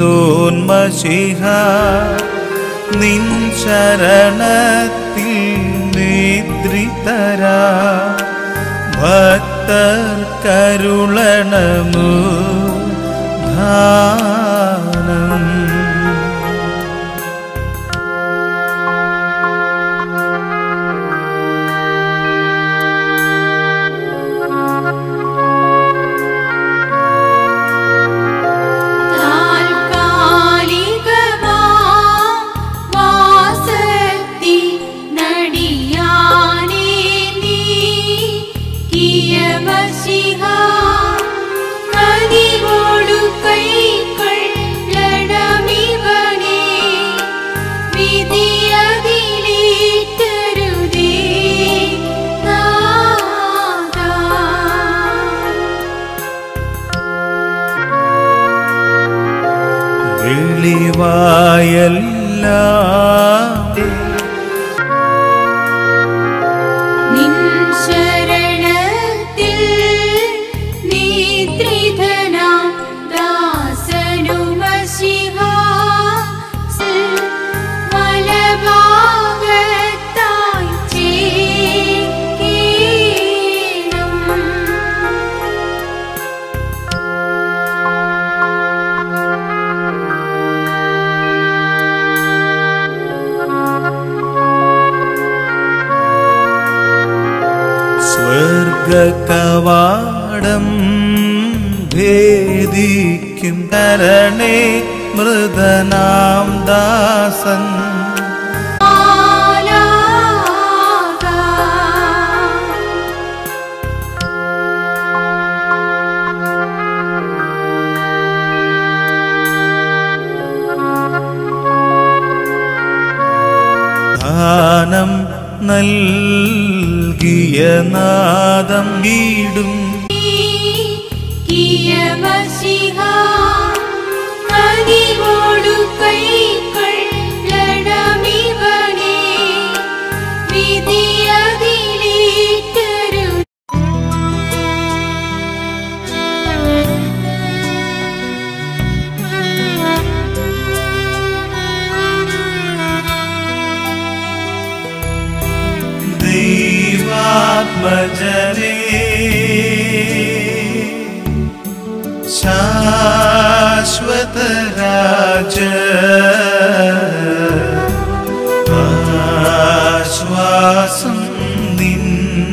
ഈശോന്മശിഹ നിൻ ശരണത്തിൽ നിദ്രിതരാ ഭക്തർ കരുളണമു ധാനം താൽക്കാലികമാ വാസത്തി നടിയാനേ നീ കിയമസിഹ കനിവോടു കൈക്കൊള്ളണമിവനെ വിധിയതിലേറ്റരുതേ നാഥാ വെളിവായെല്ലാം നിൻ ശരണത്തിൽ നിദ്രിതനാം ദാസനുമശിഹ വലഭാഗത്തായി ചേക്കേണം സ്വർഗകവാടം ഭേദിക്കും കരണേ മൃതനാം ദാസൻ ദാനം നൽകിയ നാദം വീടും വിധിയതിലേറ്റരു ദൈവാത്മജനേ ശാശ്വത രാജ ആശ്വാസം നിൻ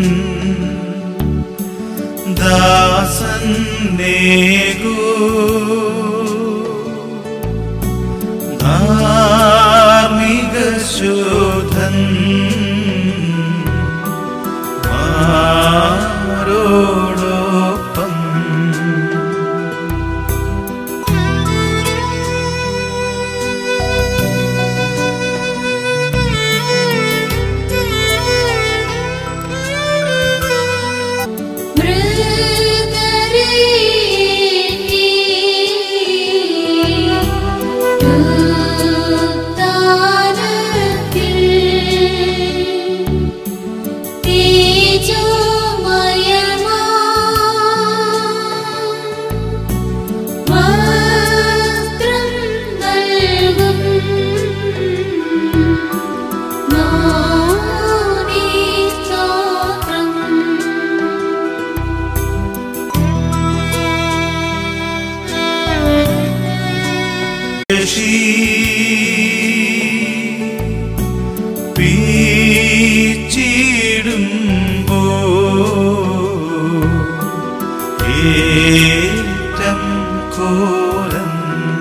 ദാസൻ നേകൂ ധാർമ്മിക ശോധൻ മാരോടൊപ്പം പീച്ചിടുമ്പോ ഏറ്റം കോലം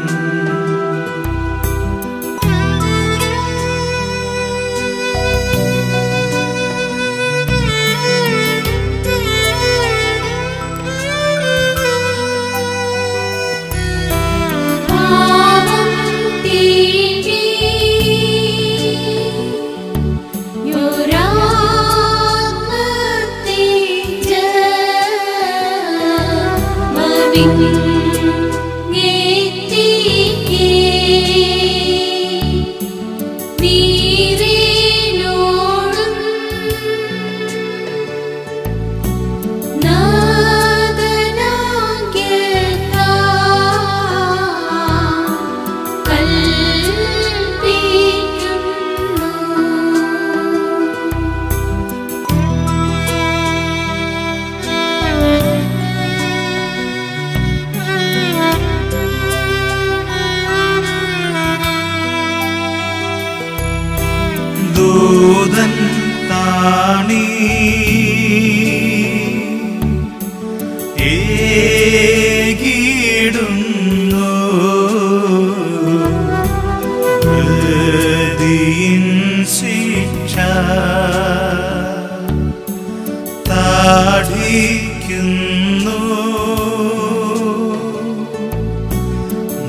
പാവം തീണ്ടി യുരാത്മതേജ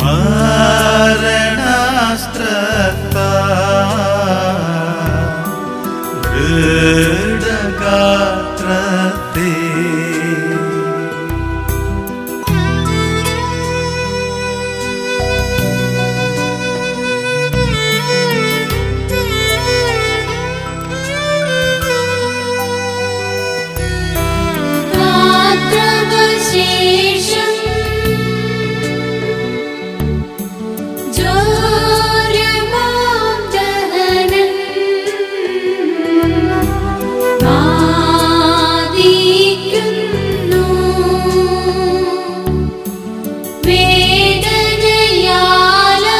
മരണാസ്ത്രത്താ ദൃഢഗാത്രത്തെ ഗാത്രവശേഷം ജോരമാം ദഹനം ബാധിക്കുന്നു വേദനയാല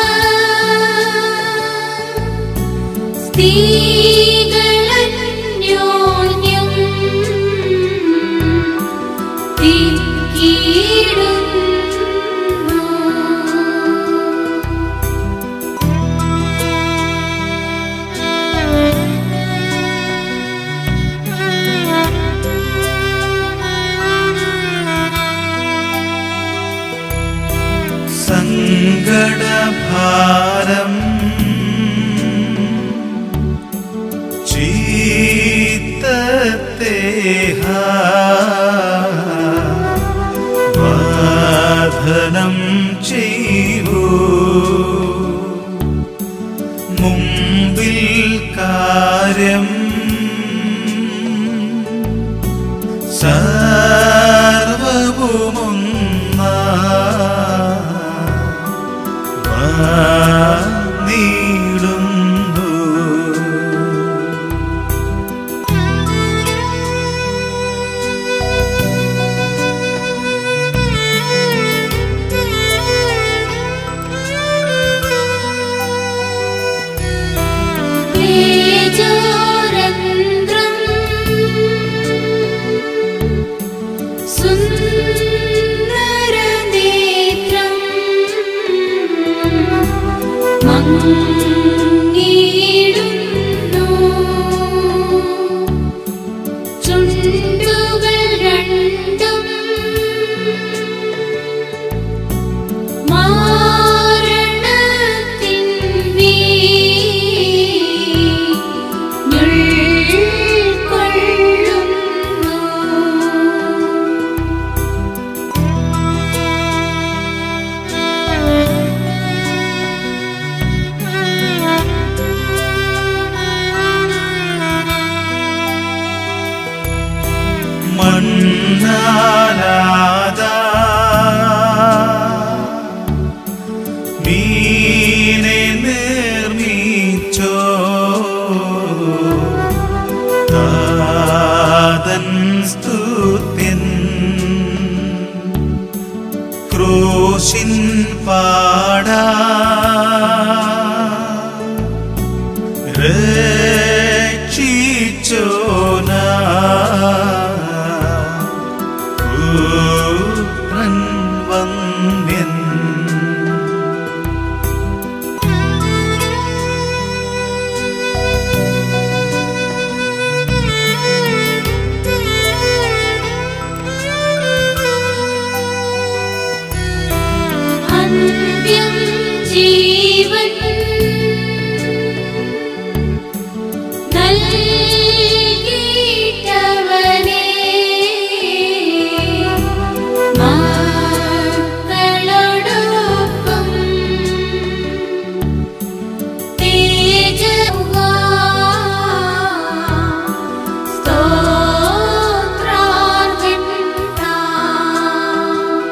സ്ത്രീകളന്യോന്യം തിക്കിടുന്നു സങ്കടഭാരം ചീത്തത്തേഹ വാധനം ചെയ്യൂ മുമ്പിൽ കാര്യം സർവവുമൊന്ന നീടുന്നു തേജോരന്ധ്രം സുന്ദരനേത്രം മങ്ങിടുന്നു ചുണ്ടുകൾ രണ്ടും മാരണത്തിൻ വീഞ്ഞുൾക്കൊള്ളുന്നു മണ്ണാലാദ മീനെ നിർമ്മിച്ചോ താതൻ സ്തുത്യൻ ക്രൂശിൻ പാടാ രക്ഷിച്ചോനാ പുത്രൻ വന്ദ്യൻ അന്ത്യം ജീവൻ നൽകിയിട്ടവനേ മക്കളോടൊപ്പം തേജവുക സ്തോത്രാർഹൻ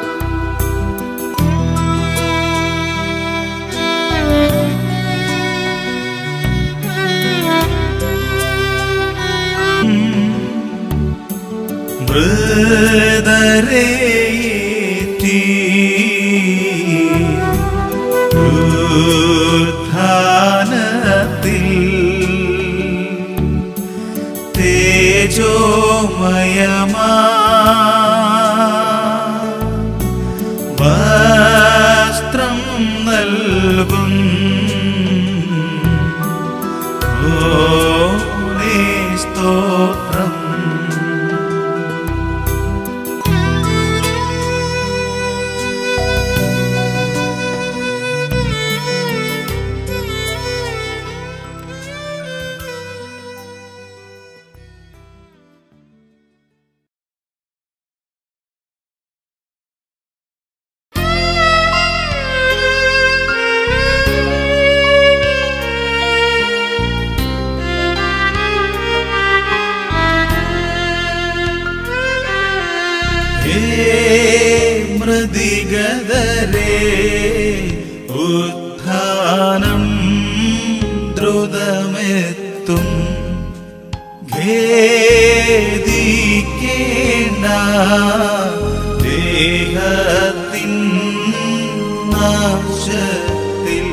മൃദരേറ്റി ഉത്ഥാനത്തിൽ തേജോമയമാ വസ്ത്രം നൽകും ഓണേ സ്തോത്രം ദിഗതരേ ഉത്ഥാനം ദ്രുതമെത്തും ഖേദിക്കേണ്ട ദേഹത്തിൻ നാശത്തിൽ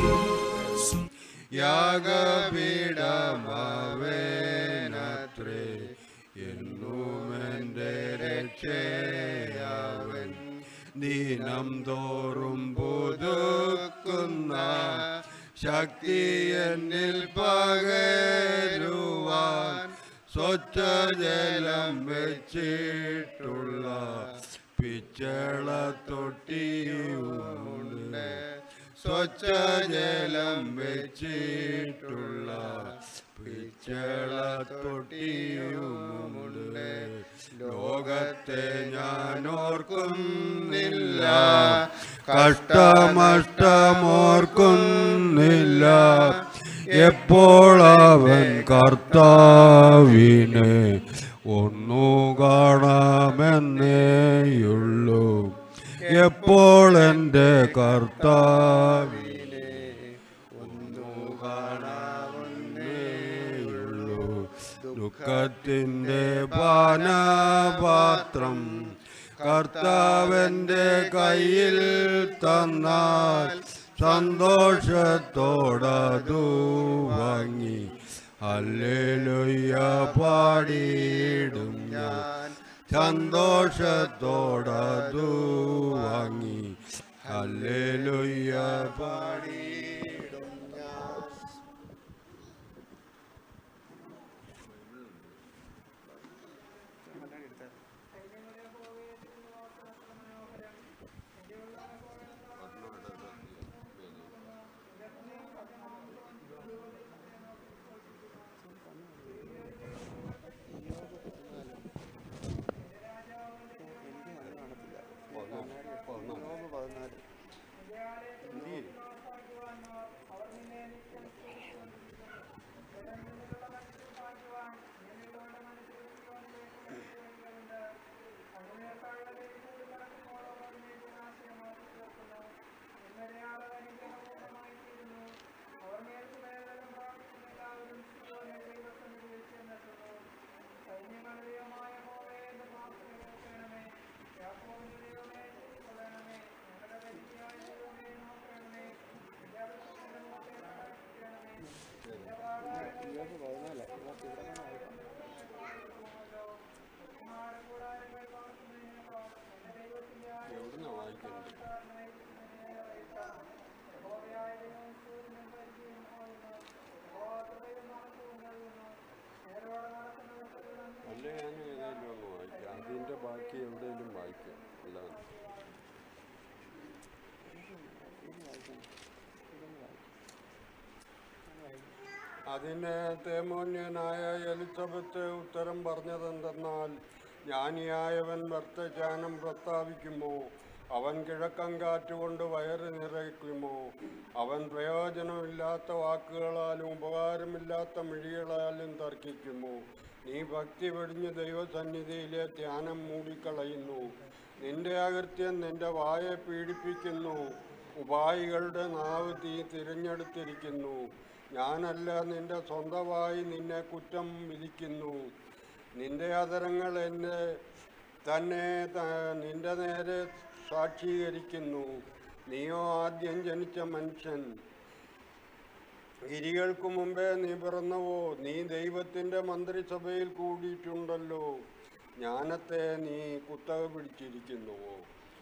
യാഗപീഠമാവേനത്രേ എന്നും എൻ്റെ രക്ഷയാവൻ ദീനം തോറും പുതുക്കുന്ന ശക്തി എന്നിൽ പകരുവാൻ സ്വച്ഛജലം വെച്ചിട്ടുള്ള പിച്ചള തൊട്ടിയുമുണ്ട് സ്വച്ഛജലം വെച്ചിട്ടുള്ള പിച്ചള തൊട്ടിയുമുണ്ട് ലോകത്തെ ഞാൻ ഓർക്കുന്നില്ല കഷ്ടമഷ്ടമോർക്കുന്നില്ല എപ്പോൾ അവൻ കർത്താവിനെ ഒന്നു കാണാമെന്നേയുള്ളൂ എപ്പോൾ എൻ്റെ കർത്താവിനെ ഒന്നു കാണാമെന്നേയുള്ളൂ ദുഃഖത്തിൻ്റെ പാനപാത്രം കർത്താവിൻ്റെ കയ്യിൽ തന്നാൽ സന്തോഷത്തോടതു വാങ്ങി അല്ലേലുയ്യ പാടിയിടും ഞാൻ സന്തോഷത്തോടതു വാങ്ങി അല്ലേലുയ്യ പാടിയിടും ഞാൻ അല്ലേ ഞാൻ ഏതായാലും ഒന്ന് വായിക്കാം അതിൻ്റെ ബാക്കി എവിടെയെങ്കിലും വായിക്കാം അല്ലാതെ അതിന് തേമോന്യനായ എലിസബത്ത് ഉത്തരം പറഞ്ഞതെന്തെന്നാൽ ജ്ഞാനിയായവൻ വർത്തചാനം പ്രസ്താവിക്കുമോ അവൻ കിഴക്കങ്കാറ്റ് കൊണ്ട് വയറ് നിറയ്ക്കുമോ അവൻ പ്രയോജനമില്ലാത്ത വാക്കുകളാലും ഉപകാരമില്ലാത്ത മിഴികളാലും തർക്കിക്കുമോ നീ ഭക്തി വെടിഞ്ഞ് ദൈവസന്നിധിയിലെ ധ്യാനം മൂടിക്കളയുന്നു നിന്റെ അകൃത്യം നിന്റെ വായെ പീഡിപ്പിക്കുന്നു ഉപായികളുടെ നാവ് തീ തിരഞ്ഞെടുത്തിരിക്കുന്നു ഞാനല്ല നിന്റെ സ്വന്തമായി നിന്നെ കുറ്റം വിധിക്കുന്നു നിന്റെ അതരങ്ങൾ എന്നെ തന്നെ ത- നിന്റെ നേരെ സാക്ഷീകരിക്കുന്നു നീയോ ആദ്യം ജനിച്ച മനുഷ്യൻ ഗിരികൾക്ക് മുമ്പേ നീ പിറന്നുവോ നീ ദൈവത്തിൻ്റെ മന്ത്രിസഭയിൽ കൂടിയിട്ടുണ്ടല്ലോ ജ്ഞാനത്തെ നീ കുത്തക പിടിച്ചിരിക്കുന്നുവോ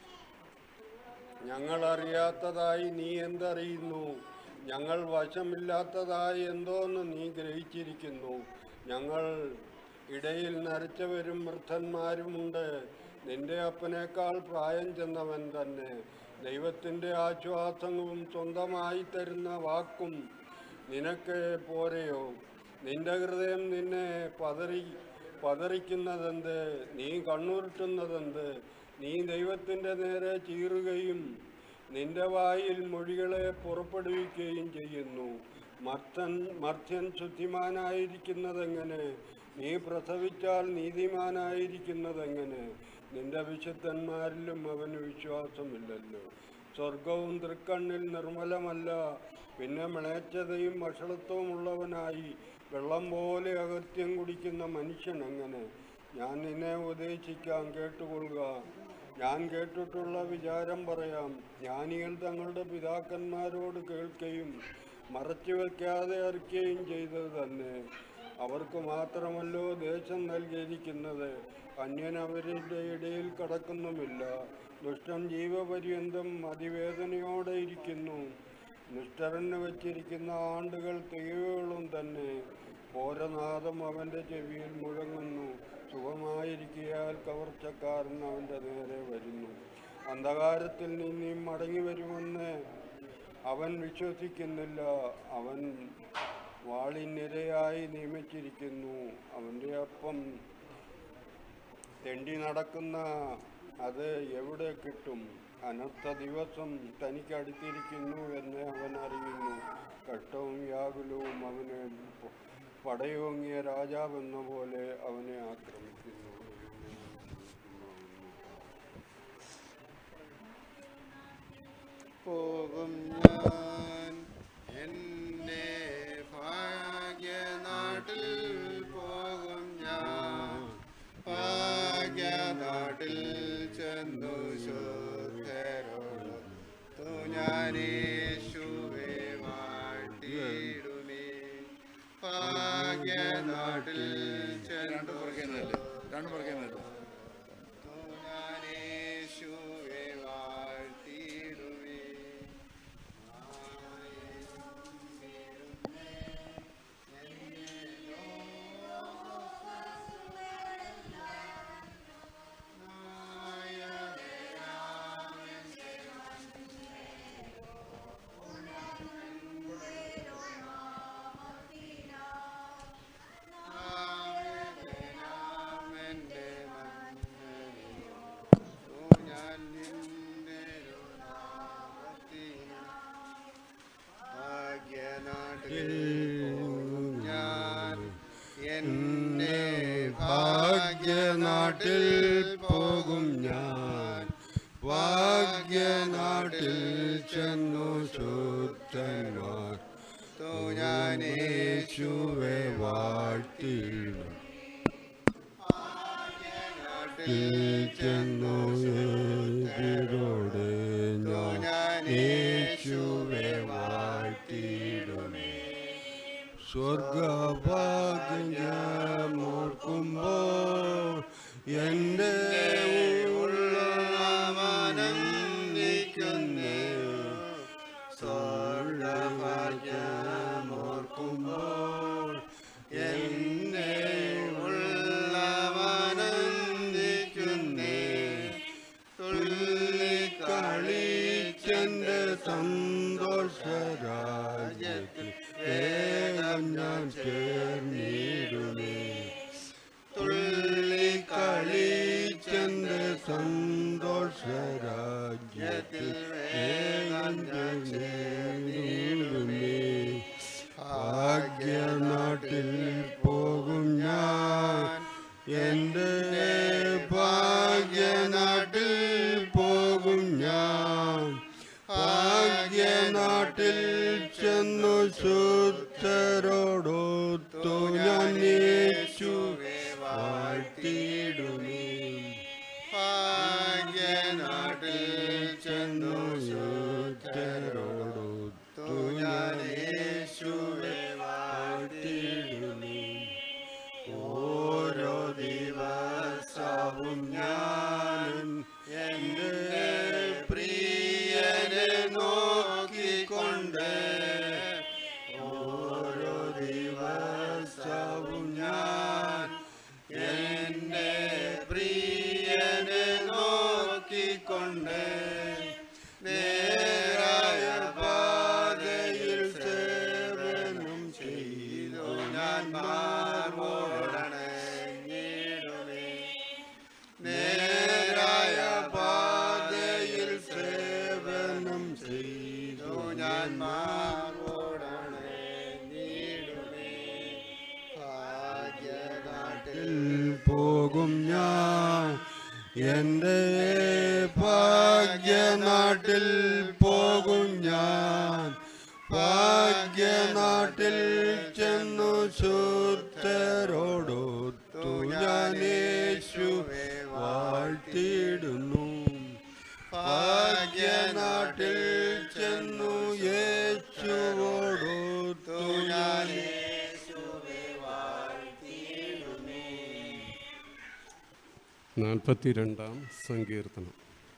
ഞങ്ങൾ അറിയാത്തതായി നീ എന്തറിയുന്നു ഞങ്ങൾ വശമില്ലാത്തതായി എന്തോന്ന് നീ ഗ്രഹിച്ചിരിക്കുന്നു ഞങ്ങൾ ഇടയിൽ നരച്ചവരും വൃദ്ധന്മാരുമുണ്ട് നിന്റെ അപ്പനേക്കാൾ പ്രായം ചെന്നവൻ തന്നെ ദൈവത്തിൻ്റെ ആശ്വാസവും സ്വന്തമായി തരുന്ന വാക്കും നിനക്ക് പോരെയോ നിന്റെ ഹൃദയം നിന്നെ പതറി പതറിക്കുന്നതെന്ത് നീ കണ്ണുരുട്ടുന്നതെന്ത് നീ ദൈവത്തിൻ്റെ നേരെ ചീറുകയും നിന്റെ വായിൽ മൊഴികളെ പുറപ്പെടുവിക്കുകയും ചെയ്യുന്നു മർത്തൻ മർത്യൻ ശുദ്ധിമാനായിരിക്കുന്നതെങ്ങനെ നീ പ്രസവിച്ചാൽ നീതിമാനായിരിക്കുന്നതെങ്ങനെ നിന്റെ വിശുദ്ധന്മാരിലും അവന് വിശ്വാസമില്ലല്ലോ സ്വർഗവും തൃക്കണ്ണിൽ നിർമ്മലമല്ല പിന്നെ മ്ലേച്ഛതയും വഷളത്വവും ഉള്ളവനായി വെള്ളം പോലെ അകത്യം കുടിക്കുന്ന മനുഷ്യൻ എങ്ങനെ ഞാൻ നിന്നെ ഉപദേശിക്കാം കേട്ടുകൊള്ളുക ഞാൻ കേട്ടിട്ടുള്ള വിചാരം പറയാം ജ്ഞാനികൾ തങ്ങളുടെ പിതാക്കന്മാരോട് കേൾക്കുകയും മറച്ചു വയ്ക്കാതെ അറിയുകയും ചെയ്തത് തന്നെ അവർക്ക് മാത്രമല്ലോ ദേശം നൽകിയിരിക്കുന്നത് അന്യൻ അവരുടെ ഇടയിൽ കടക്കുന്നുമില്ല ദുഷ്ടൻ ജീവപര്യന്തം അതിവേദനയോടെ ഇരിക്കുന്നു നിഷ്ഠരന് വച്ചിരിക്കുന്ന ആണ്ടുകൾ തികവുകളും തന്നെ ഓരനാദം അവൻ്റെ ചെവിയിൽ മുഴങ്ങുന്നു സുഖമായിരിക്കിയാൽ കവർച്ചക്കാരൻ അവൻ്റെ നേരെ വരുന്നു അന്ധകാരത്തിൽ നിന്നും മടങ്ങി വരുമെന്ന് അവൻ വിശ്വസിക്കുന്നില്ല അവൻ വാളിനിരയായി നിയമിച്ചിരിക്കുന്നു അവൻ്റെ അപ്പം തെണ്ടി നടക്കുന്ന അത് എവിടെ കിട്ടും അനർത്ഥ ദിവസം തനിക്ക് അടുത്തിരിക്കുന്നു എന്ന് അവൻ അറിയുന്നു കഷ്ടവും വ്യാകുലവും അവന് പ- പടയോങ്ങിയ രാജാവെന്ന പോലെ അവനെ ആക്രമിക്കുന്നു പോകും ഞാൻ എൻ്റെ ഭാഗ്യനാട്ടിൽ പോകും ഞാൻ ഭാഗ്യനാട്ടിൽ ചെന്നു ശോധരോടൊത്തു ഞാൻ യേശുവെ വാഴ്ത്തിയിടുമേ ഭാഗ്യനാട്ടിൽ ചെന്നു രണ്ടു പുറകെ നില്ല ഞാൻ യേശുവെ വാഴ്ത്തിയിടുമേ ഞാൻ നിന്റെ ഭാഗ്യനാട്ടിൽ പോകും ഞാൻ എൻ്റെ ഭാഗ്യനാട്ടിൽ പോകും ഞാൻ ഭാഗ്യനാട്ടിൽ ചെന്നു ശുദ്ധന്മാർ ഞാൻ യേശുവെ വാഴ്ത്തിയിടും ചെന്നു ഏതിരോടെ ഞാൻ യേശുവെ വാഴ്ത്തിയിടുമേ സ്വർഗഭാഗ്യമോർക്കുമ്പോൾ എൻ്റെ ഉള്ളമാനന്ദിക്കുന്നേ സ്വർഗഭാഗ്യമോർക്കുമ്പോൾ എൻ്റെ ഉള്ളമാനന്ദിക്കുന്നേ തുള്ളിക്കളിച്ചെൻ്റെ സന്തോഷരാജ്യത്തിൽ വേഗം ഞാൻ ചേർന്നിടുമേ തുള്ളിക്കളിച്ചെൻ്റെ സന്തോഷരാജ്യത്തിൽ വേഗം ഞാൻ ചേർന്നിടുമേ ഭാഗ്യനാട്ടിൽ പോകും ഞാൻ എൻ്റെ ഭാഗ്യനാട്ടിൽ പോകും ഞാൻ ഭാഗ്യനാട്ടിൽ ചെന്നു ശുദ്ധരോടൊത്തു ഞാൻ യേശുവെ വാഴ്ത്തിയിടുമേ ഭാഗ്യനാട്ടിൽ ചെന്നു ശുദ്ധരോടൊത്തു ഞാൻ യേശുവെ വാഴ്ത്തിയിടുമേ ഓരോ ദിവസവും ഞാൻ എൻ്റെ പ്രിയനെ നോക്കിക്കൊണ്ട് ഓരോ ദിവസവും ഞാൻ എൻ്റെ പ്രിയനെ നോക്കിക്കൊണ്ട് നേരായ പാതയിൽ സേവനം ചെയ്തു ഞാൻ മാർവോടണങ്ങിടുമേ നേരായ പാതയിൽ സേവനം ചെയ്തു ഞാൻ മാർവോടണങ്ങിടുമേ ഭാഗ്യനാട്ടിൽ നാട്ടിൽ പോകും ഞാൻ എൻ്റെ ഭാഗ്യനാട്ടിൽ പോകും ഞാൻ ഭാഗ്യനാട്ടിൽ ചെന്നു ശുദ്ധരോടൊത്തു ഞാൻ യേശുവെ വാഴ്ത്തിയിടുന്നു ഭാഗ്യനാട്ടിൽ ചെന്നു യേശുവോടൊത്തു ഞാൻ നാൽപ്പത്തിരണ്ടാം സങ്കീർത്തനം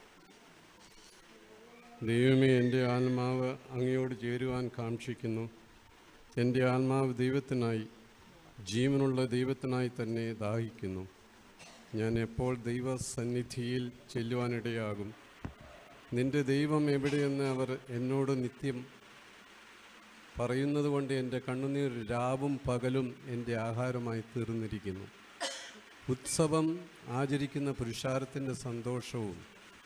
ദൈവമേ എൻ്റെ ആത്മാവ് അങ്ങയോട് ചേരുവാൻ കാക്ഷിക്കുന്നു എൻ്റെ ആത്മാവ് ദൈവത്തിനായി ജീവനുള്ള ദൈവത്തിനായി തന്നെ ദാഹിക്കുന്നു ഞാൻ എപ്പോൾ ദൈവസന്നിധിയിൽ ചെല്ലുവാനിടയാകും നിന്റെ ദൈവം എവിടെയെന്ന് അവർ എന്നോട് നിത്യം പറയുന്നത് കൊണ്ട് എൻ്റെ കണ്ണുനീർ രാവും പകലും എൻ്റെ ആഹാരമായി തീർന്നിരിക്കുന്നു ഉത്സവം ആചരിക്കുന്ന പുരുഷാരത്തിൻ്റെ സന്തോഷവും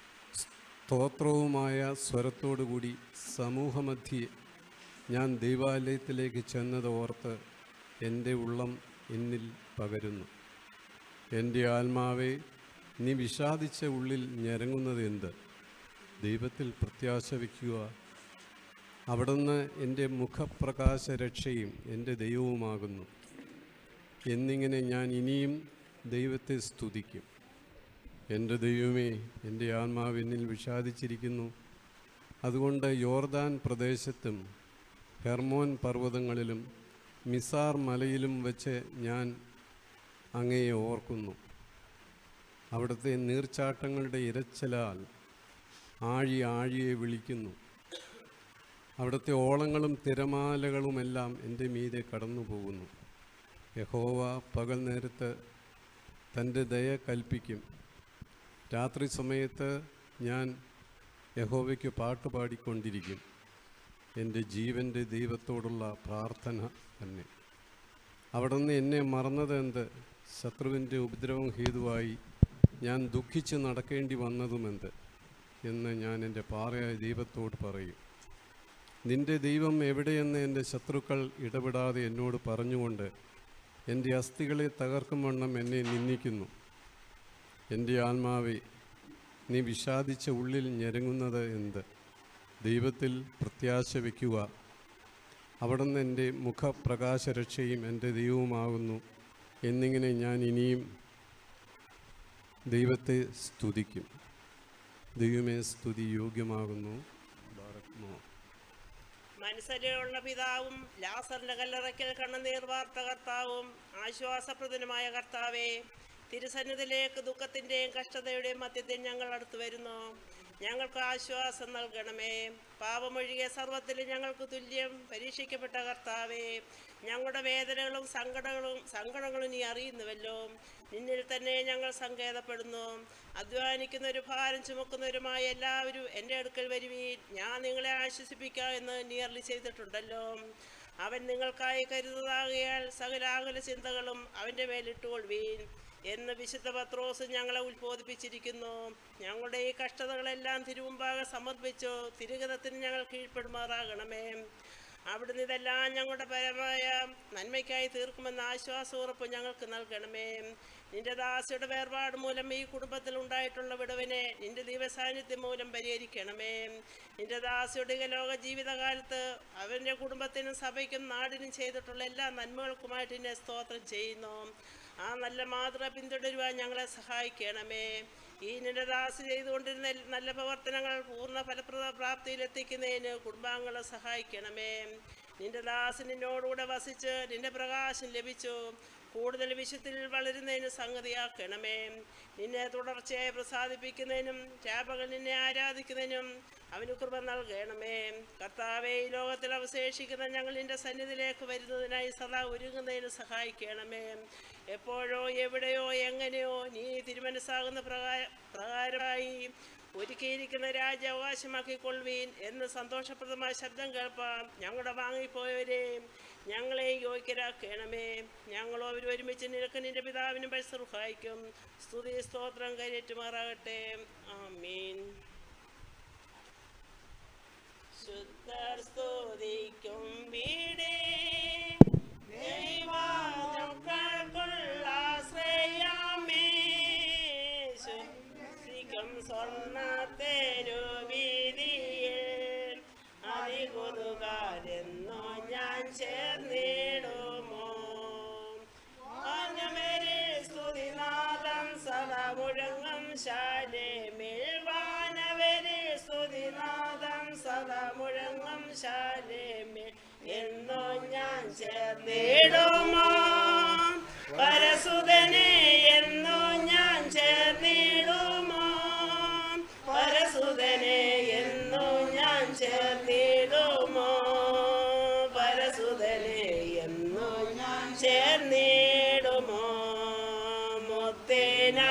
സ്തോത്രവുമായ സ്വരത്തോടുകൂടി സമൂഹമധ്യേ ഞാൻ ദൈവാലയത്തിലേക്ക് ചെന്നത് ഓർത്ത് എൻ്റെ ഉള്ളം എന്നിൽ പകരുന്നു എൻ്റെ ആത്മാവെ നീ വിഷാദിച്ച ഉള്ളിൽ ഞരങ്ങുന്നത് എന്ത് ദൈവത്തിൽ പ്രത്യാശ വയ്ക്കുക അവിടുന്ന് എൻ്റെ മുഖപ്രകാശ രക്ഷയും എൻ്റെ ദൈവവുമാകുന്നു എന്നിങ്ങനെ ഞാൻ ഇനിയും ദൈവത്തെ സ്തുതിക്കും എൻ്റെ ദൈവമേ എൻ്റെ ആത്മാവ് എന്നിൽ വിഷാദിച്ചിരിക്കുന്നു അതുകൊണ്ട് യോർദാൻ പ്രദേശത്തും ഹെർമോൻ പർവ്വതങ്ങളിലും മിസാർ മലയിലും വെച്ച് ഞാൻ അങ്ങയെ ഓർക്കുന്നു അവിടുത്തെ നീർച്ചാട്ടങ്ങളുടെ ഇരച്ചലാൽ ആഴി ആഴിയെ വിളിക്കുന്നു അവിടുത്തെ ഓളങ്ങളും തിരമാലകളുമെല്ലാം എൻ്റെ മീതെ കടന്നു പോകുന്നു യഹോവ പകൽ നേരത്ത് തൻ്റെ ദയ കൽപ്പിക്കും രാത്രി സമയത്ത് ഞാൻ യഹോവയ്ക്ക് പാട്ട് പാടിക്കൊണ്ടിരിക്കും എൻ്റെ ജീവൻ്റെ ദൈവത്തോടുള്ള പ്രാർത്ഥന തന്നെ അവിടുന്ന് എന്നെ മറന്നത് എന്ത് ശത്രുവിൻ്റെ ഉപദ്രവം ഹേതുവായി ഞാൻ ദുഃഖിച്ച് നടക്കേണ്ടി വന്നതുമെന്ത് എന്ന് ഞാൻ എൻ്റെ പാറയായ ദൈവത്തോട് പറയും നിന്റെ ദൈവം എവിടെയെന്ന് എൻ്റെ ശത്രുക്കൾ ഇടപെടാതെ എന്നോട് പറഞ്ഞുകൊണ്ട് എൻ്റെ അസ്ഥികളെ തകർക്കും വണ്ണം എന്നെ നിന്ദിക്കുന്നു എൻ്റെ ആത്മാവെ നീ വിഷാദിച്ച ഉള്ളിൽ ഞെരങ്ങുന്നത് എന്ത് ദൈവത്തിൽ പ്രത്യാശ വയ്ക്കുക അവിടുന്ന് എൻ്റെ മുഖപ്രകാശരക്ഷയും എൻ്റെ ദൈവവുമാകുന്നു എന്നിങ്ങനെ ഞാൻ ഇനിയും ദൈവത്തെ സ്തുതിക്കും ദൈവമേ സ്തുതി യോഗ്യമാകുന്നു ബാറക്മോ മനസ്സിലുള്ള പിതാവും ലാസറിന്റെ കല്ലറയ്ക്കൽ കണ്ണുനീർ വാർത്ത കർത്താവും ആശ്വാസപ്രദനുമായ കർത്താവേ തിരുസന്നിധിയിലേക്ക് ദുഃഖത്തിൻ്റെയും കഷ്ടതയുടെയും മധ്യത്തിൽ ഞങ്ങൾ അടുത്തു വരുന്നു ഞങ്ങൾക്ക് ആശ്വാസം നൽകണമേ പാപമൊഴികെ സർവത്തിലും ഞങ്ങൾക്ക് തുല്യം പരീക്ഷിക്കപ്പെട്ട കർത്താവേ ഞങ്ങളുടെ വേദനകളും സങ്കടങ്ങളും സങ്കടങ്ങളും നീ അറിയുന്നുവല്ലോ നിന്നിൽ തന്നെ ഞങ്ങൾ സങ്കേതപ്പെടുന്നു അധ്വാനിക്കുന്ന ഒരു ഭാരം ചുമക്കുന്നവരുമായ എല്ലാവരും എൻ്റെ അടുക്കൽ വരുവീൻ ഞാൻ നിങ്ങളെ ആശ്വസിപ്പിക്കാം എന്ന് നീ അരളി ചെയ്തിട്ടുണ്ടല്ലോ അവൻ നിങ്ങൾക്കായി കരുതുന്നതാകിയാൽ സകലാകുല ചിന്തകളും അവൻ്റെ മേലിട്ടുകൊള്ളുവീൻ എന്ന് വിശുദ്ധ പത്രോസ് ഞങ്ങളെ ഉത്ബോധിപ്പിച്ചിരിക്കുന്നു ഞങ്ങളുടെ ഈ കഷ്ടതകളെല്ലാം തിരുമുമ്പാകെ സമർപ്പിച്ചു തിരുഗതത്തിന് ഞങ്ങൾ കീഴ്പ്പെടുമാറാകണമേ അവിടുന്ന് ഇതെല്ലാം ഞങ്ങളുടെ പരമായ നന്മയ്ക്കായി തീർക്കുമെന്ന ആശ്വാസ ഉറപ്പ് ഞങ്ങൾക്ക് നൽകണമേ നിന്റെ ദാസിയുടെ വേർപാട് മൂലം ഈ കുടുംബത്തിൽ ഉണ്ടായിട്ടുള്ള വിടവിനെ നിന്റെ ദൈവസാന്നിധ്യം മൂലം പരിഹരിക്കണമേ നിന്റെ ദാസിയുടെ ലോക ജീവിതകാലത്ത് അവൻ്റെ കുടുംബത്തിനും സഭയ്ക്കും നാടിനും ചെയ്തിട്ടുള്ള എല്ലാ നന്മകൾക്കുമായിട്ട് എന്നെ സ്തോത്രം ചെയ്യുന്നു ആ നല്ല മാതൃക പിന്തുടരുവാൻ ഞങ്ങളെ സഹായിക്കണമേ ഈ നിന്റെ ദാസ് ചെയ്തുകൊണ്ടിരുന്ന എൽ- നല്ല പ്രവർത്തനങ്ങൾ പൂർണ്ണ ഫലപ്രദ പ്രാപ്തിയിലെത്തിക്കുന്നതിന് കുടുംബാംഗങ്ങളെ സഹായിക്കണമേ നിന്റെ ദാസ് നിന്നോടുകൂടെ വസിച്ച് നിന്റെ പ്രകാശം ലഭിച്ചു കൂടുതൽ വിശുദ്ധിൽ വളരുന്നതിന് സംഗതിയാക്കണമേ നിന്നെ തുടർച്ചയായി പ്രസാദിപ്പിക്കുന്നതിനും രാപകൽ നിന്നെ ആരാധിക്കുന്നതിനും അവന് കൃപ നൽകണമേ കർത്താവെ ഈ ലോകത്തിൽ അവശേഷിക്കുന്ന ഞങ്ങൾ നിന്റെ സന്നിധിയിലേക്ക് വരുന്നതിനായി സദാ ഒരുങ്ങുന്നതിന് സഹായിക്കണമേ എപ്പോഴോ എവിടെയോ എങ്ങനെയോ നീ തിരുമനസ്സാകുന്ന പ്രകാര പ്രകാരമായി ഒരുക്കിയിരിക്കുന്ന രാജ്യം അവകാശമാക്കിക്കൊള്ളുവീൻ എന്ന് സന്തോഷപ്രദമായ ശബ്ദം കേൾപ്പാം ഞങ്ങളുടെ വാങ്ങിപ്പോയവരെയും ഞങ്ങളെയും യോഗ്യരാക്കണമേ ഞങ്ങളോ അവർ ഒരുമിച്ച് നിനക്ക് നിന്റെ പിതാവിനും പരിസഹായിക്കും സ്തുതി സ്തോത്രം കരേറ്റുമാറാകട്ടെ ആമീൻ ശുദ്ധർ സ്തുതിക്കും വീടേ ദൈവമക്കൾക്കുള്ള ആശ്രയമേ ശുദ്ധർ ചേർന്നിടുമോ വാനവരെ സ്തുതിനാദം സദാ മുഴങ്ങും ശാലേമേൽ വാനവരെ സ്തുതിനാദം സദാ മുഴങ്ങും ശാലേമേൽ എന്നോ ഞാൻ ചേർന്നിടുമോ പരസുതനെ എന്നോ ഞാൻ ചേർന്നിടുമോ പരസുതനെ എന്നോ ഞാൻ ചേർന്നിടുമോ പരസുതനെ എന്നോ ഞാൻ ചേർന്നിടുമോ മുത്തേനാ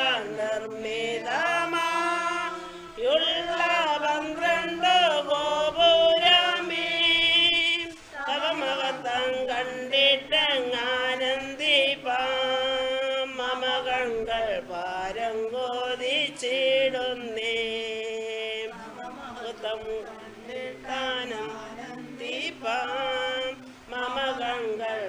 നിർമ്മിതമായുള്ള പന്ത്രണ്ട് ഗോപുരമേ തവ മഹത്തം കണ്ടിട്ടങ്ങാനന്ദിപ്പാം മമ കൺകൾ പാരങ്കോതിച്ചിടുന്നേ മഹത്തം കണ്ടിട്ടാനന്ദിപ്പാം മമ കൺകൾ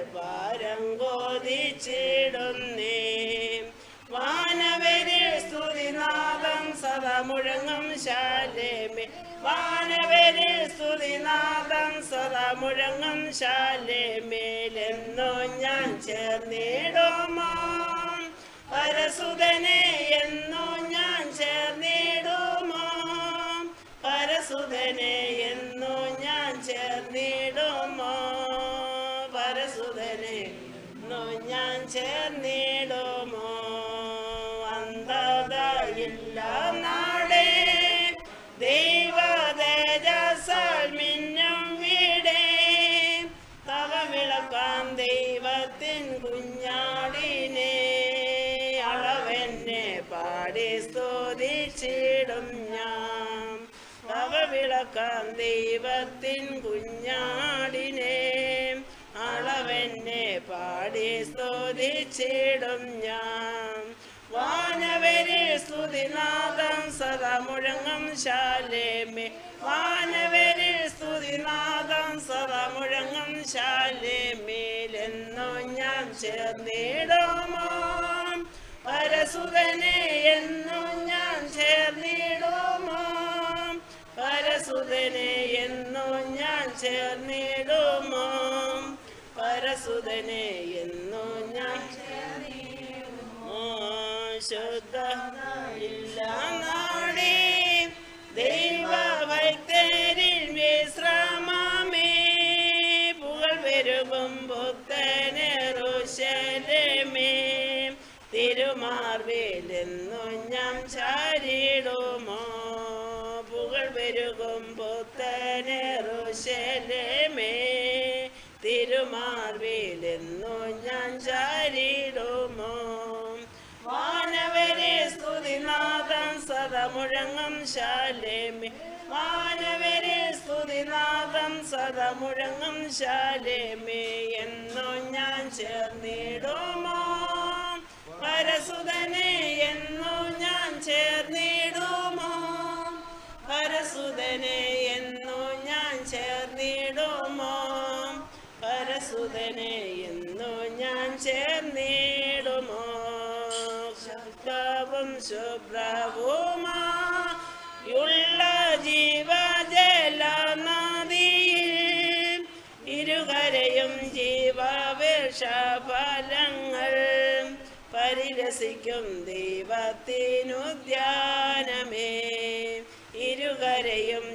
പാരങ്കോതിച്ചിടുന്നേ വാനവരിൽ സ്തുതിനാദം സദാ മുഴങ്ങും ശാലേമേ വാനവരിൽ സ്തുതിനാദം സദാ മുഴങ്ങും ശാലേമേലെന്നോ ഞാൻ ചേർന്നിടുമോ പരസുതനെ എന്നോ ഞാൻ ചേർന്നിടുമോ പരസുതനെ എന്നോ ഞാൻ ചേർന്നിടുമോ പരസുതനെ എന്നോ ഞാൻ ചേർന്നിടുമോ അന്ധതയില്ല നാടേ ദൈവതേജസാൽ മിന്നും വീടേ തവ വിളക്കാൻ ദൈവത്തിൻ കുഞ്ഞാടിനെ അളവെന്നെ പാടി സ്തുതിച്ചിടും ഞാൻ തവ വിളക്കാൻ ദൈവത്തിൻ കുഞ്ഞാടിനെ അളവെന്നെ പാടി സ്തുതിച്ചിടും ഞാൻ വാനവരെ സ്തുതിനാദം സദാ മുഴങ്ങും ശാലേമേ വാനവരെ സ്തുതിനാദം സദാ മുഴങ്ങും ശാലേമേലെന്നോ ഞാൻ ചേർന്നിടുമോ പരസുതനെ എന്നോ ഞാൻ ചേർന്നിടുമോ പരസുതനെ എന്നോ ഞാൻ ചേർന്നിടുമോ പരസുതനെ എന്നോ ഞാൻ ചേർന്നിടുമോ ശുദ്ധ ഇല്ല നാടേ ദൈവഭക്തരിൽ വിശ്രമമേ പുകൾ പെരുകും പുത്തനെറുശലമേ തിരുമാർവേലെന്നു ഞാൻ ചാരിടുമോ പുകൾ പെരുകും പുത്തനെറുശലമേ തിരുമാർവേലെന്നു ഞാൻ ചാരിടുമോ വാനവരെ സ്തുതിനാഥം സദാ മുഴങ്ങും ശാലേമേ വാനവരെ സ്തുതിനാഥം സദാ മുഴങ്ങും ശാലേമേ എന്നോ ഞാൻ ചേർന്നിടുമോ പരസുതനെ എന്നോ ഞാൻ ചേർന്നിടുമോ പരസുതനെ എന്നോ ഞാൻ ചേർന്നിടുമോ പരസുതനെ എന്നോ ഞാൻ ചേർന്നിടുമോ ശബ്ദവും ശുഭ്രവുമായുള്ള ജീവജല നദിയിൽ ഇരുകരയും ജീവവിഷഫലങ്ങൾ പരിരസിക്കും ദൈവത്തിനുദ്യാനമേ ഇരുകരയും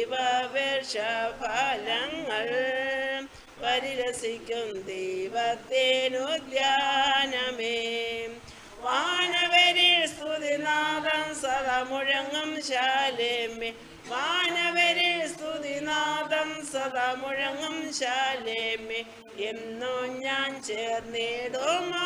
ജീവവിഷഫലങ്ങൾ പരിരസിക്കും ദൈവത്തിനുദ്യാനമേ വാനവരിൽ സ്തുതിനാദം സദാ മുഴങ്ങും ശാലേമേ വാനവരിൽ സ്തുതിനാദം സദാ മുഴങ്ങും ശാലേമേ എന്നോ ഞാൻ ചേർന്നിടുമോ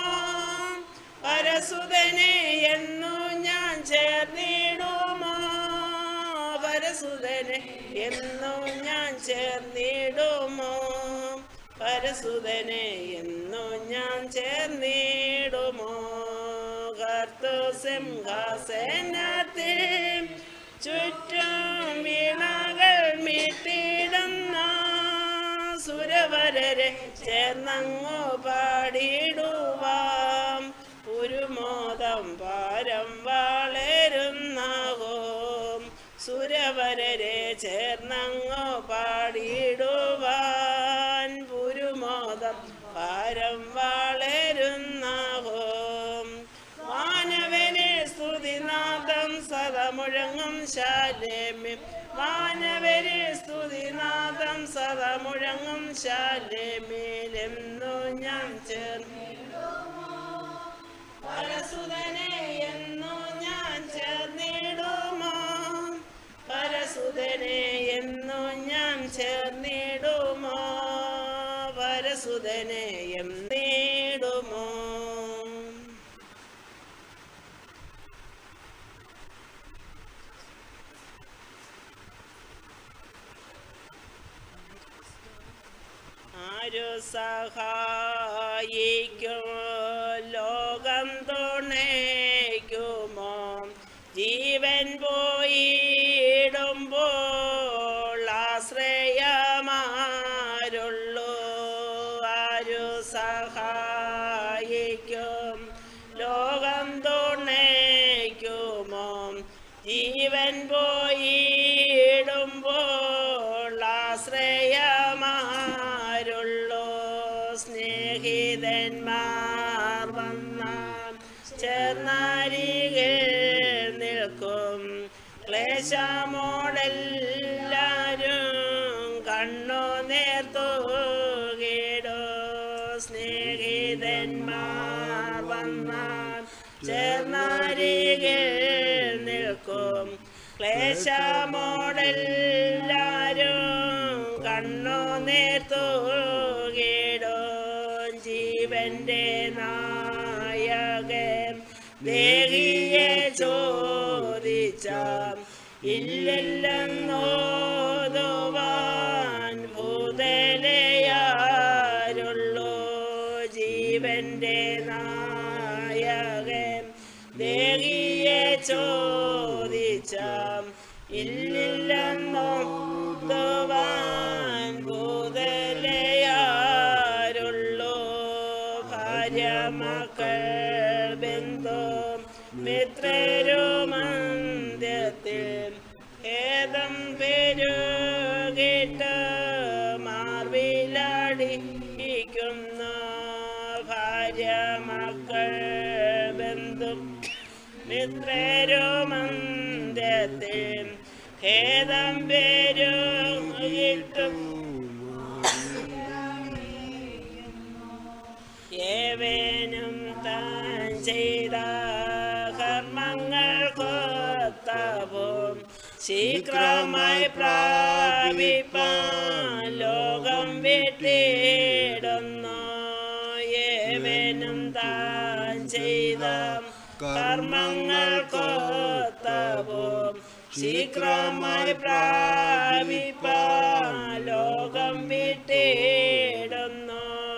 പരസുതനെ എന്നോ ഞാൻ ചേർന്നിടുമോ പരസുതനെ എന്നോ ഞാൻ ചേർന്നിടുമോ പരസുതനെ എന്നോ ഞാൻ ചേർന്നിടുമോ കർത്തു സിംഹാസനത്തിൽ ചുറ്റും വീണകൾ മീട്ടിടുന്ന സുരവരരെ ചേർന്നങ്ങോ പാടിടുവാം ഒരു മോദം പാരം വളരുന്നാകോം സുരവരരെ ചേർന്നങ്ങോ പാടിടുവാൻ പുരുമോദം ശാലേമേ വാനവരെ സ്തുതിനാദം സദാ മുഴങ്ങും ശാലേമേലെന്നു ഞാൻ ചേർന്നു പരസുതനെ എന്നു ഞാൻ ചേർന്നിടുമോ പരസുതനെ എന്നു ഞാൻ ചേർന്നിടുമോ പരസുതനെ എന്നിടുമോ ആരു സഹായിക്കും ലോകം തുണയ്ക്കുമോ ജീവൻ പോയിടുമ്പോൾ ആശ്രയമാരുള്ളൂ ആരു സഹായിക്കും ലോകം തുണയ്ക്കുമോ ജീവൻ പോയിടുമ്പോൾ ആശ്രയമാരുള്ളൂ സ്നേഹിതന്മാർ വന്നാൽ ചേർന്നരികിൽ നിൽക്കും ക്ലേശമോടെല്ലാരും കണ്ണു നേർത്തുകിടോ സ്നേഹിതന്മാർ വന്നാൽ ചേർന്നരികിൽ നിൽക്കും ക്ലേശമോടെല്ലാരും കണ്ണു നേർത്തുകിടോ ജീവന്റെ നായകൻ ദേഹിയെ ചോദിച്ച ഇല്ലെന്നോതുവാൻ ഭൂതലയാരുള്ളൂ ജീവന്റെ നായകൻ ദേഹിയെ ചോദിച്ച ഇല്ലെന്നോതുവാൻ ഭൂതലയാരുള്ളൂ ഭാര്യ മക്കൾ ബന്ധു മിത്രരുമന്ത്യത്തിൽ ഏതം പെരുകിട്ട് മാർവിലടിക്കുന്നു ഭാര്യ മക്കൾ ബന്ധു മിത്രരുമന്ത്യത്തിൽ ഖേദം പെരുകിട്ടും ഏവേനും താൻ ചെയ്ത കർമ്മങ്ങൾ കൊത്തവും ശീഘ്രമായി പ്രാപിപ്പാൻ ലോകം വിട്ടിടുന്നു ഏവേനും താൻ ചെയ്ത കർമ്മങ്ങൾ കൊത്തവും ശീഘ്രമായി പ്രാപിപ്പാൻ ലോകം വിട്ടിടുന്നു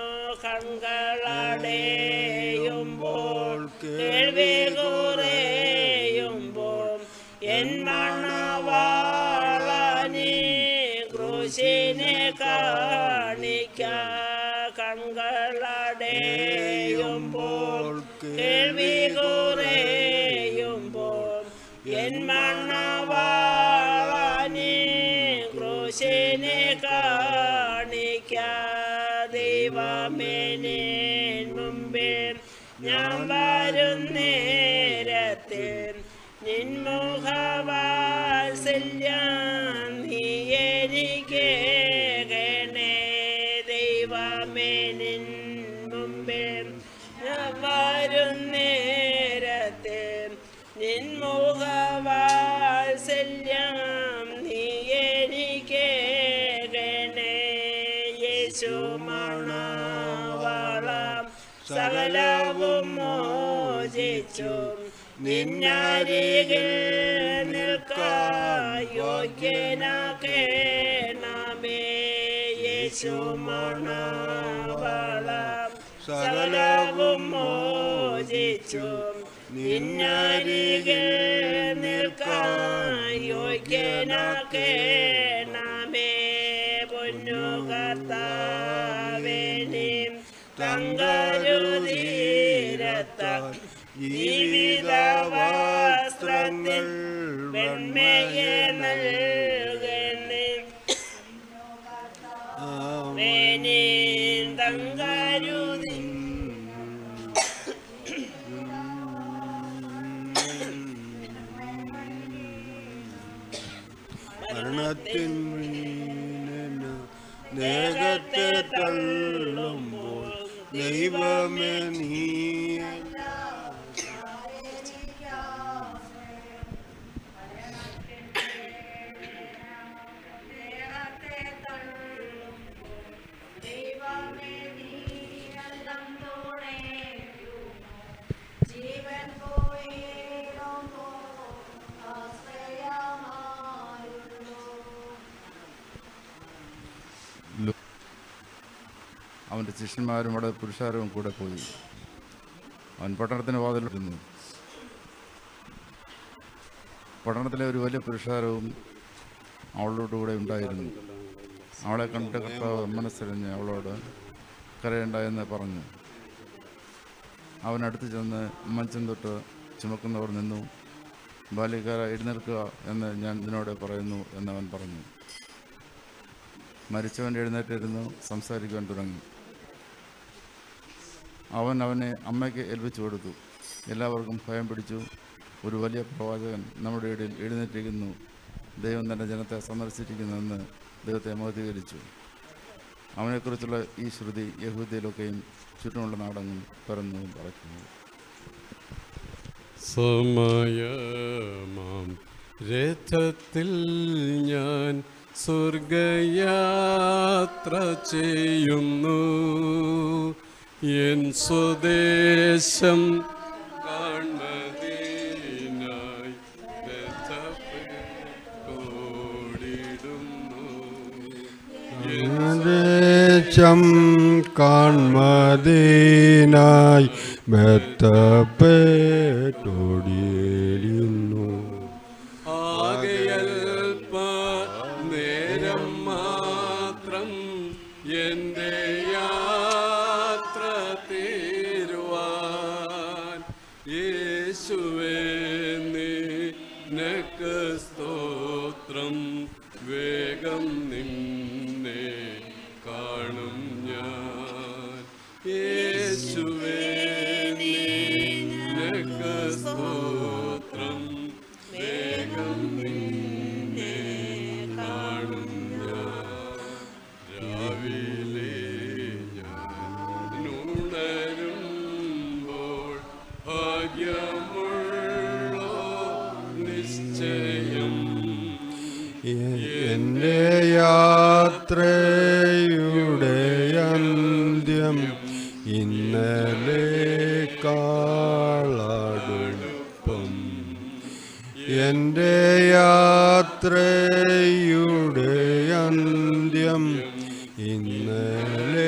കൺകളടയുമ്പോൾ കേൾവി കുറയുമ്പോൾ എൻ മണവാളനി ക്രൂശിനെ കാണിക്ക കൺകളടയുമ്പോൾ കേൾവി കുറയുമ്പോൾ എൻ മണവാളനി ക്രൂശിനെ കാണിക്ക ദൈവമേനിൻ മുമ്പിൽ ഞാൻ വരും നേരത്തിൽ നിൻമുഖവാത്സല്യം നീ എനിക്ക് ഗണേ ദൈവമേനിൻ മുമ്പിൽ ഞാൻ വരും നേരത്തിൽ നിൻമുഖവാത്സല്യം നീ എനിക്ക് ഗണേ യേശു മണവാളം സകലവും മോചിച്ചു നിന്നരികിൽ നിൽക്കായോഗ്യനാക്കേണമേ യേശു മണവാളം സകലവും മോചിച്ചു നിന്നരികിൽ നിൽക്കായോഗ്യനാക്കേണമേ പൊന്നു കർത്താവേനി തങ്കരുതീരത്ത ജീവിത വസ്ത്രങ്ങൾ വെണ്മയെ നൽകണേ വേനീ തങ്കരുതി നേരത്തെ തള്ളുമ്പോൾ ദൈവമേ നീ ജീവൻ പോയിടുമോ ആശ്രയമായിരുന്നു അവൻ്റെ ശിഷ്യന്മാരും അവിടെ പുരുഷാരവും കൂടെ പോയി അവൻ പട്ടണത്തിന് വാതിലിരുന്നു പട്ടണത്തിലെ ഒരു വലിയ പുരുഷാരവും അവളോട് കൂടെ ഉണ്ടായിരുന്നു അവളെ കണ്ട കർത്താവ് മനസ്സരിഞ്ഞ് അവളോട് കരയണ്ട എന്ന് പറഞ്ഞു അവൻ അടുത്ത് ചെന്ന് മഞ്ചം തൊട്ട് ചുമക്കുന്നവർ നിന്നു ബാല്യക്കാര എഴുന്നേൽക്കുക എന്ന് ഞാൻ നിന്നോട് പറയുന്നു എന്നവൻ പറഞ്ഞു മരിച്ചവൻ എഴുന്നേറ്റിരുന്നു സംസാരിക്കുവാൻ തുടങ്ങി അവൻ അവനെ അമ്മയ്ക്ക് ഏൽപ്പിച്ചു കൊടുത്തു എല്ലാവർക്കും ഭയം പിടിച്ചു ഒരു വലിയ പ്രവാചകൻ നമ്മുടെ ഇടയിൽ എഴുന്നേറ്റിരിക്കുന്നു ദൈവം തൻ്റെ ജനത്തെ സന്ദർശിച്ചിരിക്കുന്നുവെന്ന് ദൈവത്തെ മഹതീകരിച്ചു അവനെക്കുറിച്ചുള്ള ഈ ശ്രുതി യഹൂദിയിലൊക്കെയും ചുറ്റുമുള്ള നാടങ്ങും പിറന്നു പറക്കുന്നു സമയമാം രഥത്തിൽ ഞാൻ സ്വർഗയാത്ര ചെയ്യുന്നു എൻ സ്വദേശം കാൺമതിനായി രഥപ്പെട്ടോടിടുന്നു ദേശം കാൺമതീനായി ബത്തപ്പെട്ടോടിയിരുന്നു ആകയൽപ്പ നേരം മാത്രം എൻ്റെ യാത്ര തീരുവാൻ യേശുവേ നിനക്ക് സ്തോത്രം വേഗം നിന്നെ കാണും ഞാൻ യേശുവേ നിനക്ക് സ്തോത്രം വേഗം നിന്നെ കാണും ഞാൻ രാവിലെ ഞാൻ ഉണരുമ്പോൾ ഭാഗ്യമുള്ള നിശ്ചയം എൻ്റെ യാത്രയുടെ അന്ത്യം ഇന്നലെ കാളടുപ്പം എൻ്റെ യാത്രയുടെ അന്ത്യം ഇന്നലെ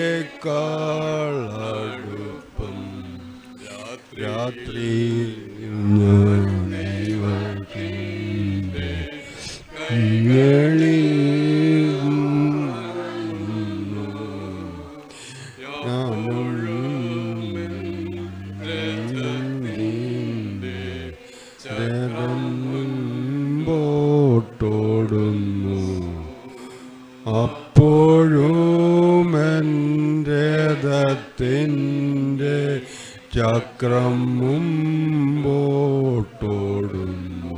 കാളടുപ്പം രാത്രി ഞാൻ ദൈവത്തിൻ്റെ കൈകളിൽ ോട്ടോടുന്നു അപ്പോഴും എൻ്റെ ദത്തിൻ്റെ ചക്രം മുമ്പോട്ടോടുന്നു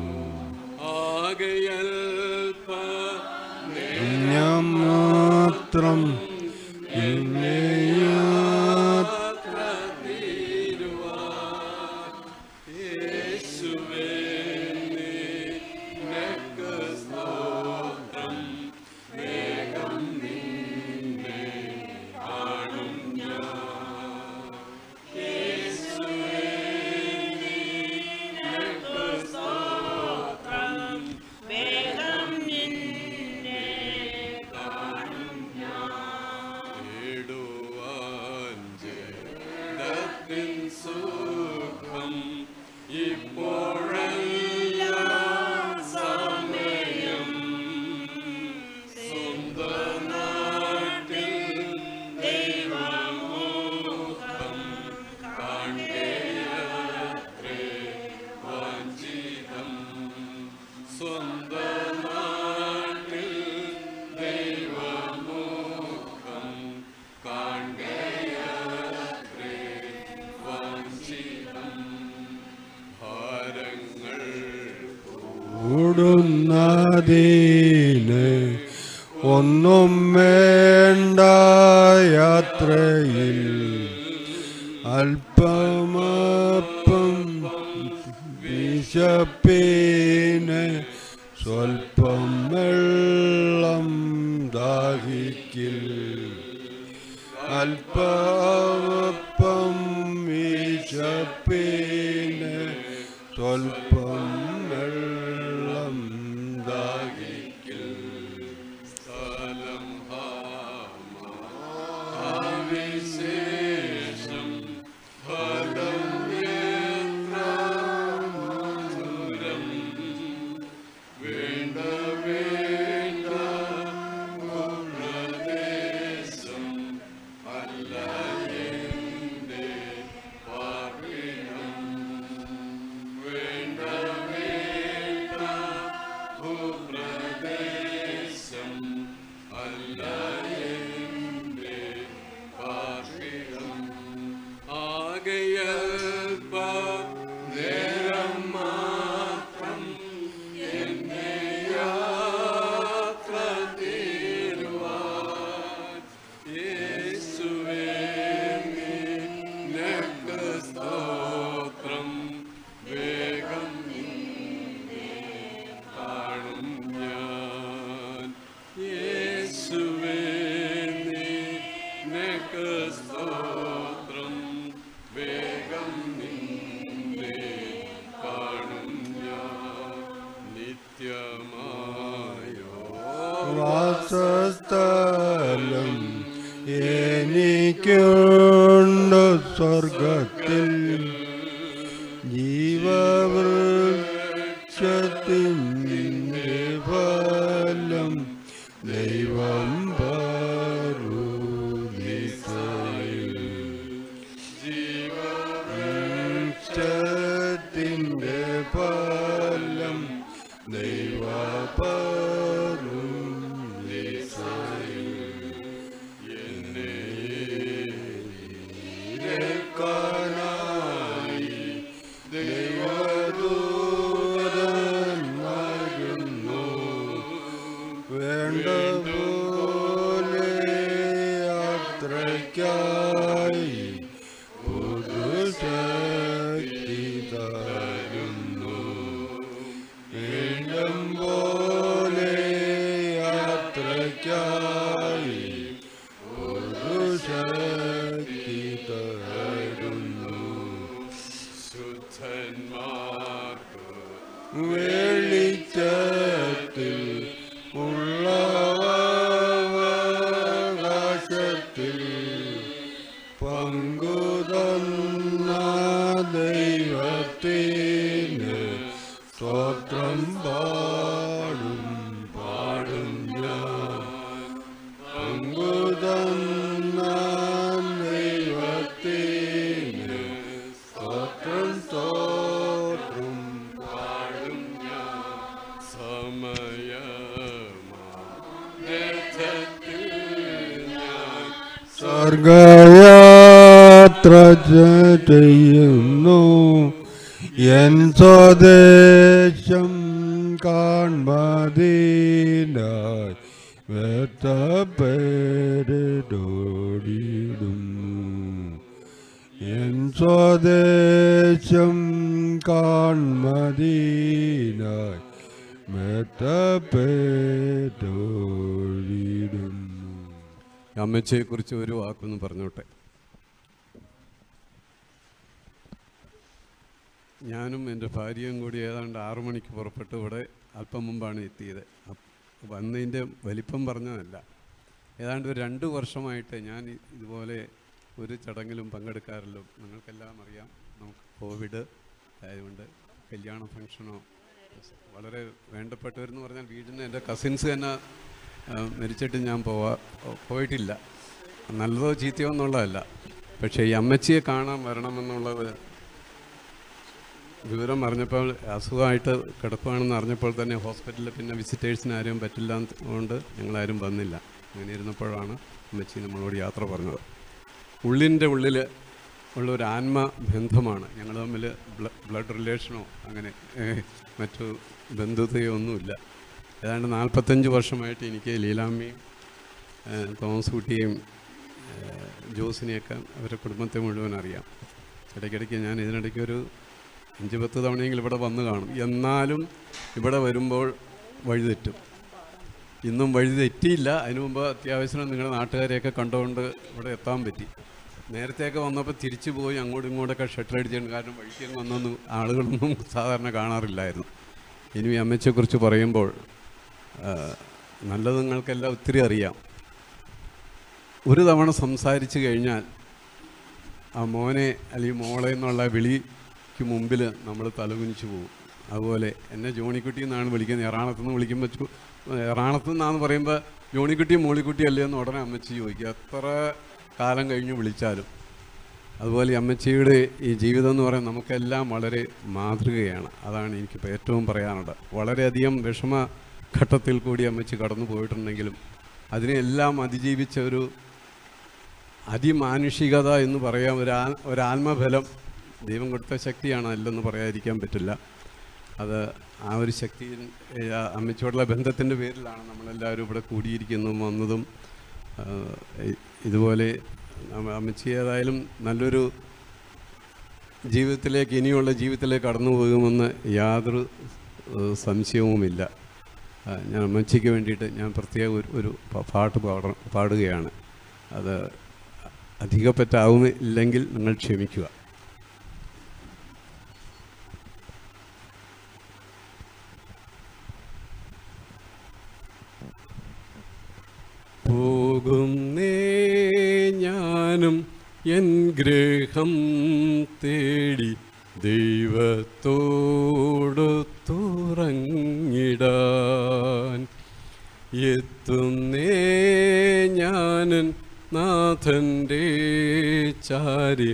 ആകയൽപ്പ ഞാൻ മാത്രം പിന്നെ യാത്ര തീരുവാൻ യേശുവേ നിനക്ക് സ്തോത്രം വേഗം നിന്നെ കാണും ഞാൻ യേശുവേ നിനക്ക് സ്തോത്രം വേഗം നിന്നെ കാണും ഞാൻ നേടുവാൻ ജഡത്തിൻ സുഖം ഇപ്പോഴല്ല സമയം സ്വന്തം നാട്ടിൽ ദൈവമുഖം കാണേയത്രേ വാഞ്ചിതം സ്വന്തം നാട്ടിൽ ദൈവമുഖം കാണേയത്രേ വാഞ്ചിതം ഭാരങ്ങൾ ഓടുന്നതിന് ഒന്നും വേണ്ട യാത്രയിൽ അല്പമപ്പം വിശപ്പീന് സ്വൽപ്പം വെള്ളം ദാഹിക്കിൽ അല്പമപ്പം വിശപ്പീന് സ്വൽപ്പം വെള്ളം ദാഹിക്കിൽ സ്ഥലം ആവിശേഷം ഫലം എത്ര മധുരം വേണ്ട വേണ്ട പ്രദേശം അല്ല എൻ്റെ പാർപ്പിടം വേണ്ട വേണ്ട ഭൂപ്രദേശം അല്ല എൻ്റെ പാർപ്പിടം ആകയൽപ്പ നേരം മാത്രം എന്നെ യാത്ര തീരുവാൻ യേശുവേ നിനക്ക് സ്തോത്രം വേഗം നിന്നെ കാണും ഞാൻ യേശുവേ നിനക്ക് സ്തോത്രം വേഗം നിന്നെ കാണും ഞാൻ നിത്യമായോ വാസസ്ഥലം എനിക്കുണ്ട് സ്വർഗത്തിൽ ജീവവൃക്ഷത്തിൻ്റെ ഫലം ദൈവം പരുദിസയിൽ ജീവവൃക്ഷത്തിൻ്റെ ഫലം ദൈവ പരുദിസയിൽ എന്നെ ഇരക്കാനായി ദൈവദൂതൻ വരുന്നു വേണ്ട പോലെ യാത്രയ്ക്കായി പുതുശക്തി തരുന്നു വേണ്ടം പോലെ യാത്രയ്ക്കായി പുതുശക്തി തരുന്നു ശുദ്ധന്മാർക്ക് വെളിച്ചത്തിൽ ഉള്ള അവകാശത്തിൽ പങ്കുതന്ന ദൈവത്തിന് സ്തോത്രം പാടും പാടും ഞാൻ പങ്കുതന്ന ദൈവത്തിന് സ്തോത്രം സ്തോത്രം പാടും ഞാൻ സമയമാറ്റത്തിൽ ഞാൻ സ്വർഗയാത്ര ചെയ്യുന്നു എൻ സ്വദേശം കാൺമതിനായി വേത്തപ്പേരിടുന്നു എൻ സ്വദേശം കാൺമതിനായി മെത്തപ്പേരിടുന്നു അമ്മച്ചയെക്കുറിച്ച് ഒരു വാക്കൊന്ന് പറഞ്ഞോട്ടെ ഞാനും എൻ്റെ ഭാര്യയും കൂടി ഏതാണ്ട് ആറു മണിക്ക് പുറപ്പെട്ട് ഇവിടെ അല്പം മുമ്പാണ് എത്തിയത് അപ്പ് വന്നതിൻ്റെ വലിപ്പം പറഞ്ഞതല്ല ഏതാണ്ട് ഒരു രണ്ട് വർഷമായിട്ട് ഞാൻ ഇ- ഇതുപോലെ ഒരു ചടങ്ങിലും പങ്കെടുക്കാറില്ല നിങ്ങൾക്കെല്ലാം അറിയാം നമുക്ക് കോവിഡ് ആയതുകൊണ്ട് കല്യാണ ഫംഗ്ഷനോ വളരെ വേണ്ടപ്പെട്ടവരെന്ന് പറഞ്ഞാൽ വീടിന് എൻ്റെ കസിൻസ് തന്നെ ആ, മരിച്ചിട്ട് ഞാൻ പോവാ പോയിട്ടില്ല നല്ലതോ ചീത്തയോ എന്നുള്ളതല്ല പക്ഷേ ഈ അമ്മച്ചിയെ കാണാൻ വരണമെന്നുള്ളത് വിവരം അറിഞ്ഞപ്പോൾ അസുഖമായിട്ട് കിടക്കുകയാണെന്ന് അറിഞ്ഞപ്പോൾ തന്നെ ഹോസ്പിറ്റലിൽ പിന്നെ വിസിറ്റേഴ്സിന് ആരും പറ്റില്ല കൊണ്ട് ഞങ്ങളാരും വന്നില്ല അങ്ങനെ ഇരുന്നപ്പോഴാണ് അമ്മച്ചി നമ്മളോട് യാത്ര പറഞ്ഞത് ഉള്ളിൻ്റെ ഉള്ളിൽ ഉള്ള ഒരു ആത്മ ബന്ധമാണ് ഞങ്ങൾ തമ്മിൽ ബ്ലഡ് റിലേഷനോ അങ്ങനെ ഏഹ്, മറ്റു ബന്ധുതയോ ഒന്നുമില്ല ഏതാണ്ട് നാൽപ്പത്തഞ്ച് വർഷമായിട്ട് എനിക്ക് ലീലാമ്മയും ഏഹ്, തോമസ് കുട്ടിയെയും ഏഹ്, ജോസിനെയൊക്കെ അവരുടെ കുടുംബത്തെ മുഴുവൻ അറിയാം ഇടയ്ക്കിടയ്ക്ക് ഞാൻ ഇതിനിടയ്ക്ക് ഒരു അഞ്ച് പത്ത് തവണയെങ്കിലും ഇവിടെ വന്ന് കാണും എന്നാലും ഇവിടെ വരുമ്പോൾ വഴിതെറ്റും ഇന്നും വഴി തെറ്റിയില്ല അതിനു മുമ്പ് അത്യാവശ്യം നിങ്ങളുടെ നാട്ടുകാരെയൊക്കെ കണ്ടുകൊണ്ട് ഇവിടെ എത്താൻ പറ്റി നേരത്തെയൊക്കെ വന്നപ്പോൾ തിരിച്ചു പോയി അങ്ങോട്ടും ഇങ്ങോട്ടൊക്കെ ഷട്ടർ അടിച്ചിട്ടുണ്ട് കാരണം വഴിക്കും വന്നൊന്നും ആളുകളൊന്നും സാധാരണ കാണാറില്ലായിരുന്നു ഇനി ഈ അമ്മച്ചെക്കുറിച്ച് പറയുമ്പോൾ ആ, നല്ലത് നിങ്ങൾക്കെല്ലാം ഒത്തിരി അറിയാം ഒരു തവണ സംസാരിച്ചു കഴിഞ്ഞാൽ ആ മോനെ അല്ലെങ്കിൽ മോളെ എന്നുള്ള വിളിക്ക് മുമ്പിൽ നമ്മൾ തലകുനിച്ച് പോകും അതുപോലെ എന്നെ ജോണിക്കുട്ടി എന്നാണ് വിളിക്കുന്നത് എറണാകുളത്ത് നിന്ന് വിളിക്കുമ്പോൾ ചു- എറണാകുളത്ത് നിന്നാന്ന് പറയുമ്പോൾ ജോണിക്കുട്ടി മോളിക്കുട്ടി അല്ലേ എന്ന് ഉടനെ അമ്മച്ചി ചോദിക്കുക എത്ര കാലം കഴിഞ്ഞ് വിളിച്ചാലും അതുപോലെ ഈ അമ്മച്ചിയുടെ ഈ ജീവിതം എന്ന് പറയുന്നത് നമുക്കെല്ലാം വളരെ മാതൃകയാണ് അതാണ് എനിക്കിപ്പോൾ ഏറ്റവും പറയാനുള്ളത് വളരെയധികം വിഷമ ഘട്ടത്തിൽ കൂടി അമ്മച്ചി കടന്നു പോയിട്ടുണ്ടെങ്കിലും അതിനെല്ലാം അതിജീവിച്ച ഒരു അതിമാനുഷികത എന്ന് പറയാം ഒരു ആ ഒരു ആത്മബലം ദൈവം കൊടുത്ത ശക്തിയാണ് അല്ലെന്ന് പറയാതിരിക്കാൻ പറ്റില്ല അത് ആ ഒരു ശക്തി അമ്മച്ചോടുള്ള ബന്ധത്തിൻ്റെ പേരിലാണ് നമ്മളെല്ലാവരും ഇവിടെ കൂടിയിരിക്കുന്നതും വന്നതും ആ, ഇ- ഇതുപോലെ അമ്മ- അമ്മച്ചി ഏതായാലും നല്ലൊരു ജീവിതത്തിലേക്ക് ഇനിയുള്ള ജീവിതത്തിലേക്ക് കടന്നു പോകുമെന്ന് യാതൊരു ഏഹ്, സംശയവുമില്ല ആ, ഞാൻ അമ്മച്ചിക്ക് വേണ്ടിയിട്ട് ഞാൻ പ്രത്യേക ഒരു ഒരു പ- പാട്ട് പാട പാടുകയാണ് അത് അധികപ്പറ്റാവുമില്ലെങ്കിൽ നിങ്ങൾ ക്ഷമിക്കുക പോകുന്നേ ഞാനും എൻ ഗൃഹം തേടി ദൈവത്തോടു തുറങ്ങിടാൻ എത്തുന്നേ ഞാനൻ നാഥൻ്റെ ചാരി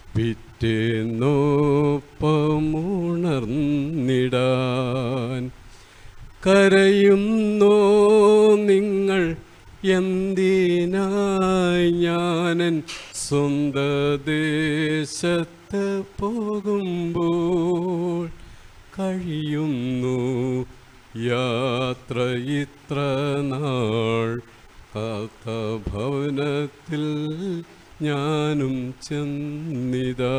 പിറ്റേന്നൊപ്പമുണർന്നിടാൻ കരയുന്നോ നിങ്ങൾ എന്തിനായി ഞാനൻ സ്വന്ത ദേശത്ത് പോകുമ്പോൾ കഴിയുന്നു യാത്ര ഇത്ര നാൾ കാത്ത ഭവനത്തിൽ ഞാനും ചെന്നിതാ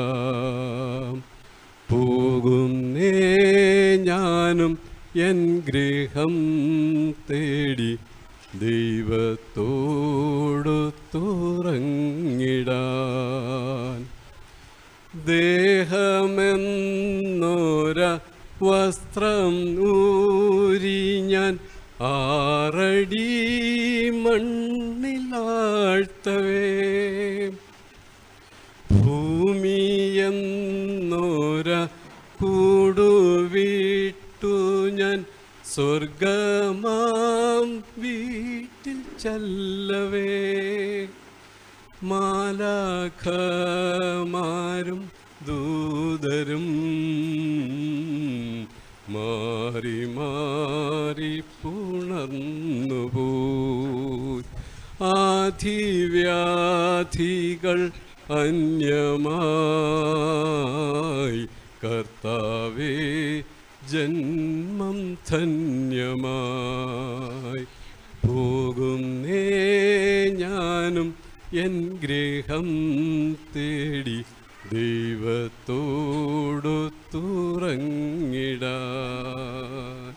പോകുന്നേ ഞാനും എൻ ഗൃഹം തേടി ദൈവത്തോടു തുറങ്ങിടാൻ ദേഹമെന്നൊര വസ്ത്രം ഊരി ഞാൻ ആറടി മണ്ണിലാഴ്ത്തവേ ഭൂമിയെന്നോര കൂടുവിട്ടു ഞാൻ സ്വർഗമാം വീട്ടിൽ ചെല്ലവേ മാലാഖമാരും ദൂതരും മാറി മാറി പുണർന്നുപോയി ആധിവ്യാധികൾ അന്യമായി കർത്താവേ ജന്മം ധന്യമായി പോകുന്നേ ഞാനും എൻ ഗൃഹം തേടി ദൈവത്തോടു തുറങ്ങിടാൻ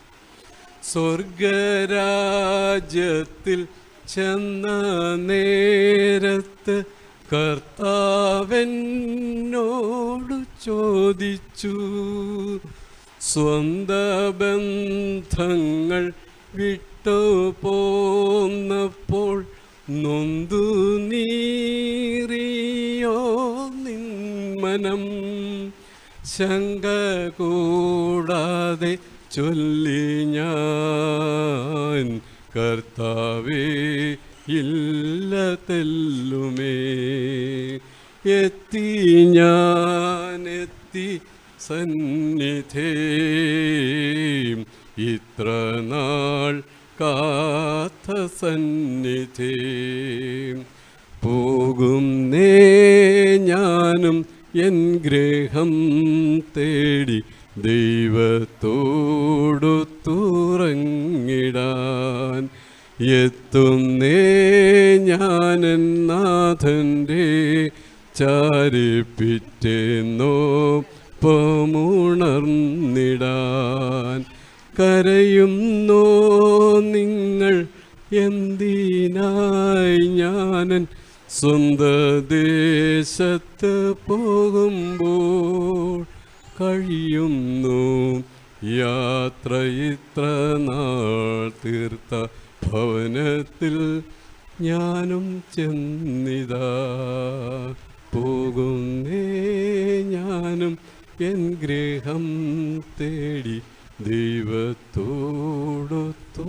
സ്വർഗരാജ്യത്തിൽ ചെന്ന നേരത്ത് കർത്താവെന്നോടു ചോദിച്ചു സ്വന്ത ബന്ധങ്ങൾ വിട്ടു പോന്നപ്പോൾ നൊന്തു നീറിയോ നിന്മനം ശങ്ക കൂടാതെ ചൊല്ലി ഞാൻ കർത്താവേ ഇല്ല തെല്ലുമേ എത്തി ഞാൻ എത്തി സന്നിധേ ഇത്ര നാൾ കാത്ത സന്നിധേ പോകുന്നേ ഞാനും എൻ ഗൃഹം തേടി ദൈവത്തോടു തുറങ്ങിടാൻ എത്തുന്നേ ഞാനൻ നാഥൻ്റെ ചാരിപ്പിറ്റെന്നോപ്പമുണർന്നിടാൻ കരയുന്നോ നിങ്ങൾ എന്തിനായി ഞാനൻ സ്വന്ത ദേശത്ത് പോകുമ്പോൾ കഴിയുന്നു യാത്ര ഇത്ര നാൾ തീർത്ത ഭവനത്തിൽ ഞാനും ചെന്നിതാ പോകുന്നേ ഞാനും എൻ ഗൃഹം തേടി ദൈവത്തോടു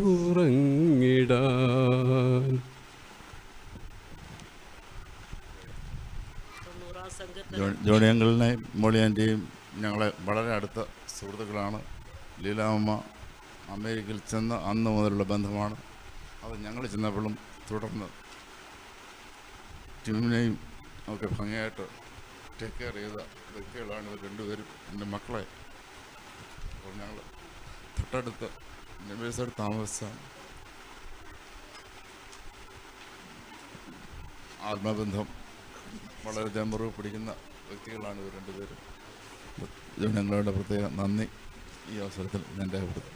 തുറങ്ങിടാൻ തൊണ്ണൂറാം സംഘത്തിൽ ജോ- ജോണി അങ്കിളിനെയും മോളി ആൻറ്റിയും ഞങ്ങളെ വളരെ അടുത്ത സുഹൃത്തുക്കളാണ് ലീലാമ്മ അമേരിക്കയിൽ ചെന്ന അന്ന് മുതലുള്ള ബന്ധമാണ് അത് ഞങ്ങൾ ചെന്നപ്പോഴും തുടർന്ന് ടിമിനെയും ഒക്കെ ഭംഗിയായിട്ട് ടേക്ക് കെയർ ചെയ്ത വ്യക്തികളാണ് ഇവർ രണ്ടുപേരും എൻ്റെ മക്കളെ അപ്പോൾ ഞങ്ങൾ തൊട്ടടുത്ത് നെബേഴ്സോട് താമസിച്ചാണ് ആത്മബന്ധം വളരെ ജമ്പറു പിടിക്കുന്ന വ്യക്തികളാണ് ഇവർ രണ്ടുപേരും ജനങ്ങളുടെ പ്രത്യേക നന്ദി ഈ അവസരത്തിൽ ഞാൻ രേഖപ്പെടുത്തും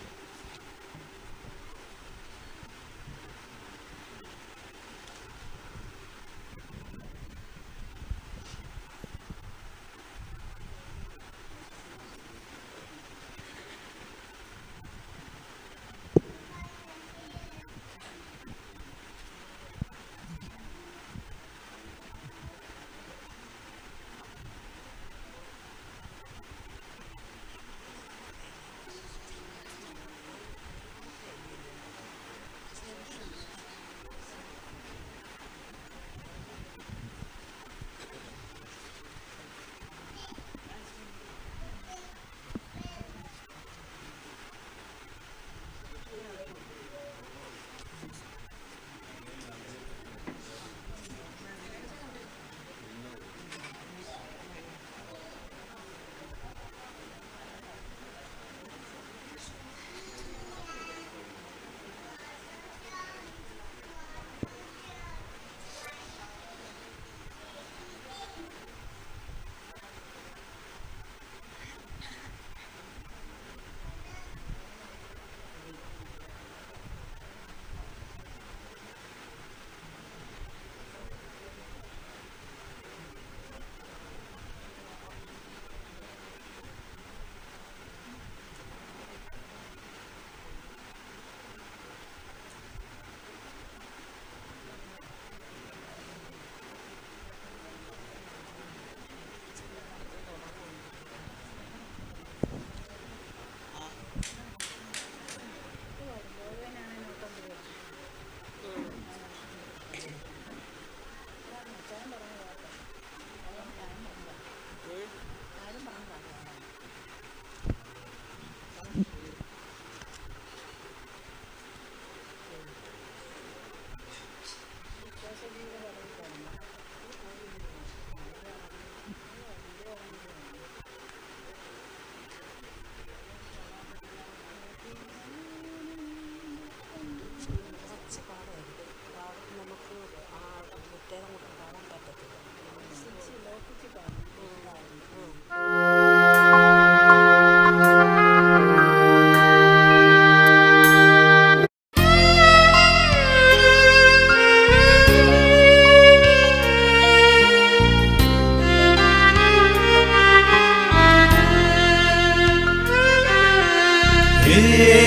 ഹേ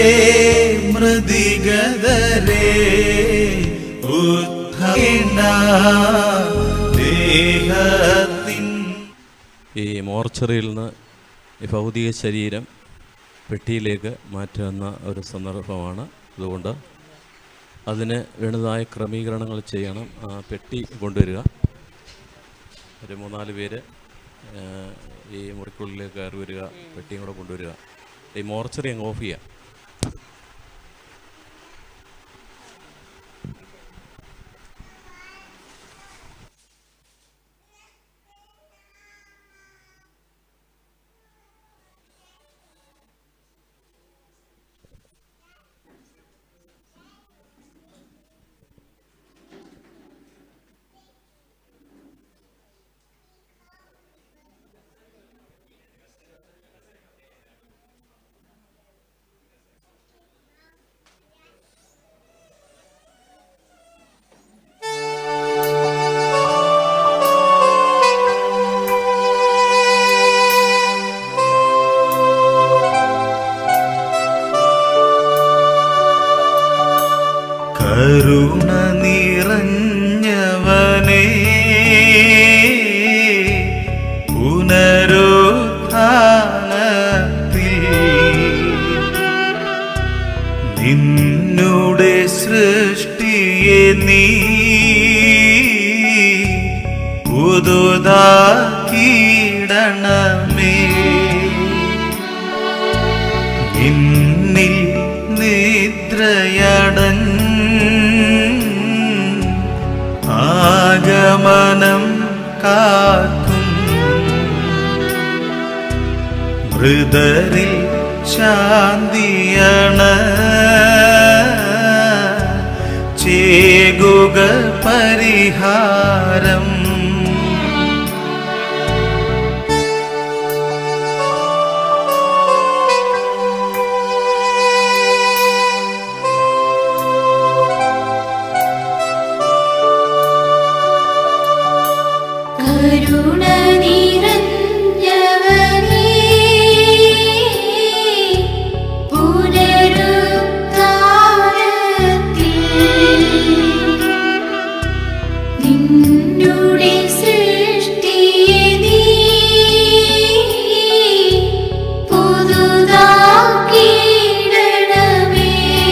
മൃദിഗതരേ ഉദ്ധീണ ദേഹത്തിൻ ഈ മോർച്ചറിയിൽ നിന്ന് ഈ ഭൗതിക ശരീരം പെട്ടിയിലേക്ക് മാറ്റുന്ന ഒരു സന്ദർഭമാണ് അതുകൊണ്ട് അതിന് വേണ്ടതായ ക്രമീകരണങ്ങൾ ചെയ്യണം ആ പെട്ടി കൊണ്ടുവരിക ഒരു മൂന്നാല് പേര് ആ, ഈ മുറിക്കുള്ളിലേക്ക് കയറി വരിക പെട്ടിയും കൂടെ കൊണ്ടുവരിക ഈ മോർച്ചറി അങ്ങ് ഓഫ് ചെയ്യാം പുതുതാക്കിയിടണമേ എന്നിൽ നിദ്രയടൻ ആഗമനം കാക്കും മൃതരിൽ ശാന്തിയണ ചേകുക പരിഹാരം കരുണ നിറഞ്ഞവനേ പുനരുദ്ധാരത്തിൽ നിന്നുടെ സൃഷ്ടിയെ നീ പുതുതാക്കിയിടണമേ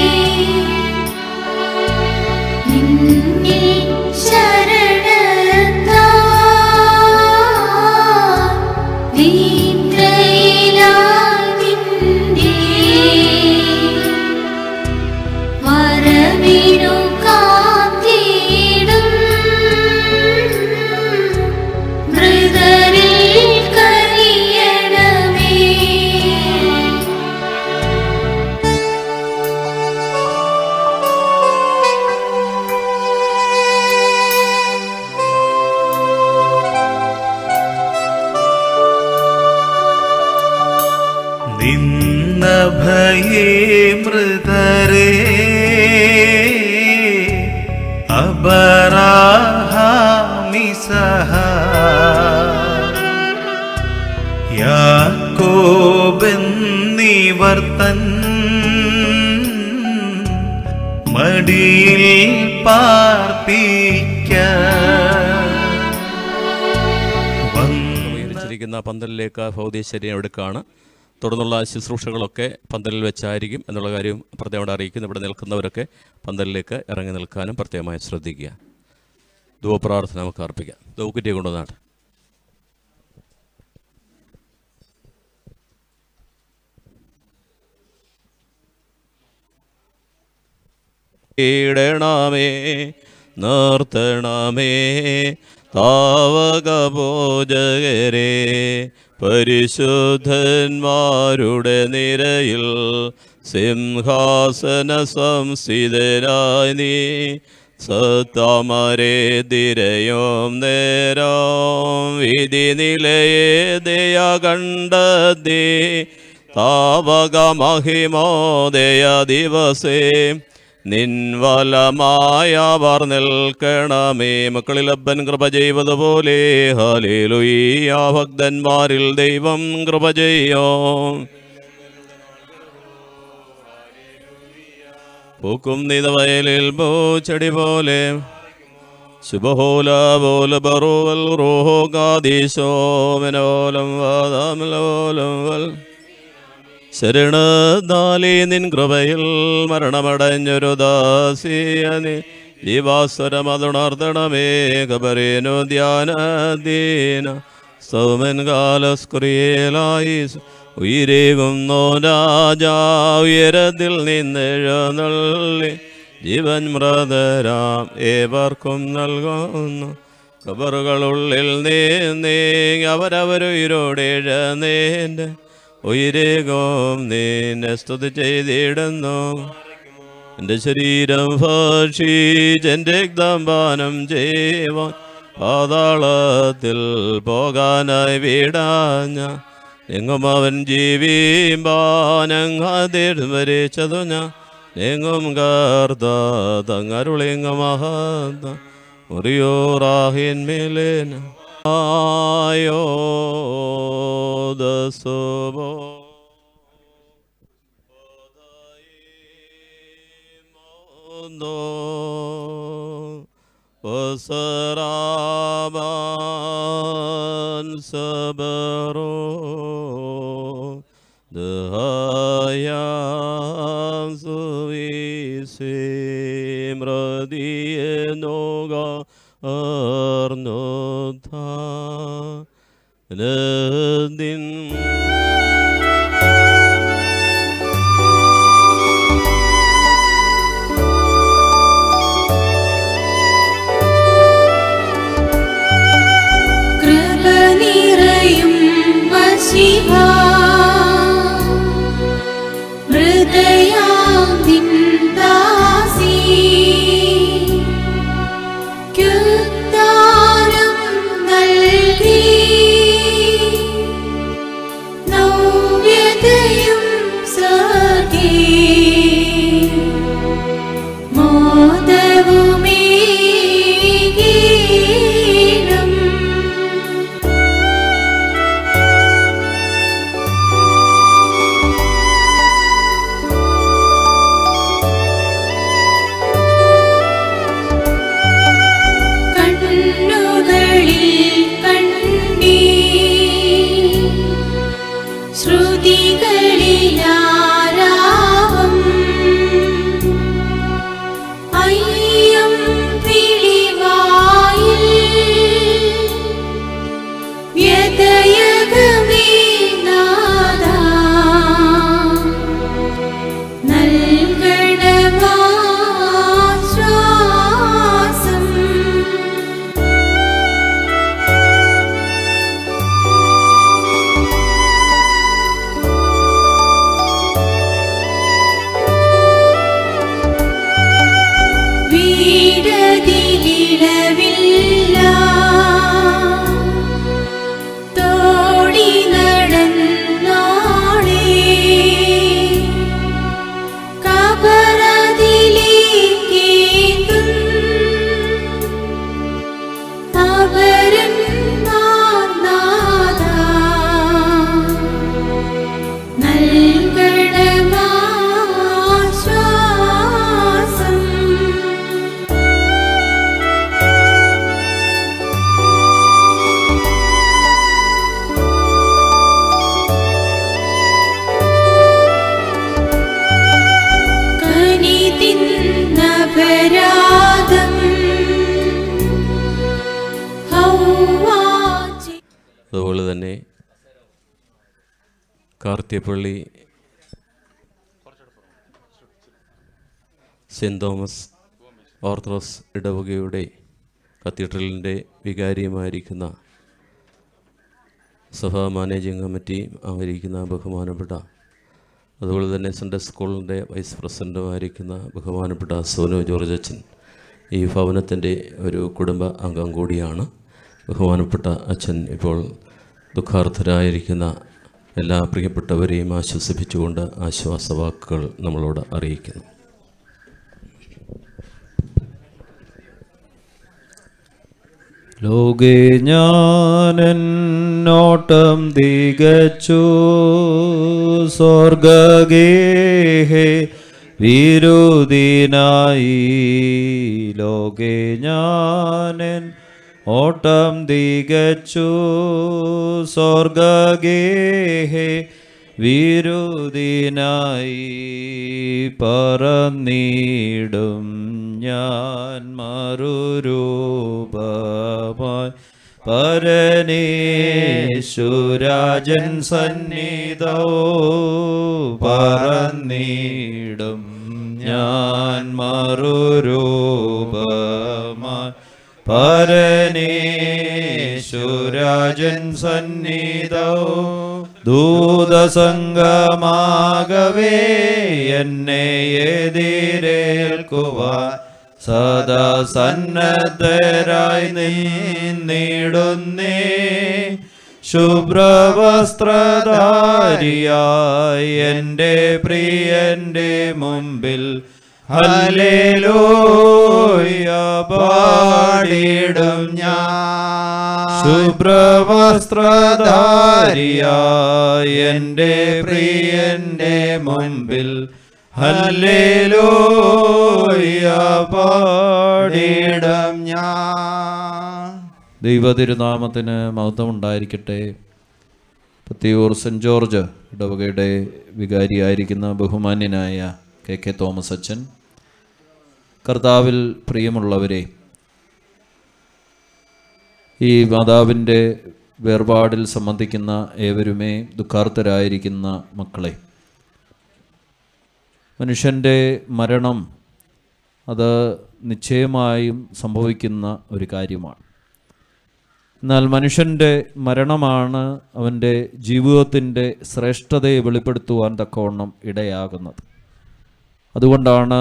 നിന്നിൽ ശരണത്താൽ നിദ്രയിലായി നിന്റെ വരവിനു കാത്തിടും മൃതരിൽ കഴിയണമേ നിന്ന ഭയേ മൃതരേ അബറാഹാമിസഹ യാക്കോബെന്നിവർത്തൻ മടിയിൽ പാർപ്പിക്ക ക്രമീകരിച്ചിരിക്കുന്ന പന്തലിലേക്ക് ഭൗതികശരീരം എടുക്കുകയാണ് തുടർന്നുള്ള ശുശ്രൂഷകളൊക്കെ പന്തലിൽ വെച്ചായിരിക്കും എന്നുള്ള കാര്യം പ്രത്യേകം അറിയിക്കുന്നു ഇവിടെ നിൽക്കുന്നവരൊക്കെ പന്തലിലേക്ക് ഇറങ്ങി നിൽക്കാനും പ്രത്യേകമായി ശ്രദ്ധിക്കുക ധൂപ്രാർത്ഥന നമുക്ക് അർപ്പിക്കാം ധൂക്കുറ്റിയെ കൊണ്ടുവന്നാട്ടെ ഈടണമേ നിർത്തണമേ താവക പൂജകരെ പരിശുദ്ധന്മാരുടെ നിരയിൽ സിംഹാസന സംസ്ഥിതരായി നീ സത്താമരെ തിരയും നേരം വിധി നിലയെ ദയ കണ്ടതേ താവക മഹിമോദയ ദിവസേ നിൻവലമായവർ നിൽക്കണമേ മക്കളിൽ അപ്പൻ കൃപ ചെയ്വതുപോലെ ഹലേലുയ്യ ഭക്തന്മാരിൽ ദൈവം കൃപ ചെയ്യോ പൂക്കും നിത വയലിൽ പൂച്ചെടി പോലെ ശുഭഹോല പോല ബറുവൽ റോഹോ കാദീശോ മനോലം വാദാമലോലം വൽ ശരണദാലി നിൻ കൃപയിൽ മരണമടഞ്ഞൊരു ദാസിയനി ജീവാസ്വരമതുണർത്തണമേ കബരേനു ധ്യാനദീന സൗമൻ കാലസ്ക്രിയലായി ഉയരേകുന്നു രാജാ ഉയരത്തിൽ നിന്നെഴുന്നള്ളി ജീവൻ മൃതരാം ഏവർക്കും നൽകുന്നു കബറുകളുള്ളിൽ നീ അവരവരുയിരോടെ എഴുന്നേൻ്റെ ഉയരേകോം നിന്നെ സ്തുതി ചെയ്തിടുന്നു എൻ്റെ ശരീരം ഭക്ഷിച്ച് എൻ്റെ രക്തം പാനം ചെയ്യുവാൻ പാതാളത്തിൽ പോകാനായി വീടാഞ്ഞ എങ്ങും അവൻ ജീവിമ്പാനങ്ങാതിരും വരച്ചതു ഞാൻ എങ്ങും കാർത്ത തങ്ങരുളിങ്ങ മഹാത്ത മുറിയോറാഹിന്മേലേന ആയോ ദസോബോ وسرابان صبروا دهايا سويسي مرضي നോക ആർന്നോദിൻ കൃപ നിറയും വശിഹ ഹൃദയാന്തിൻ ദാസി ക്യുദ്ധാനം നൽകി നവ്യതയും സഖി മോദവുമേകീണം കണ്ണുകളിൽ കണ്ണീ ശ്രുതികളിലാരാവം അയ്യം വിളിവായിൽ വ്യതയകമേ നാദാ നൽകണമാശ്വാസം വീടതിലിളവില്ല തോടി നടന്നോളേ കബറതിലേക്കേതും അവരന്മാർ നാദാ നൽകണമാശ്വാസം കനി തിന്നപരാധം ഹൗവാചി അതുപോലെ തന്നെ കാർത്തിയപ്പള്ളി സെൻറ് തോമസ് ഓർത്തഡോക്സ് ഇടവകയുടെ കത്തീഡ്രലിൻ്റെ വികാരിയുമായിരിക്കുന്ന സഭാ മാനേജിംഗ് കമ്മിറ്റി ആയിരിക്കുന്ന ബഹുമാനപ്പെട്ട അതുപോലെ തന്നെ സൺഡേ സ്കൂളിൻ്റെ വൈസ് പ്രസിഡൻറ്റുമായിരിക്കുന്ന ബഹുമാനപ്പെട്ട സോനു ജോർജ് അച്ഛൻ ഈ ഭവനത്തിൻ്റെ ഒരു കുടുംബ അംഗം കൂടിയാണ് ബഹുമാനപ്പെട്ട അച്ഛൻ ഇപ്പോൾ ദുഃഖാർത്ഥരായിരിക്കുന്ന എല്ലാ പ്രിയപ്പെട്ടവരെയും ആശ്വസിപ്പിച്ചുകൊണ്ട് ആശ്വാസവാക്കുകൾ നമ്മളോട് അറിയിക്കുന്നു ലോകേ ഞാനെന്നോട്ടം തികച്ചു സ്വർഗഗേഹേ വിരുദിനായി ലോകേ ഞാനൻ ഓട്ടം തികച്ചു സ്വർഗഗേഹേ വിരുദിനായി പറന്നിടും ഞാൻ മറുരൂപമായി പരനേശുരാജൻ സന്നിധോ പറന്നിടും ഞാൻ മറുരൂപമായി പരനേശുരാജൻ സന്നിധോ ദൂതസംഗമാകവേ എന്നെ എതിരേൽക്കുവാൻ സദാ സന്നദ്ധരായി നിന്നിടുന്നേ ശുഭ്രവസ്ത്രധാരിയായി എൻ്റെ പ്രിയൻ്റെ മുമ്പിൽ ഹല്ലേലൂയ പാടിടും ഞാൻ ശുഭ്രവസ്ത്രധാരിയായി എൻ്റെ പ്രിയൻ്റെ മുമ്പിൽ ഹല്ലേലൂയ പാടിടും ഞാൻ ദൈവതിരുനാമത്തിന് മഹത്വം ഉണ്ടായിരിക്കട്ടെ പത്തിയൂർ സെൻറ് ജോർജ് ഇടവകയുടെ വികാരിയായിരിക്കുന്ന ബഹുമാന്യനായ കെ കെ തോമസ് അച്ഛൻ കർത്താവിൽ പ്രിയമുള്ളവരെ ഈ മാതാവിൻ്റെ വേർപാടിൽ സംബന്ധിക്കുന്ന ഏവരുമേ ദുഃഖാർത്ഥരായിരിക്കുന്ന മക്കളെ മനുഷ്യൻ്റെ മരണം അത് നിശ്ചയമായും സംഭവിക്കുന്ന ഒരു കാര്യമാണ് എന്നാൽ മനുഷ്യൻ്റെ മരണമാണ് അവൻ്റെ ജീവിതത്തിൻ്റെ ശ്രേഷ്ഠതയെ വെളിപ്പെടുത്തുവാൻ തക്കവണ്ണം ഇടയാകുന്നത് അതുകൊണ്ടാണ്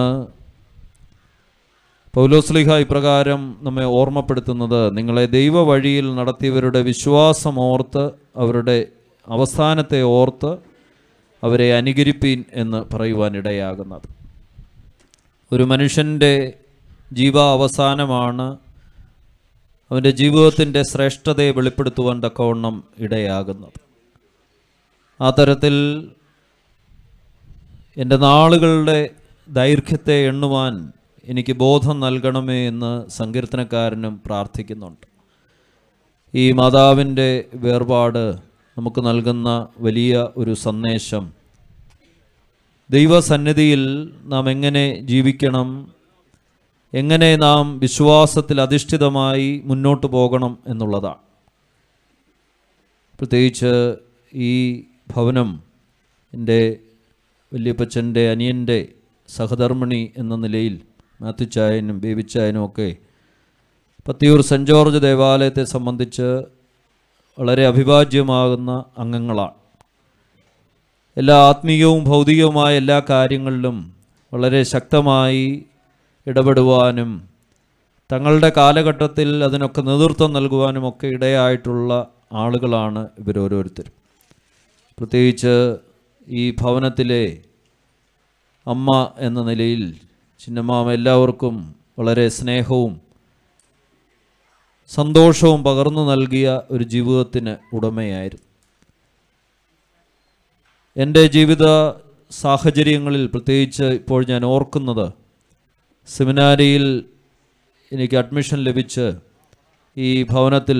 പൗലോസ്ലിഹ ഇപ്രകാരം നമ്മെ ഓർമ്മപ്പെടുത്തുന്നത് നിങ്ങളെ ദൈവ വഴിയിൽ നടത്തിയവരുടെ വിശ്വാസം ഓർത്ത് അവരുടെ അവസാനത്തെ ഓർത്ത് അവരെ അനുകരിപ്പീൻ എന്ന് പറയുവാൻ ഇടയാകുന്നത് ഒരു മനുഷ്യൻ്റെ ജീവാവസാനമാണ് അവൻ്റെ ജീവിതത്തിൻ്റെ ശ്രേഷ്ഠതയെ വെളിപ്പെടുത്തുവാൻ തക്കവണ്ണം ഇടയാകുന്നത് ആ തരത്തിൽ എൻ്റെ നാളുകളുടെ ദൈർഘ്യത്തെ എണ്ണുവാൻ എനിക്ക് ബോധം നൽകണമേ എന്ന് സങ്കീർത്തനക്കാരനും പ്രാർത്ഥിക്കുന്നുണ്ട് ഈ മാതാവിൻ്റെ വേർപാട് നമുക്ക് നൽകുന്ന വലിയ ഒരു സന്ദേശം ദൈവസന്നിധിയിൽ നാം എങ്ങനെ ജീവിക്കണം എങ്ങനെ നാം വിശ്വാസത്തിൽ അധിഷ്ഠിതമായി മുന്നോട്ട് പോകണം എന്നുള്ളതാണ് പ്രത്യേകിച്ച് ഈ ഭവനം എൻ്റെ വല്യപ്പച്ചൻ്റെ അനിയൻ്റെ സഹധർമ്മിണി എന്ന നിലയിൽ മാത്യുച്ചായനും ബേബിച്ചായനും ഒക്കെ പത്തിയൂർ സെൻറ് ജോർജ് ദേവാലയത്തെ സംബന്ധിച്ച് വളരെ അഭിവാജ്യമാകുന്ന അംഗങ്ങളാണ് എല്ലാ ആത്മീയവും ഭൗതികവുമായ എല്ലാ കാര്യങ്ങളിലും വളരെ ശക്തമായി ഇടപെടുവാനും തങ്ങളുടെ കാലഘട്ടത്തിൽ അതിനൊക്കെ നേതൃത്വം നൽകുവാനും ഒക്കെ ഇടയായിട്ടുള്ള ആളുകളാണ് ഇവരോരോരുത്തരും പ്രത്യേകിച്ച് ഈ ഭവനത്തിലെ അമ്മ എന്ന നിലയിൽ ചിന്നമ്മാമ എല്ലാവർക്കും വളരെ സ്നേഹവും സന്തോഷവും പകർന്നു നൽകിയ ഒരു ജീവിതത്തിന് ഉടമയായിരുന്നു എൻ്റെ ജീവിത സാഹചര്യങ്ങളിൽ പ്രത്യേകിച്ച് ഇപ്പോൾ ഞാൻ ഓർക്കുന്നത് സെമിനാരിയിൽ എനിക്ക് അഡ്മിഷൻ ലഭിച്ച് ഈ ഭവനത്തിൽ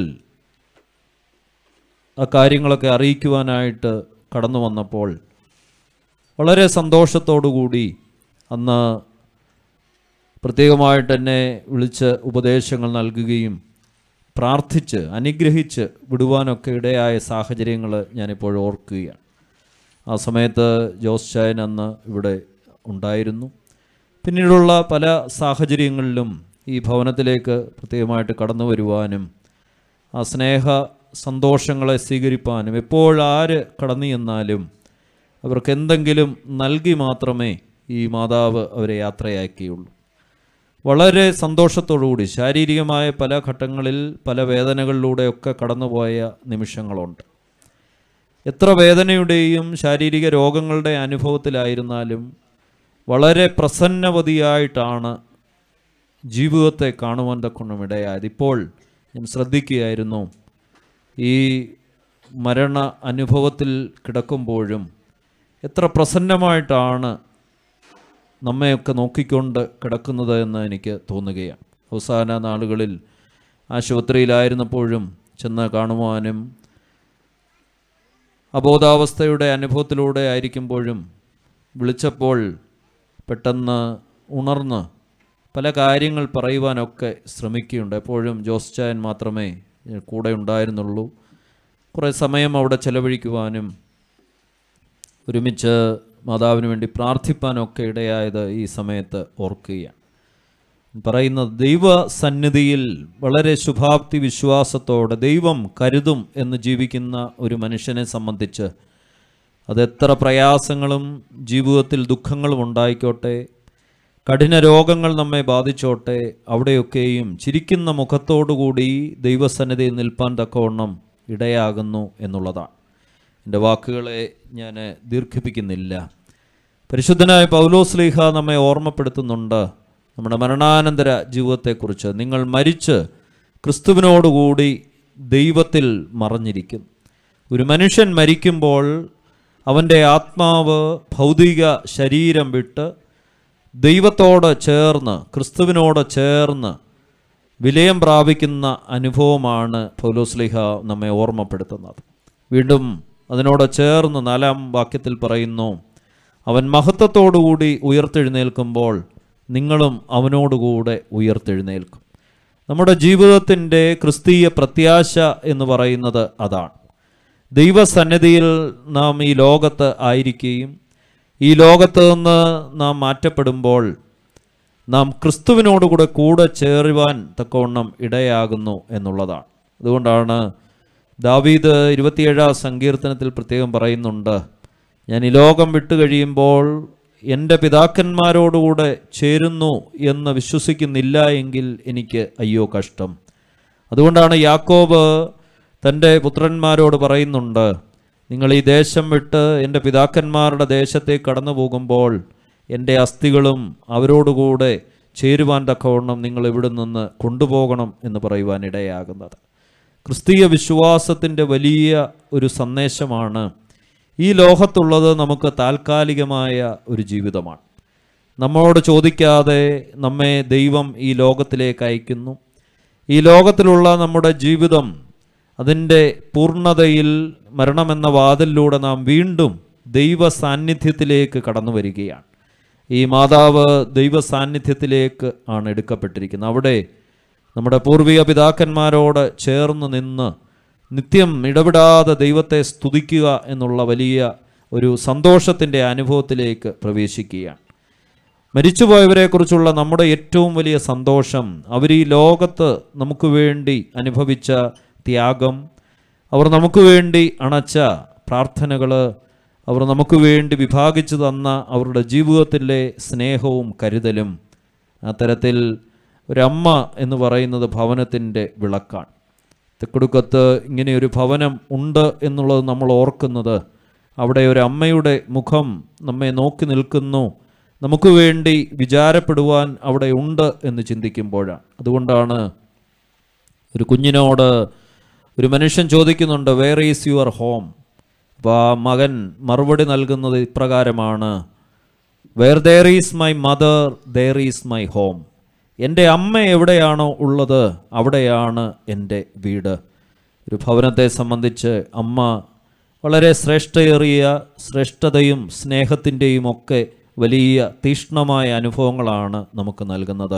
ആ കാര്യങ്ങളൊക്കെ അറിയിക്കുവാനായിട്ട് കടന്നു വന്നപ്പോൾ വളരെ സന്തോഷത്തോടു കൂടി അന്ന് പ്രത്യേകമായിട്ട് എന്നെ വിളിച്ച് ഉപദേശങ്ങൾ നൽകുകയും പ്രാർത്ഥിച്ച് അനുഗ്രഹിച്ച് വിടുവാനൊക്കെ ഇടയായ സാഹചര്യങ്ങൾ ഞാനിപ്പോൾ ഓർക്കുകയാണ് ആ സമയത്ത് ജോസ് ചായൻ അന്ന് ഇവിടെ ഉണ്ടായിരുന്നു പിന്നീടുള്ള പല സാഹചര്യങ്ങളിലും ഈ ഭവനത്തിലേക്ക് പ്രത്യേകമായിട്ട് കടന്നു വരുവാനും ആ സ്നേഹ സന്തോഷങ്ങളെ സ്വീകരിപ്പാനും എപ്പോഴാര് കടന്നു ചെന്നാലും അവർക്ക് എന്തെങ്കിലും നൽകി മാത്രമേ ഈ മാതാവ് അവരെ യാത്രയാക്കിയുള്ളൂ വളരെ സന്തോഷത്തോടുകൂടി ശാരീരികമായ പല ഘട്ടങ്ങളിൽ പല വേദനകളിലൂടെയൊക്കെ കടന്നുപോയ നിമിഷങ്ങളുണ്ട് എത്ര വേദനയുടെയും ശാരീരിക രോഗങ്ങളുടെ അനുഭവത്തിലായിരുന്നാലും വളരെ പ്രസന്നവതിയായിട്ടാണ് ജീവിതത്തെ കാണുവാൻ തക്കൊണ്ടും ഇടയായത് ഇപ്പോൾ ഞാൻ ശ്രദ്ധിക്കുകയായിരുന്നു ഈ മരണ അനുഭവത്തിൽ കിടക്കുമ്പോഴും എത്ര പ്രസന്നമായിട്ടാണ് നമ്മയൊക്കെ നോക്കിക്കൊണ്ട് കിടക്കുന്നത് എന്ന് എനിക്ക് തോന്നുകയാണ് അവസാന നാളുകളിൽ ആശുപത്രിയിലായിരുന്നപ്പോഴും ചെന്ന് കാണുവാനും അബോധാവസ്ഥയുടെ അനുഭവത്തിലൂടെ ആയിരിക്കുമ്പോഴും വിളിച്ചപ്പോൾ പെട്ടെന്ന് ഉണർന്ന് പല കാര്യങ്ങൾ പറയുവാനൊക്കെ ശ്രമിക്കുകയുണ്ട് എപ്പോഴും ജോസ് ചായൻ മാത്രമേ കൂടെ ഉണ്ടായിരുന്നുള്ളൂ കുറേ സമയം അവിടെ ചെലവഴിക്കുവാനും ഒരുമിച്ച് മാതാവിന് വേണ്ടി പ്രാർത്ഥിപ്പാനൊക്കെ ഇടയായത് ഈ സമയത്ത് ഓർക്കുകയാണ് പറയുന്നത് ദൈവസന്നിധിയിൽ വളരെ ശുഭാപ്തി വിശ്വാസത്തോടെ ദൈവം കരുതും എന്ന് ജീവിക്കുന്ന ഒരു മനുഷ്യനെ സംബന്ധിച്ച് അതെത്ര പ്രയാസങ്ങളും ജീവിതത്തിൽ ദുഃഖങ്ങളും ഉണ്ടായിക്കോട്ടെ കഠിന രോഗങ്ങൾ നമ്മെ ബാധിച്ചോട്ടെ അവിടെയൊക്കെയും ചിരിക്കുന്ന മുഖത്തോടുകൂടി ദൈവസന്നിധിയിൽ നിൽപ്പാൻ തക്കവണ്ണം ഇടയാകുന്നു എന്നുള്ളതാണ് എൻ്റെ വാക്കുകളെ ഞാൻ ദീർഘിപ്പിക്കുന്നില്ല പരിശുദ്ധനായ പൗലോസ്ലീഹ നമ്മെ ഓർമ്മപ്പെടുത്തുന്നുണ്ട് നമ്മുടെ മരണാനന്തര ജീവിതത്തെക്കുറിച്ച് നിങ്ങൾ മരിച്ച് ക്രിസ്തുവിനോടുകൂടി ദൈവത്തിൽ മറഞ്ഞിരിക്കും ഒരു മനുഷ്യൻ മരിക്കുമ്പോൾ അവൻ്റെ ആത്മാവ് ഭൗതിക ശരീരം വിട്ട് ദൈവത്തോട് ചേർന്ന് ക്രിസ്തുവിനോട് ചേർന്ന് വിലയം പ്രാപിക്കുന്ന അനുഭവമാണ് പൗലോസ്ലിഹ നമ്മെ ഓർമ്മപ്പെടുത്തുന്നത് വീണ്ടും അതിനോട് ചേർന്ന് നാലാം വാക്യത്തിൽ പറയുന്നു അവൻ മഹത്വത്തോടുകൂടി ഉയർത്തെഴുന്നേൽക്കുമ്പോൾ നിങ്ങളും അവനോടുകൂടെ ഉയർത്തെഴുന്നേൽക്കും നമ്മുടെ ജീവിതത്തിൻ്റെ ക്രിസ്തീയ പ്രത്യാശ എന്ന് പറയുന്നത് അതാണ് ദൈവസന്നിധിയിൽ നാം ഈ ലോകത്ത് ആയിരിക്കുകയും ഈ ലോകത്ത് നിന്ന് നാം മാറ്റപ്പെടുമ്പോൾ നാം ക്രിസ്തുവിനോടുകൂടെ കൂടെ ചേരുവാൻ തക്കവണ്ണം ഇടയാകുന്നു എന്നുള്ളതാണ് അതുകൊണ്ടാണ് ദാവീദ് ഇരുപത്തിയേഴാം സങ്കീർത്തനത്തിൽ പ്രത്യേകം പറയുന്നുണ്ട് ഞാൻ ഈ ലോകം വിട്ടു കഴിയുമ്പോൾ എൻ്റെ പിതാക്കന്മാരോടുകൂടെ ചേരുന്നു എന്ന് വിശ്വസിക്കുന്നില്ല എങ്കിൽ എനിക്ക് അയ്യോ കഷ്ടം അതുകൊണ്ടാണ് യാക്കോബ് തൻ്റെ പുത്രന്മാരോട് പറയുന്നുണ്ട് നിങ്ങൾ ഈ ദേശം വിട്ട് എൻ്റെ പിതാക്കന്മാരുടെ ദേശത്തേക്ക് കടന്നു പോകുമ്പോൾ എൻ്റെ അസ്ഥികളും അവരോടുകൂടെ ചേരുവാൻ തക്കവണ്ണം നിങ്ങൾ ഇവിടെ നിന്ന് കൊണ്ടുപോകണം എന്ന് പറയുവാൻ ഇടയാകുന്നത് ക്രിസ്തീയ വിശ്വാസത്തിൻ്റെ വലിയ ഒരു സന്ദേശമാണ് ഈ ലോകത്തുള്ളത് നമുക്ക് താൽക്കാലികമായ ഒരു ജീവിതമാണ് നമ്മോട് ചോദിക്കാതെ നമ്മെ ദൈവം ഈ ലോകത്തിലേക്ക് അയക്കുന്നു ഈ ലോകത്തിലുള്ള നമ്മുടെ ജീവിതം അതിൻ്റെ പൂർണ്ണതയിൽ മരണമെന്ന വാതിലിലൂടെ നാം വീണ്ടും ദൈവ സാന്നിധ്യത്തിലേക്ക് കടന്നു വരികയാണ് ഈ മാതാവ് ദൈവ സാന്നിധ്യത്തിലേക്ക് ആണ് എടുക്കപ്പെട്ടിരിക്കുന്നത് അവിടെ നമ്മുടെ പൂർവിക പിതാക്കന്മാരോട് ചേർന്ന് നിന്ന് നിത്യം ഇടപെടാതെ ദൈവത്തെ സ്തുതിക്കുക എന്നുള്ള വലിയ ഒരു സന്തോഷത്തിൻ്റെ അനുഭവത്തിലേക്ക് പ്രവേശിക്കുകയാണ് മരിച്ചുപോയവരെക്കുറിച്ചുള്ള നമ്മുടെ ഏറ്റവും വലിയ സന്തോഷം അവർ ഈ ലോകത്ത് നമുക്ക് വേണ്ടി അനുഭവിച്ച ത്യാഗം അവർ നമുക്ക് വേണ്ടി അണച്ച പ്രാർത്ഥനകൾ അവർ നമുക്ക് വേണ്ടി വിഭാഗിച്ചു തന്ന അവരുടെ ജീവിതത്തിലെ സ്നേഹവും കരുതലും അത്തരത്തിൽ ഒരമ്മ എന്ന് പറയുന്നത് ഭവനത്തിൻ്റെ വിളക്കാണ് തെക്കുടുക്കത്ത് ഇങ്ങനെയൊരു ഭവനം ഉണ്ട് എന്നുള്ളത് നമ്മൾ ഓർക്കുന്നത് അവിടെ ഒരു അമ്മയുടെ മുഖം നമ്മെ നോക്കി നിൽക്കുന്നു നമുക്ക് വേണ്ടി വിചാരപ്പെടുവാൻ അവിടെ ഉണ്ട് എന്ന് ചിന്തിക്കുമ്പോഴാണ് അതുകൊണ്ടാണ് ഒരു കുഞ്ഞിനോട് ഒരു മനുഷ്യൻ ചോദിക്കുന്നുണ്ട് വേർ ഈസ് യുവർ ഹോം അപ്പോൾ ആ മകൻ മറുപടി നൽകുന്നത് ഇപ്രകാരമാണ് where there is my mother there is my home എൻ്റെ അമ്മ എവിടെയാണോ ഉള്ളത് അവിടെയാണ് എൻ്റെ വീട് ഒരു ഭവനത്തെ സംബന്ധിച്ച് അമ്മ വളരെ ശ്രേഷ്ഠയേറിയ ശ്രേഷ്ഠതയും സ്നേഹത്തിൻ്റെയും ഒക്കെ വലിയ തീക്ഷ്ണമായ അനുഭവങ്ങളാണ് നമുക്ക് നൽകുന്നത്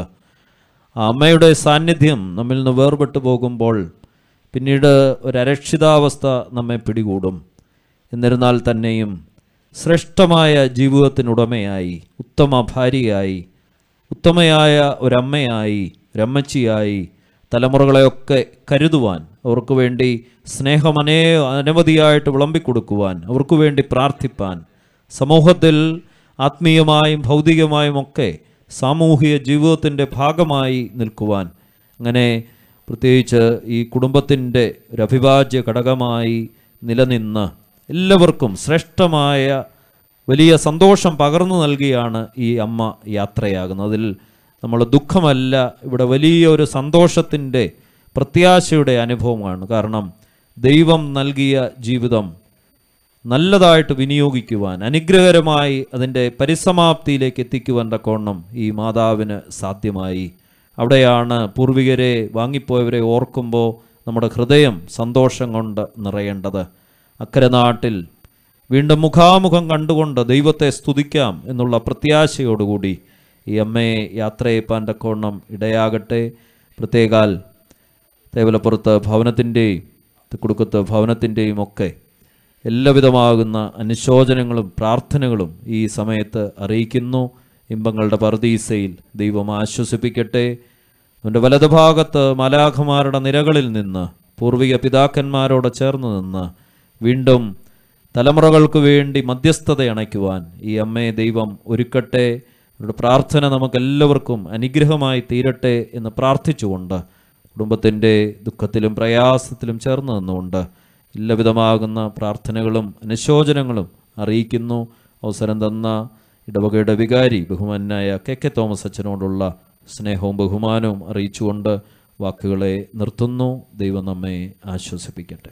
ആ അമ്മയുടെ സാന്നിധ്യം നമ്മിൽ നിന്ന് വേർപെട്ടു പോകുമ്പോൾ പിന്നീട് ഒരു അരക്ഷിതാവസ്ഥ നമ്മെ പിടികൂടും എന്നിരുന്നാൽ തന്നെയും ശ്രേഷ്ഠമായ ജീവിതത്തിനുടമയായി ഉത്തമ ഭാര്യയായി ഉത്തമയായ ഒരമ്മയായി ഒരമ്മച്ചിയായി തലമുറകളെയൊക്കെ കരുതുവാൻ അവർക്ക് വേണ്ടി സ്നേഹമനേ അനവധിയായിട്ട് വിളമ്പിക്കൊടുക്കുവാൻ അവർക്ക് വേണ്ടി പ്രാർത്ഥിപ്പാൻ സമൂഹത്തിൽ ആത്മീയമായും ഭൗതികമായും ഒക്കെ സാമൂഹിക ജീവിതത്തിൻ്റെ ഭാഗമായി നിൽക്കുവാൻ അങ്ങനെ പ്രത്യേകിച്ച് ഈ കുടുംബത്തിൻ്റെ ഒരു അവിഭാജ്യ ഘടകമായി നിലനിന്ന് എല്ലാവർക്കും ശ്രേഷ്ഠമായ വലിയ സന്തോഷം പകർന്നു നൽകിയാണ് ഈ അമ്മ യാത്രയാകുന്നത് അതിൽ നമ്മൾ ദുഃഖമല്ല ഇവിടെ വലിയ ഒരു സന്തോഷത്തിൻ്റെ പ്രത്യാശയുടെ അനുഭവമാണ് കാരണം ദൈവം നൽകിയ ജീവിതം നല്ലതായിട്ട് വിനിയോഗിക്കുവാൻ അനുഗ്രഹകരമായി അതിൻ്റെ പരിസമാപ്തിയിലേക്ക് എത്തിക്കുവാൻ തക്കവണ്ണം ഈ മാതാവിന് സാധ്യമായി അവിടെയാണ് പൂർവികരെ വാങ്ങിപ്പോയവരെ ഓർക്കുമ്പോൾ നമ്മുടെ ഹൃദയം സന്തോഷം കൊണ്ട് നിറയേണ്ടത് അക്കരെ നാട്ടിൽ വീണ്ടും മുഖാമുഖം കണ്ടുകൊണ്ട് ദൈവത്തെ സ്തുതിക്കാം എന്നുള്ള പ്രത്യാശയോടുകൂടി ഈ അമ്മയെ യാത്രയപ്പാൻ തക്കവണ്ണം ഇടയാകട്ടെ പ്രത്യേകാൽ തേവലപ്പുറത്ത് ഭവനത്തിൻ്റെയും കുടുക്കത്ത് ഭവനത്തിൻ്റെയും ഒക്കെ എല്ലാവിധമാകുന്ന അനുശോചനങ്ങളും പ്രാർത്ഥനകളും ഈ സമയത്ത് അറിയിക്കുന്നു ഇമ്പങ്ങളുടെ പർദീസയിൽ ദൈവം ആശ്വസിപ്പിക്കട്ടെ അവൻ്റെ വലതുഭാഗത്ത് മലാഖമാരുടെ നിരകളിൽ നിന്ന് പൂർവിക പിതാക്കന്മാരോട് ചേർന്ന് നിന്ന് വീണ്ടും തലമുറകൾക്ക് വേണ്ടി മധ്യസ്ഥത അണയ്ക്കുവാൻ ഈ അമ്മയെ ദൈവം ഒരുക്കട്ടെ അവരുടെ പ്രാർത്ഥന നമുക്കെല്ലാവർക്കും അനുഗ്രഹമായി തീരട്ടെ എന്ന് പ്രാർത്ഥിച്ചുകൊണ്ട് കുടുംബത്തിൻ്റെ ദുഃഖത്തിലും പ്രയാസത്തിലും ചേർന്ന് നിന്നുകൊണ്ട് എല്ലാവിധമാകുന്ന പ്രാർത്ഥനകളും അനുശോചനങ്ങളും അറിയിക്കുന്നു അവസരം തന്ന ഇടവകയുടെ വികാരി ബഹുമാനായ കെ കെ തോമസ് അച്ഛനോടുള്ള സ്നേഹവും ബഹുമാനവും അറിയിച്ചുകൊണ്ട് വാക്കുകളെ നിർത്തുന്നു ദൈവം നമ്മെ ആശ്വസിപ്പിക്കട്ടെ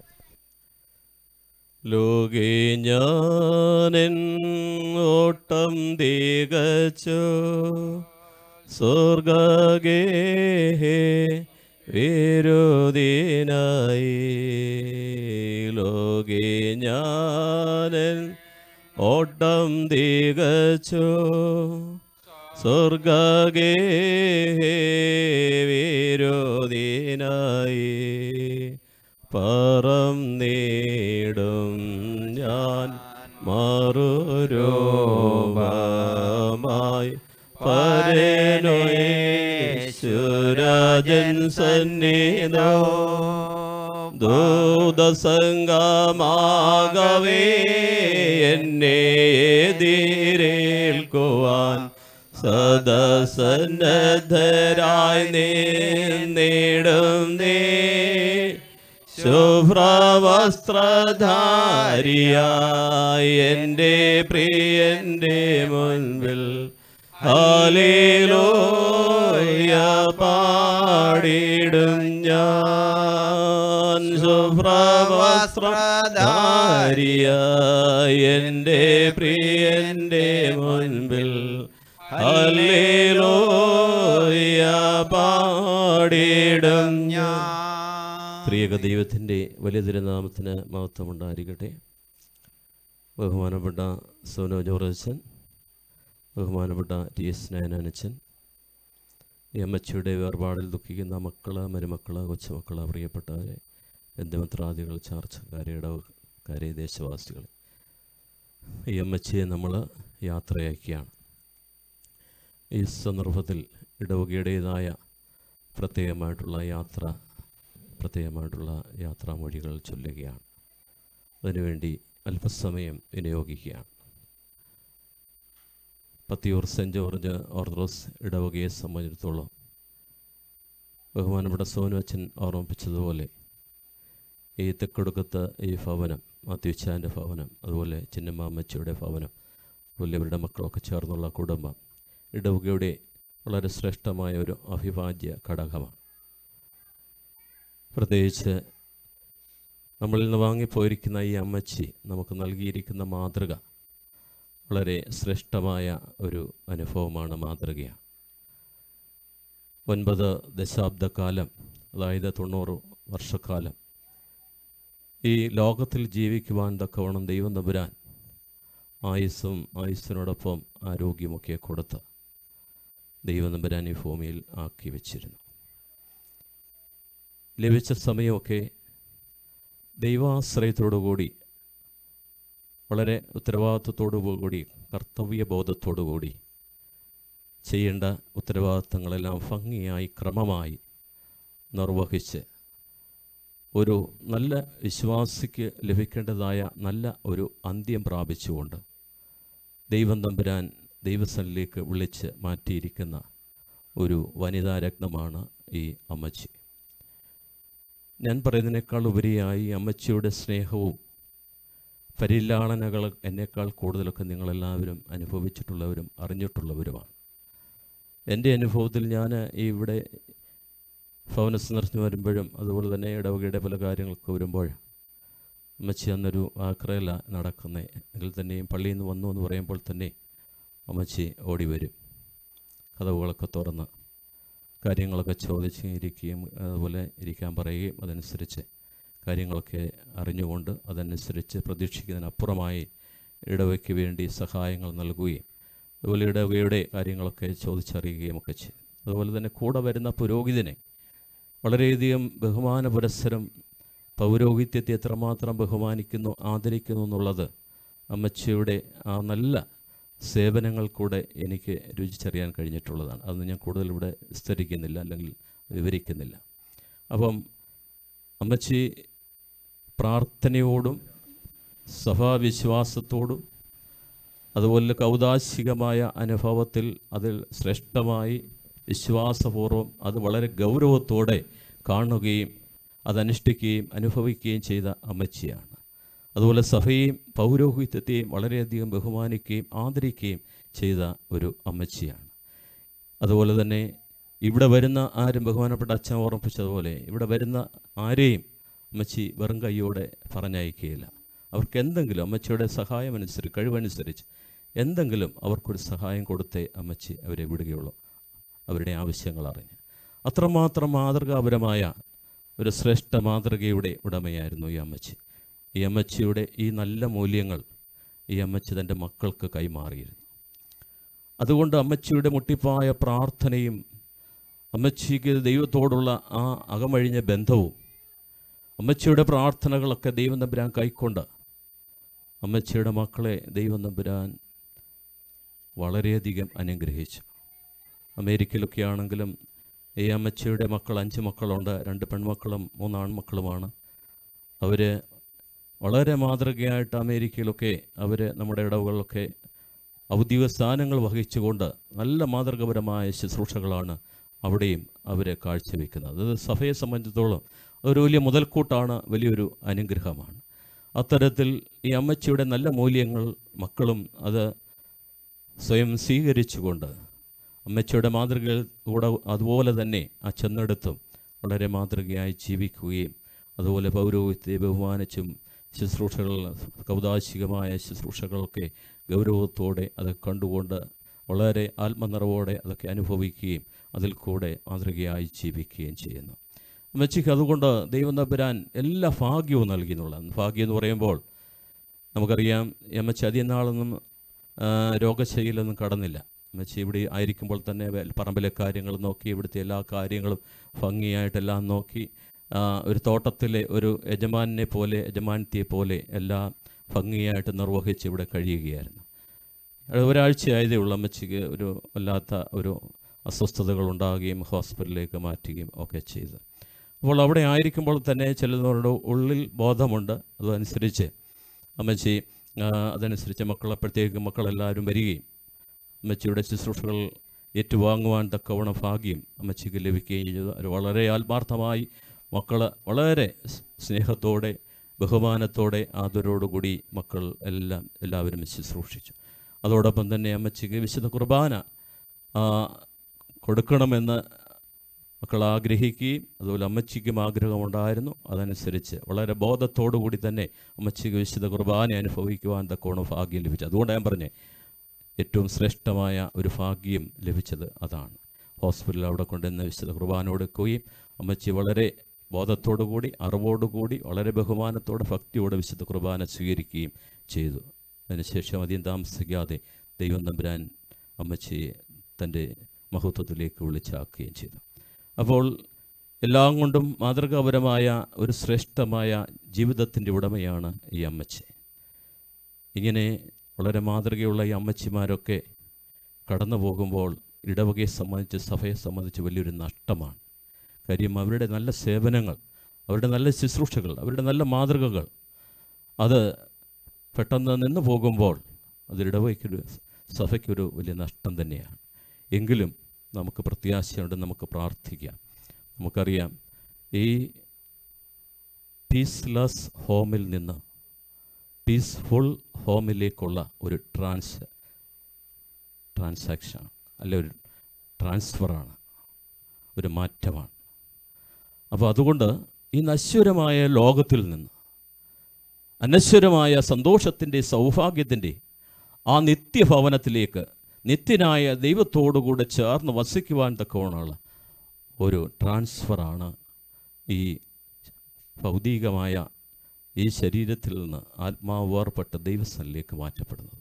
ലോകേ ഞാനെൻ ഓട്ടം തികച്ചു സ്വർഗേ വിരോധിനായി ലോകേ ഞാനൻ ഓട്ടം തികച്ചു സ്വർഗേ വിരോധീനായി പറം നേടും ഞാൻ മറുരൂപമായി പരനോയേശ്വരാജൻ സന്നിധോ ദൂതസംഗമാകവേ എന്നെ എതിരേൽക്കുവാൻ സദസന്നദ്ധരായി നേടും നേ ശുഭ്രവസ്ത്രധാരിയായി എൻ്റെ പ്രിയൻ്റെ മുൻപിൽ ഹാലേലോയ പാടിടും ഞാൻ ശുഭ്രവസ്ത്രധാരിയായി എൻ്റെ പ്രിയൻ്റെ മുൻപിൽ ഹല്ലേലൂയ പാടിടും ഞാൻ ത്രിയേക ദൈവത്തിൻ്റെ വലിയ തിരുനാമത്തിന് മഹത്വമുണ്ടായിരിക്കട്ടെ ബഹുമാനപ്പെട്ട സോനോ ജോറച്ചൻ ബഹുമാനപ്പെട്ട ടി എസ് നയനാനച്ചൻ ഈ അമ്മച്ചിയുടെ വേർപാടിൽ ദുഃഖിക്കുന്ന മക്കള് മരുമക്കള് കൊച്ചുമക്കള് പ്രിയപ്പെട്ടവരെ ബന്ധുമിത്രാദികൾ ചാർച്ചക്കാരെ ഇടവക്കാരെ ദേശവാസികൾ ഈ അമ്മച്ചിയെ നമ്മൾ യാത്രയാക്കിയാണ് ഈ സന്ദർഭത്തിൽ ഇടവകയുടേതായ പ്രത്യേകമായിട്ടുള്ള യാത്ര പ്രത്യേകമായിട്ടുള്ള യാത്രാമൊഴികൾ ചൊല്ലുകയാണ് അതിനുവേണ്ടി അല്പസമയം വിനിയോഗിക്കുകയാണ് പത്തിയൂർ സെൻറ്റ് ജോർജ് ഓർത്തഡോക്സ് ഇടവകയെ സംബന്ധിച്ചിടത്തോളം ബഹുമാനപ്പെട്ട സോനു അച്ഛൻ ഓർമ്മിപ്പിച്ചതുപോലെ ഈ തെക്കൊടുക്കത്ത് ഈ ഭവനം മാത്യുച്ചാൻ്റെ ഭവനം അതുപോലെ ചിന്നമ്മാമ്മച്ചിയുടെ ഭവനം അതുപോലെ ഇവരുടെ മക്കളൊക്കെ ചേർന്നുള്ള കുടുംബം ഇടവകയുടെ വളരെ ശ്രേഷ്ഠമായ ഒരു അവിഭാജ്യ ഘടകമാണ് പ്രത്യേകിച്ച് നമ്മളിൽ നിന്ന് വാങ്ങിപ്പോയിരിക്കുന്ന ഈ അമ്മച്ചി നമുക്ക് നൽകിയിരിക്കുന്ന മാതൃക വളരെ ശ്രേഷ്ഠമായ ഒരു അനുഭവമാണ് മാതൃകയാണ് ഒൻപത് ദശാബ്ദക്കാലം അതായത് തൊണ്ണൂറ് വർഷക്കാലം ഈ ലോകത്തിൽ ജീവിക്കുവാൻ തക്കവണ്ണം ദൈവം നമ്പുരാൻ ആയുസ്സും ആയുസ്സിനോടൊപ്പം ആരോഗ്യമൊക്കെ കൊടുത്ത് ദൈവം നമ്പുരാൻ ഈ ഭൂമിയിൽ ആക്കി വെച്ചിരുന്നു ലഭിച്ച സമയമൊക്കെ ദൈവാശ്രയത്തോടുകൂടി വളരെ ഉത്തരവാദിത്വത്തോടുകൂടി കർത്തവ്യബോധത്തോടുകൂടി ചെയ്യേണ്ട ഉത്തരവാദിത്തങ്ങളെല്ലാം ഭംഗിയായി ക്രമമായി നിർവഹിച്ച് ഒരു നല്ല വിശ്വാസിക്ക് ലഭിക്കേണ്ടതായ നല്ല ഒരു അന്ത്യം പ്രാപിച്ചുകൊണ്ട് ദൈവം തമ്പുരാൻ ദൈവസനിലേക്ക് വിളിച്ച് മാറ്റിയിരിക്കുന്ന ഒരു വനിതാ രത്നമാണ് ഈ അമ്മച്ചി ഞാൻ പറയുന്നതിനേക്കാൾ ഉപരിയായി അമ്മച്ചിയുടെ സ്നേഹവും പരിലാളനകൾ എന്നേക്കാൾ കൂടുതലൊക്കെ നിങ്ങളെല്ലാവരും അനുഭവിച്ചിട്ടുള്ളവരും അറിഞ്ഞിട്ടുള്ളവരുമാണ് എൻ്റെ അനുഭവത്തിൽ ഞാൻ ഈ ഇവിടെ ഭവന സന്ദർശനം വരുമ്പോഴും അതുപോലെ തന്നെ ഇടവകയുടെ പല കാര്യങ്ങൾക്ക് വരുമ്പോൾ അമ്മച്ചി അന്നൊരു ആക്രയല നടക്കുന്നേ എങ്കിൽ തന്നെയും പള്ളിയിൽ നിന്ന് വന്നു എന്ന് പറയുമ്പോൾ തന്നെ അമ്മച്ചി ഓടി വരും കഥവുകളൊക്കെ തുറന്ന് കാര്യങ്ങളൊക്കെ ചോദിച്ച് ഇരിക്കുകയും അതുപോലെ ഇരിക്കാൻ പറയുകയും അതനുസരിച്ച് കാര്യങ്ങളൊക്കെ അറിഞ്ഞുകൊണ്ട് അതനുസരിച്ച് പ്രതീക്ഷിക്കുന്നതിനപ്പുറമായി ഇടവയ്ക്ക് വേണ്ടി സഹായങ്ങൾ നൽകുകയും അതുപോലെ ഇടവകയുടെ കാര്യങ്ങളൊക്കെ ചോദിച്ചറിയുകയും ഒക്കെ ചെയ്യും അതുപോലെ തന്നെ കൂടെ വരുന്ന പുരോഹിതനെ വളരെയധികം ബഹുമാന പുരസ്സരം പൗരോഹിത്യത്തെ എത്രമാത്രം ബഹുമാനിക്കുന്നു ആദരിക്കുന്നു എന്നുള്ളത് അമ്മച്ചിയുടെ ആ നല്ല സേവനങ്ങൾ കൂടെ എനിക്ക് രുചിച്ചറിയാൻ കഴിഞ്ഞിട്ടുള്ളതാണ് അതൊന്നും ഞാൻ കൂടുതൽ ഇവിടെ വിസ്തരിക്കുന്നില്ല അല്ലെങ്കിൽ വിവരിക്കുന്നില്ല അപ്പം അമ്മച്ചി പ്രാർത്ഥനയോടും സഭാവിശ്വാസത്തോടും അതുപോലെ കൗതാശികമായ അനുഭവത്തിൽ അതിൽ ശ്രേഷ്ഠമായി വിശ്വാസപൂർവ്വം അത് വളരെ ഗൗരവത്തോടെ കാണുകയും അതനുഷ്ഠിക്കുകയും അനുഭവിക്കുകയും ചെയ്ത അമ്മച്ചിയാണ് അതുപോലെ സഭയെയും പൗരോഹിത്യത്തെയും വളരെയധികം ബഹുമാനിക്കുകയും ആദരിക്കുകയും ചെയ്ത ഒരു അമ്മച്ചിയാണ് അതുപോലെ തന്നെ ഇവിടെ വരുന്ന ആരും ബഹുമാനപ്പെട്ട അച്ഛൻ ഓർമ്മിപ്പിച്ചതുപോലെ ഇവിടെ വരുന്ന ആരെയും അമ്മച്ചി വെറും കൈയോടെ പറഞ്ഞയക്കുകയില്ല അവർക്ക് എന്തെങ്കിലും അമ്മച്ചിയുടെ സഹായമനുസരിച്ച് കഴിവനുസരിച്ച് എന്തെങ്കിലും അവർക്കൊരു സഹായം കൊടുത്തേ അമ്മച്ചി അവരെ വിടുകയുള്ളൂ അവരുടെ ആവശ്യങ്ങൾ അറിഞ്ഞ് അത്രമാത്രം മാതൃകാപരമായ ഒരു ശ്രേഷ്ഠ മാതൃകയുടെ ഉടമയായിരുന്നു ഈ അമ്മച്ചി ഈ അമ്മച്ചിയുടെ ഈ നല്ല മൂല്യങ്ങൾ ഈ അമ്മച്ചി തൻ്റെ മക്കൾക്ക് കൈമാറിയിരുന്നു അതുകൊണ്ട് അമ്മച്ചിയുടെ മുട്ടിപ്പായ പ്രാർത്ഥനയും അമ്മച്ചിക്ക് ദൈവത്തോടുള്ള ആ അകമഴിഞ്ഞ ബന്ധവും അമ്മച്ചിയുടെ പ്രാർത്ഥനകളൊക്കെ ദൈവം തമ്പുരാൻ കൈക്കൊണ്ട് അമ്മച്ചിയുടെ മക്കളെ ദൈവം തമ്പുരാൻ വളരെയധികം അനുഗ്രഹിച്ചു അമേരിക്കയിലൊക്കെ ആണെങ്കിലും ഈ അമ്മച്ചിയുടെ മക്കൾ അഞ്ച് മക്കളുണ്ട് രണ്ട് പെൺമക്കളും മൂന്ന് ആൺമക്കളുമാണ് അവർ വളരെ മാതൃകയായിട്ട് അമേരിക്കയിലൊക്കെ അവർ നമ്മുടെ ഇടവുകളിലൊക്കെ ഔദ്യോഗിക സ്ഥാനങ്ങൾ വഹിച്ചുകൊണ്ട് നല്ല മാതൃകപരമായ ശുശ്രൂഷകളാണ് അവിടെയും അവർ കാഴ്ചവെക്കുന്നത് അത് സഭയെ സംബന്ധിച്ചിടത്തോളം ഒരു വലിയ മുതൽക്കൂട്ടാണ് വലിയൊരു അനുഗ്രഹമാണ് അത്തരത്തിൽ ഈ അമ്മച്ചിയുടെ നല്ല മൂല്യങ്ങൾ മക്കളും അത് സ്വയം സ്വീകരിച്ചുകൊണ്ട് അമ്മച്ചിയുടെ മാതൃകയിൽ കൂടെ അതുപോലെ തന്നെ ആ ചെന്നെടുത്തും വളരെ മാതൃകയായി ജീവിക്കുകയും അതുപോലെ പൗരോഹിത്യത്തെ ബഹുമാനിച്ചും ശുശ്രൂഷകൾ കൗതാശികമായ ശുശ്രൂഷകളൊക്കെ ഗൗരവത്തോടെ അത് കണ്ടുകൊണ്ട് വളരെ ആത്മനിറവോടെ അതൊക്കെ അനുഭവിക്കുകയും അതിൽ കൂടെ മാതൃകയായി ജീവിക്കുകയും ചെയ്യുന്നു അമ്മച്ചിക്ക് അതുകൊണ്ട് ദൈവം തമ്പുരാൻ എല്ലാ ഭാഗ്യവും നൽകി എന്നുള്ളതാണ് ഭാഗ്യം എന്ന് പറയുമ്പോൾ നമുക്കറിയാം ഈ അമ്മച്ചി അധികം നാളൊന്നും ആ, രോഗശൈലിയൊന്നും കടന്നില്ല അമ്മച്ചി ഇവിടെ ആയിരിക്കുമ്പോൾ തന്നെ വെ- പറമ്പിലെ കാര്യങ്ങൾ നോക്കി ഇവിടുത്തെ എല്ലാ കാര്യങ്ങളും ഭംഗിയായിട്ടെല്ലാം നോക്കി ആ, ഒരു തോട്ടത്തിലെ ഒരു യജമാനെ പോലെ യജമാനത്തിയെ പോലെ എല്ലാം ഭംഗിയായിട്ട് നിർവഹിച്ച് ഇവിടെ കഴിയുകയായിരുന്നു അത് ഒരാഴ്ചയായതേ ഉള്ളൂ അമ്മച്ചിക്ക് ഒരു വല്ലാത്ത ഒരു അസ്വസ്ഥതകൾ ഉണ്ടാകുകയും ഹോസ്പിറ്റലിലേക്ക് മാറ്റുകയും ഒക്കെ ചെയ്തു അപ്പോൾ അവിടെ ആയിരിക്കുമ്പോൾ തന്നെ ചിലരുടെ ഉള്ളിൽ ബോധമുണ്ട് അതനുസരിച്ച് അമ്മച്ചി ആ, അതനുസരിച്ച് മക്കളപ്പോഴത്തേക്ക് മക്കളെല്ലാവരും വരികയും അമ്മച്ചിയുടെ ശുശ്രൂഷകൾ ഏറ്റുവാങ്ങുവാൻ തക്കവണ്ണം ഭാഗ്യം അമ്മച്ചിക്ക് ലഭിക്കുകയും ചെയ്തു അത് വളരെ ആത്മാർത്ഥമായി മക്കൾ വളരെ സ് സ്നേഹത്തോടെ ബഹുമാനത്തോടെ ആദരവോടുകൂടി മക്കൾ എല്ലാം എല്ലാവരും ശുശ്രൂഷിച്ചു അതോടൊപ്പം തന്നെ അമ്മച്ചിക്ക് വിശുദ്ധ കുർബാന ആ, കൊടുക്കണമെന്ന് മക്കൾ ആഗ്രഹിക്കുകയും അതുപോലെ അമ്മച്ചിക്കും ആഗ്രഹമുണ്ടായിരുന്നു അതനുസരിച്ച് വളരെ ബോധത്തോടു കൂടി തന്നെ അമ്മച്ചിക്ക് വിശുദ്ധ കുർബാന അനുഭവിക്കുവാൻ തക്കോണം ഭാഗ്യം ലഭിച്ചു അതുകൊണ്ട് ഞാൻ പറഞ്ഞേ ഏറ്റവും ശ്രേഷ്ഠമായ ഒരു ഭാഗ്യം ലഭിച്ചത് അതാണ് ഹോസ്പിറ്റലിൽ അവിടെ കൊണ്ടുവന്ന് വിശുദ്ധ കുർബാന കൊടുക്കുകയും അമ്മച്ചി വളരെ ബോധത്തോടു കൂടി അറിവോടുകൂടി വളരെ ബഹുമാനത്തോടെ ഭക്തിയോടെ വിശുദ്ധ കുർബാന സ്വീകരിക്കുകയും ചെയ്തു അതിനുശേഷം അധികം താമസിക്കാതെ ദൈവം തമ്പുരാൻ അമ്മച്ചിയെ തൻ്റെ മഹത്വത്തിലേക്ക് വിളിച്ചാക്കുകയും ചെയ്തു അപ്പോൾ എല്ലാം കൊണ്ടും മാതൃകാപരമായ ഒരു ശ്രേഷ്ഠമായ ജീവിതത്തിൻ്റെ ഉടമയാണ് ഈ അമ്മച്ചി ഇങ്ങനെ വളരെ മാതൃകയുള്ള ഈ അമ്മച്ചിമാരൊക്കെ കടന്നു പോകുമ്പോൾ ഇടവകയെ സംബന്ധിച്ച് സഭയെ സംബന്ധിച്ച് വലിയൊരു നഷ്ടമാണ് കാര്യം അവരുടെ നല്ല സേവനങ്ങൾ അവരുടെ നല്ല ശുശ്രൂഷകൾ അവരുടെ നല്ല മാതൃകകൾ അത് പെട്ടെന്ന് നിന്ന് പോകുമ്പോൾ അത് ഇടവയ്ക്കൊരു സഭയ്ക്കൊരു വലിയ നഷ്ടം തന്നെയാണ് എങ്കിലും നമുക്ക് പ്രത്യാശയുണ്ട് നമുക്ക് പ്രാർത്ഥിക്കാം നമുക്കറിയാം ഈ പീസ്ലെസ് ഹോമിൽ നിന്ന് പീസ്ഫുൾ ഹോമിലേക്കുള്ള ഒരു ട്രാൻസ് ട്രാൻസാക്ഷൻ അല്ലെ ഒരു ട്രാൻസ്ഫറാണ് ഒരു മാറ്റമാണ് അപ്പോൾ അതുകൊണ്ട് ഈ നശ്വരമായ ലോകത്തിൽ നിന്ന് അനശ്വരമായ സന്തോഷത്തിൻ്റെ സൗഭാഗ്യത്തിൻ്റെ ആ നിത്യഭവനത്തിലേക്ക് നിത്യനായ ദൈവത്തോടുകൂടെ ചേർന്ന് വസിക്കുവാൻ തക്കവണ്ണമുള്ള ഒരു ട്രാൻസ്ഫറാണ് ഈ ഭൗതികമായ ഈ ശരീരത്തിൽ നിന്ന് ആത്മാവ് വേർപെട്ട് ദൈവസ്ഥലിലേക്ക് മാറ്റപ്പെടുന്നത്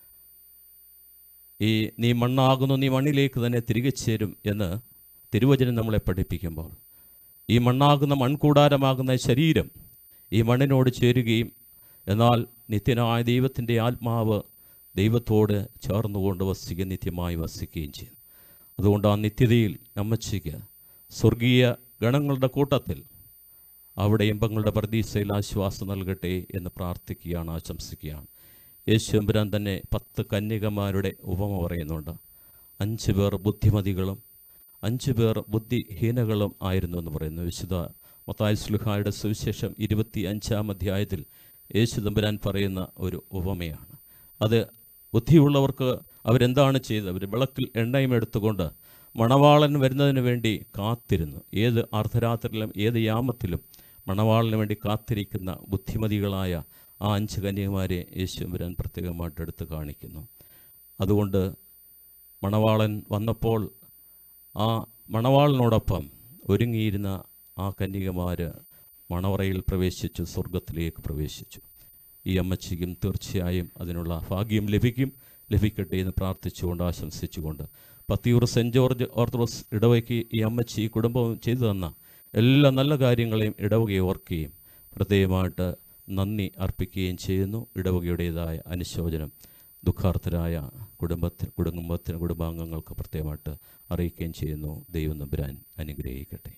ഈ നീ മണ്ണാകുന്നു നീ മണ്ണിലേക്ക് തന്നെ തിരികെ ചേരും എന്ന് തിരുവചനം നമ്മളെ പഠിപ്പിക്കുമ്പോൾ ഈ മണ്ണാകുന്ന മൺകൂടാരമാകുന്ന ശരീരം ഈ മണ്ണിനോട് ചേരുകയും എന്നാൽ നിത്യനായ ദൈവത്തിൻ്റെ ആത്മാവ് ദൈവത്തോട് ചേർന്നുകൊണ്ട് വസിക്കുക നിത്യമായി വസിക്കുകയും ചെയ്യും അതുകൊണ്ട് ആ നിത്യതയിൽ അമ്മച്ചിക്ക് സ്വർഗീയ ഗണങ്ങളുടെ കൂട്ടത്തിൽ അവിടെ ഇമ്പങ്ങളുടെ പ്രതീക്ഷയിൽ ആശ്വാസം നൽകട്ടെ എന്ന് പ്രാർത്ഥിക്കുകയാണ് ആശംസിക്കുകയാണ് യേശുമ്പുരാൻ തന്നെ പത്ത് കന്യകമാരുടെ ഉപമ പറയുന്നുണ്ട് അഞ്ച് പേർ ബുദ്ധിമതികളും അഞ്ച് പേർ ബുദ്ധിഹീനകളും ആയിരുന്നു എന്ന് പറയുന്നു വിശുദ്ധ മത്തായ സ്ലുഹായുടെ സുവിശേഷം ഇരുപത്തി അഞ്ചാം അധ്യായത്തിൽ യേശു തമ്പുരാൻ പറയുന്ന ഒരു ഉപമയാണ് അത് ബുദ്ധിയുള്ളവർക്ക് അവരെന്താണ് ചെയ്തത് അവർ വിളക്കിൽ എണ്ണയും എടുത്തുകൊണ്ട് മണവാളൻ വരുന്നതിന് വേണ്ടി കാത്തിരുന്നു ഏത് അർദ്ധരാത്രിയിലും ഏത് യാമത്തിലും മണവാളിന് വേണ്ടി കാത്തിരിക്കുന്ന ബുദ്ധിമതികളായ ആ അഞ്ച് കന്യകുമാരെ യേശുമ്പുരാൻ പ്രത്യേകമായിട്ട് എടുത്ത് കാണിക്കുന്നു അതുകൊണ്ട് മണവാളൻ വന്നപ്പോൾ ആ മണവാളിനോടൊപ്പം ഒരുങ്ങിയിരുന്ന ആ കന്യകമാർ മണവറയിൽ പ്രവേശിച്ചു സ്വർഗത്തിലേക്ക് പ്രവേശിച്ചു ഈ അമ്മച്ചിക്കും തീർച്ചയായും അതിനുള്ള ഭാഗ്യം ലഭിക്കും ലഭിക്കട്ടെ എന്ന് പ്രാർത്ഥിച്ചുകൊണ്ട് ആശംസിച്ചുകൊണ്ട് പത്തിയൂർ സെൻറ്റ് ജോർജ് ഓർത്തഡോക്സ് ഇടവയ്ക്ക് ഈ അമ്മച്ചി ഈ കുടുംബവും ചെയ്തു തന്ന എല്ലാ നല്ല കാര്യങ്ങളെയും ഇടവകയെ ഓർക്കുകയും പ്രത്യേകമായിട്ട് നന്ദി അർപ്പിക്കുകയും ചെയ്യുന്നു ഇടവകയുടേതായ അനുശോചനം ദുഃഖാർത്ഥരായ കുടുംബത്തിന് കുടുംബത്തിന് കുടുംബാംഗങ്ങൾക്ക് പ്രത്യേകമായിട്ട് അറിയിക്കുകയും ചെയ്യുന്നു ദൈവം നമ്പുരാൻ അനുഗ്രഹിക്കട്ടെ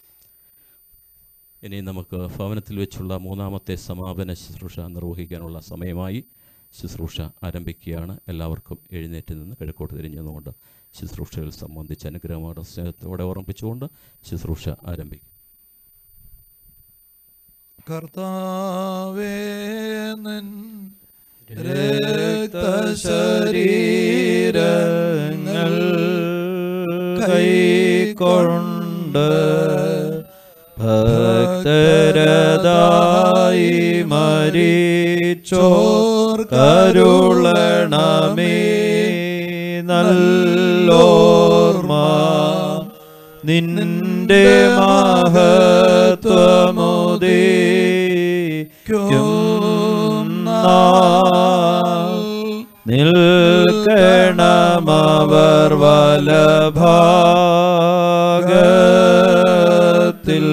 ഇനി നമുക്ക് ഭവനത്തിൽ വെച്ചുള്ള മൂന്നാമത്തെ സമാപന ശുശ്രൂഷ നിർവഹിക്കാനുള്ള സമയമായി ശുശ്രൂഷ ആരംഭിക്കുകയാണ് എല്ലാവർക്കും എഴുന്നേറ്റ് നിന്ന് കിഴക്കോട്ട് തിരിഞ്ഞുകൊണ്ട് ശുശ്രൂഷകൾ സംബന്ധിച്ച് അനുഗ്രഹമായിട്ട് സ്നേഹത്തോടെ ഓർമ്മിപ്പിച്ചുകൊണ്ട് ശുശ്രൂഷ ആരംഭിക്കും കർത്താവേ നിൻ രക്തശരീരങ്ങൾ കൈക്കൊണ്ട് ഭക്തരതായി മരിച്ചോർ കരുളണമേ നല്ലോർമ്മ നിന്റെ മഹത്വമുദീക്കും നാൾ നിൽക്കണമവർ വലഭാഗത്തിൽ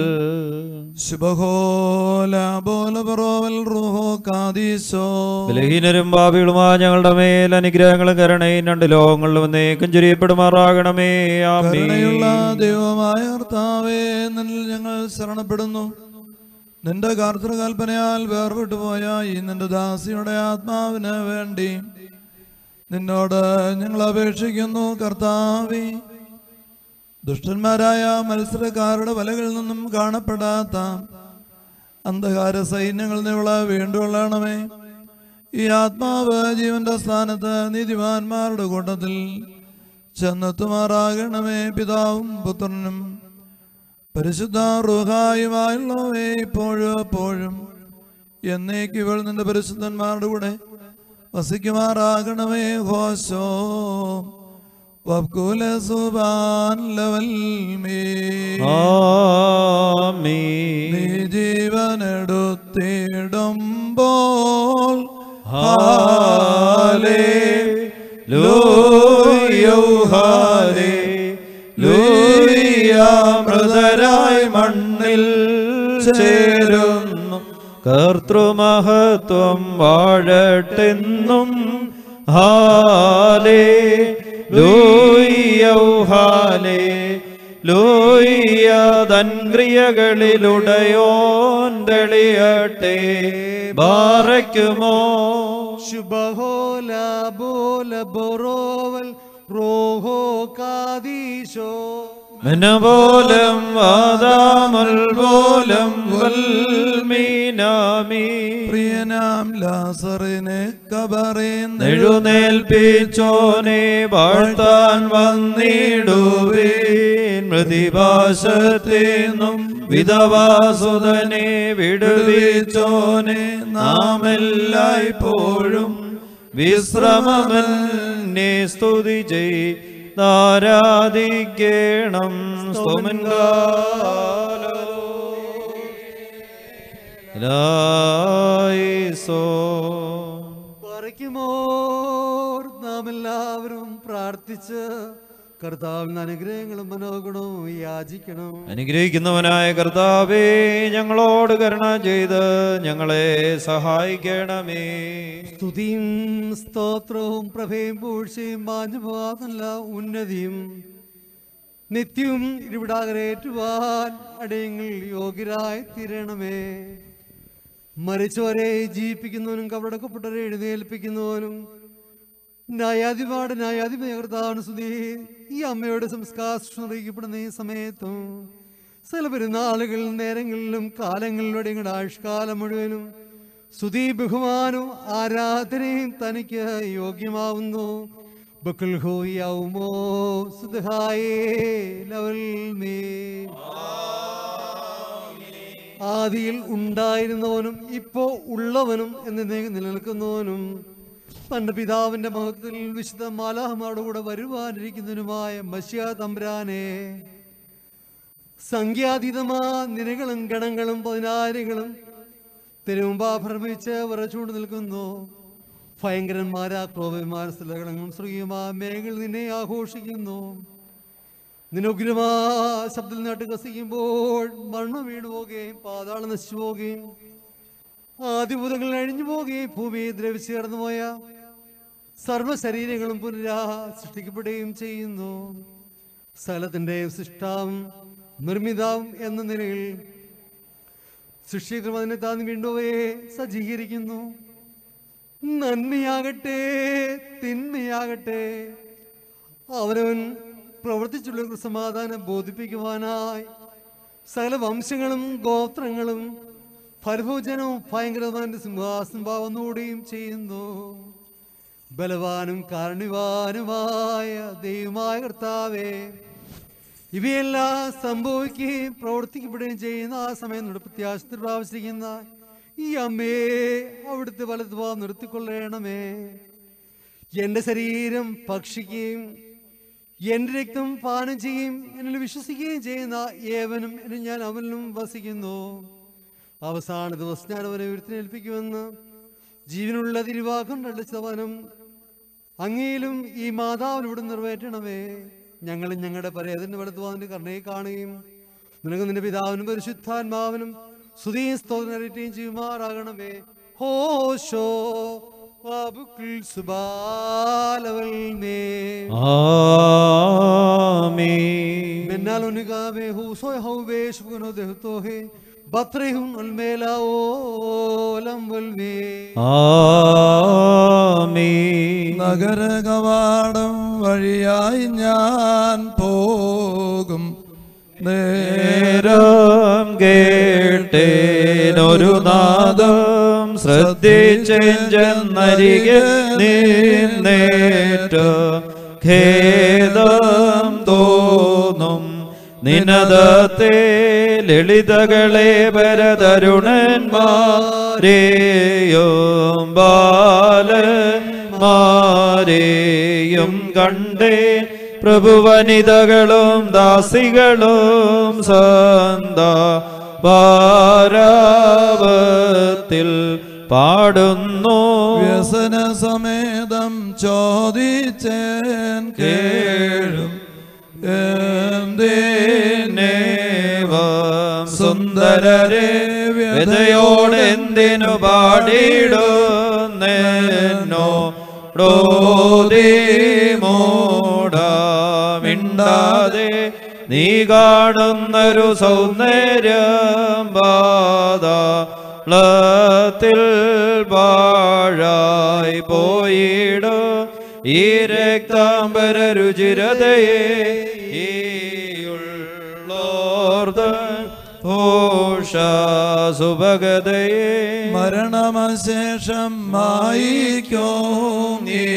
ശുഭഹോല ബോല ബറോവൽ റൂഹോ കാദീസോ ബലഹീനരും പാപികളുമായ ഞങ്ങളുടെ മേൽ അനുഗ്രഹങ്ങളും കരുണയും രണ്ട് ലോകങ്ങളിലും എന്നേക്കും ചുരിയപ്പെടുമാറാകണമേ കരുണയുള്ള ആമേൻ ദൈവമായ കർത്താവേ നിന്നിൽ ഞങ്ങൾ ശരണപ്പെടുന്നു നിന്റെ കർത്തൃകൽപ്പനയാൽ വേർപെട്ടു പോയ ഈ നിന്റെ ദാസിയുടെ ആത്മാവിന് വേണ്ടി നിന്നോട് ഞങ്ങൾ അപേക്ഷിക്കുന്നു കർത്താവേ ദുഷ്ടന്മാരായ മത്സരക്കാരുടെ വലകളിൽ നിന്നും കാണപ്പെടാത്ത അന്ധകാര സൈന്യങ്ങൾ നിവള വീണ്ടുകൊള്ളണമേ ഈ ആത്മാവ് ജീവന്റെ സ്ഥാനത്ത് നീതിമാന്മാരുടെ കൂട്ടത്തിൽ ചെന്നെത്തുമാറാകണമേ പിതാവും പുത്രനും പരിശുദ്ധ റുഹായുമായുള്ളവേ ഇപ്പോഴും എപ്പോഴും എന്നേക്ക് ഇവൾ നിന്റെ പരിശുദ്ധന്മാരുടെ കൂടെ വസിക്കുമാറാകണമേ ഹോശോ വബ്കുല സുബാൻ ലവൽ മേ ആമേൻ നീ ജീവനെടുത്തിടുമ്പോൾ ഹാലേ ലൂയോ ഹാലേ ലൂയ മൃതരായി മണ്ണിൽ ചേരുന്നു കർത്തൃമഹത്വം വാഴട്ടെന്നും ഹാലേ ലൂയ്യൗ ഹാലേ ലൂയ്യ തൻ ക്രിയകളിലുടയോൻ തെളിയട്ടെ ബാറയ്ക്കുമോ ശുഭഹോല ബോല ബൊറോവൽ റോഹോ കാദീശോ മനപോലം വാദാമൽ പോലം വൽമീനാമീ പ്രിയനാം ലാസറിനെ കബറിന്ന് എഴുന്നേൽപ്പിച്ചോനെ വാഴ്ത്താൻ വന്നിടുവീൻ മൃതിഭാഷത്തേന്നും വിധവാസുതനെ വിടുവിച്ചോനെ നാം എല്ലായ്പ്പോഴും വിശ്രമമെന്നെ സ്തുതി ചെയ് ആരാധിക്കണം സ്തുമൻകാലോ ലായിസോ പറിക്കുമോർ നാം എല്ലാവരും പ്രാർത്ഥിച്ച് കർത്താവിന് അനുഗ്രഹങ്ങളും മനോഗുണവും യാചിക്കണം അനുഗ്രഹിക്കുന്നവനായ കർത്താവേ ഞങ്ങളോട് കരുണ ചെയ്ത് ഞങ്ങളെ സഹായിക്കണമേ സ്തുതിയും സ്തോത്രവും പ്രഭയും പൂഴ്ചയും മാഞ്ഞു പോകാതല്ല ഉന്നതിയും നിത്യവും ഇരുവിടാകരേറ്റുവാൻ അടയങ്ങൾ യോഗ്യരായി തീരണമേ മരിച്ചവരെ ജീവിപ്പിക്കുന്നവനും കവടക്കപ്പെട്ടവരെ എഴുന്നേൽപ്പിക്കുന്നവനും ന്യായാധിപാട് ന്യായാധിപതി കർത്താവിന് സ്തുതി ഈ അമ്മയുടെ സംസ്കാരപ്പെടുന്ന ഈ സമയത്തും ചില പെരുന്നാളുകളിലും നേരങ്ങളിലും കാലങ്ങളിലൂടെ ഞങ്ങളുടെ ആയുഷ്കാലം മുഴുവനും സ്തുതി ബഹുമാനവും ആരാധനയും തനിക്ക് യോഗ്യമാവുന്നു ബക്കുൽ ഹോയാവുമോ സുധായേ ലവൽ മേ ആദിയിൽ ഉണ്ടായിരുന്നവനും ഇപ്പോ ഉള്ളവനും എന്നേക്ക് നിലനിൽക്കുന്നവനും തന്റെ പിതാവിന്റെ മഹത്വത്തിൽ വിശുദ്ധ മാലാഹമാരുടെ കൂടെ വരുവാനിരിക്കുന്നതിനുമായ മഷ്യ തമ്പുരാനെ സംഖ്യാതീതമാ നിരകളും ഗണങ്ങളും പതിനായിരങ്ങളും തിരുമുമ്പാ ഭ്രമിച്ച് വിറച്ചുകൊണ്ട് നിൽക്കുന്നു ഭയങ്കരന്മാരാ ക്രോപന്മാർ സ്ഥലങ്ങളും ശ്രീയുമാ മേഘകൾ നിന്നെ ആഘോഷിക്കുന്നു നിനുഗ്രമാ ശബ്ദത്തിൽ നട്ട് കസിക്കുമ്പോൾ മണ്ണ് വീണു പോവുകയും പാതാളം നശിച്ചു പോവുകയും ആദിഭൂതങ്ങൾ അഴിഞ്ഞു പോവുകയും ഭൂമി ദ്രവിച്ചേർന്നു പോയ സർവ്വശരീരങ്ങളും പുനരാ സൃഷ്ടിക്കപ്പെടുകയും ചെയ്യുന്നു സ്ഥലത്തിൻ്റെയും സൃഷ്ടാവും നിർമ്മിതാവും എന്ന നിലയിൽ സൃഷ്ടിക്കും അതിനെ താന്ന് വീണ്ടുവയെ സജ്ജീകരിക്കുന്നു നന്മയാകട്ടെ തിന്മയാകട്ടെ അവനവൻ പ്രവർത്തിച്ചുള്ള സമാധാനം ബോധിപ്പിക്കുവാനായി സകല വംശങ്ങളും ഗോത്രങ്ങളും ഫലഭോജനവും ഭയങ്കരമായ സിംഹാസനം ഒന്നുകൂടിയും ചെയ്യുന്നു ബലവാനും കാരണിവാനുമായ ദൈവമായ കർത്താവേ ഇവയെല്ലാം സംഭവിക്കുകയും പ്രവർത്തിക്കപ്പെടുകയും ചെയ്യുന്ന ആ സമയം നമ്മുടെ പ്രത്യാശത്തിൽ പ്രാപിച്ചിരിക്കുന്ന ഈ അമ്മയെ അവിടുത്തെ വലതുവാ നിർത്തിക്കൊള്ളണമേ എൻ്റെ ശരീരം ഭക്ഷിക്കുകയും എൻ്റെ രക്തം പാനം ചെയ്യുകയും എന്നിൽ വിശ്വസിക്കുകയും ചെയ്യുന്ന ഏവനും എന്നെ ഞാൻ അവനിലും വസിക്കുന്നു അവസാന ദിവസം ഞാൻ അവനെ ഉയർത്തിനേൽപ്പിക്കുമെന്ന് ജീവനുള്ള തിരുവാക്കം രണ്ട് ശതമാനം അങ്ങയിലും ഈ മാതാവിനോട് നിറവേറ്റണമേ ഞങ്ങളും ഞങ്ങളുടെ പരേതന്റെ വലത്തുവാതിന്റെ കരുണയെ കാണുകയും നിനക്ക് നിന്റെ പിതാവിനും പരിശുദ്ധാത്മാവിനും സ്തുതിയും സ്തോത്രയും ചെയ്യുമാറാകണമേ ഹോഷോ വാബുക്കിൽ സുബാലവൽ മേ ആമീൻ ബെന്നാൽ ഉനികാവേ ഹൂസോ ഹൗവേ ശുഭനോ ദഹത്തോഹേ ബത്രഹുൻ ഉൽമേലാവോലം വൽമേ ആമീൻ നഗര കവാടം വഴിയായി ഞാൻ പോകും നേരം കേട്ടേനൊരു നാദം ശ്രദ്ധിച്ചെന്നരികെ നിന്നേറ്റ ഖേദം തോന്നും നിനദത്തെ ലളിതകളെ പരതരുണന്മാരെയും ബാലന്മാരെയും കണ്ടേ പ്രഭുവനിതകളും ദാസികളും സന്ത പാരാവത്തിൽ പാടുന്നു വ്യസന സമേതം ചോദിച്ചേൻ കേഴും േവം സുന്ദരരെ വ്യതയോടെന്തിനു പാടിയിടുന്നോ ഡോദി മൂടാമിണ്ടാതെ നീ കാണുന്നൊരു സൗന്ദര്യം പാതാളത്തിൽ പാഴായി പോയിടോ ഈ രക്താംബര രുചിരതയെ ഈയുള്ളോർദ ഭൂഷ സുഭഗതയെ മരണമശേഷം മായിക്കും ഈ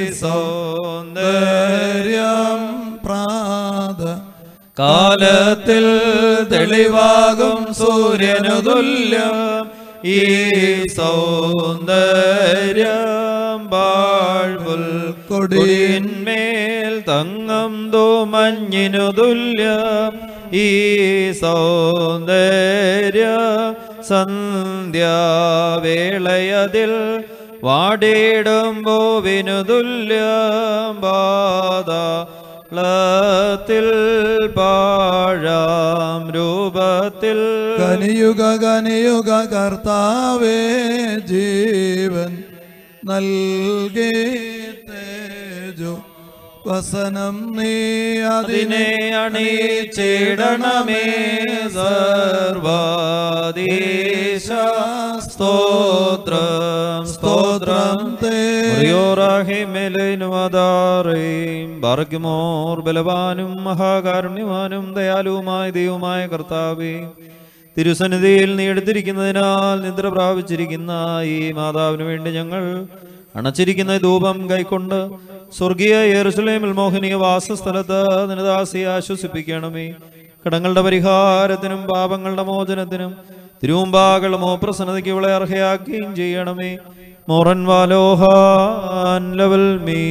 സൗന്ദര്യം പ്രാത കാലത്തിൽ തെളിവാകും സൂര്യനു തുല്യം ഈ സൗന്ദര്യം വാഴ്വുൽ കൊടിയന്മേൽ തങ്ങം തൂമഞ്ഞിനു തുല്യം ഈ സൗന്ദര്യ സന്ധ്യാവേളയതിൽ വാടിയിടുമ്പോവിനു തുല്യം പാതാളത്തിൽ പാഴാം രൂപത്തിൽ കനിയുക കനിയുക കർത്താവേ ജീവൻ നൽകി തേജോ വസനം നീ അതിനെ അണിച്ചിടണമേ സർവാദീശ സ്തോത്രം സ്തോത്രം തേ ബർഗമോർ ബലവാനും മഹാകാരുണ്യവാനും ദയാലുവുമായ ദൈവമായ കർത്താവേ തിരുസന്നിധിയിൽ നീ എടുത്തിരിക്കുന്നതിനാൽ നിദ്ര പ്രാപിച്ചിരിക്കുന്ന ഈ മാതാവിന് വേണ്ടി ഞങ്ങൾ അണച്ചിരിക്കുന്ന ധൂപം കൈക്കൊണ്ട് സ്വർഗീയ യെറുസലേമിൽ മോഹനീയ വാസസ്ഥലത്ത് നിനദാസിയെ ആശ്വസിപ്പിക്കണമേ കടങ്ങളുടെ പരിഹാരത്തിനും പാപങ്ങളുടെ മോചനത്തിനും തിരുവുമ്പാകളുമോ പ്രസന്നതയ്ക്ക് ഇവളെ അർഹയാക്കുകയും ചെയ്യണമേ മോറൻ വാലോഹാൻ ലവൽ മീ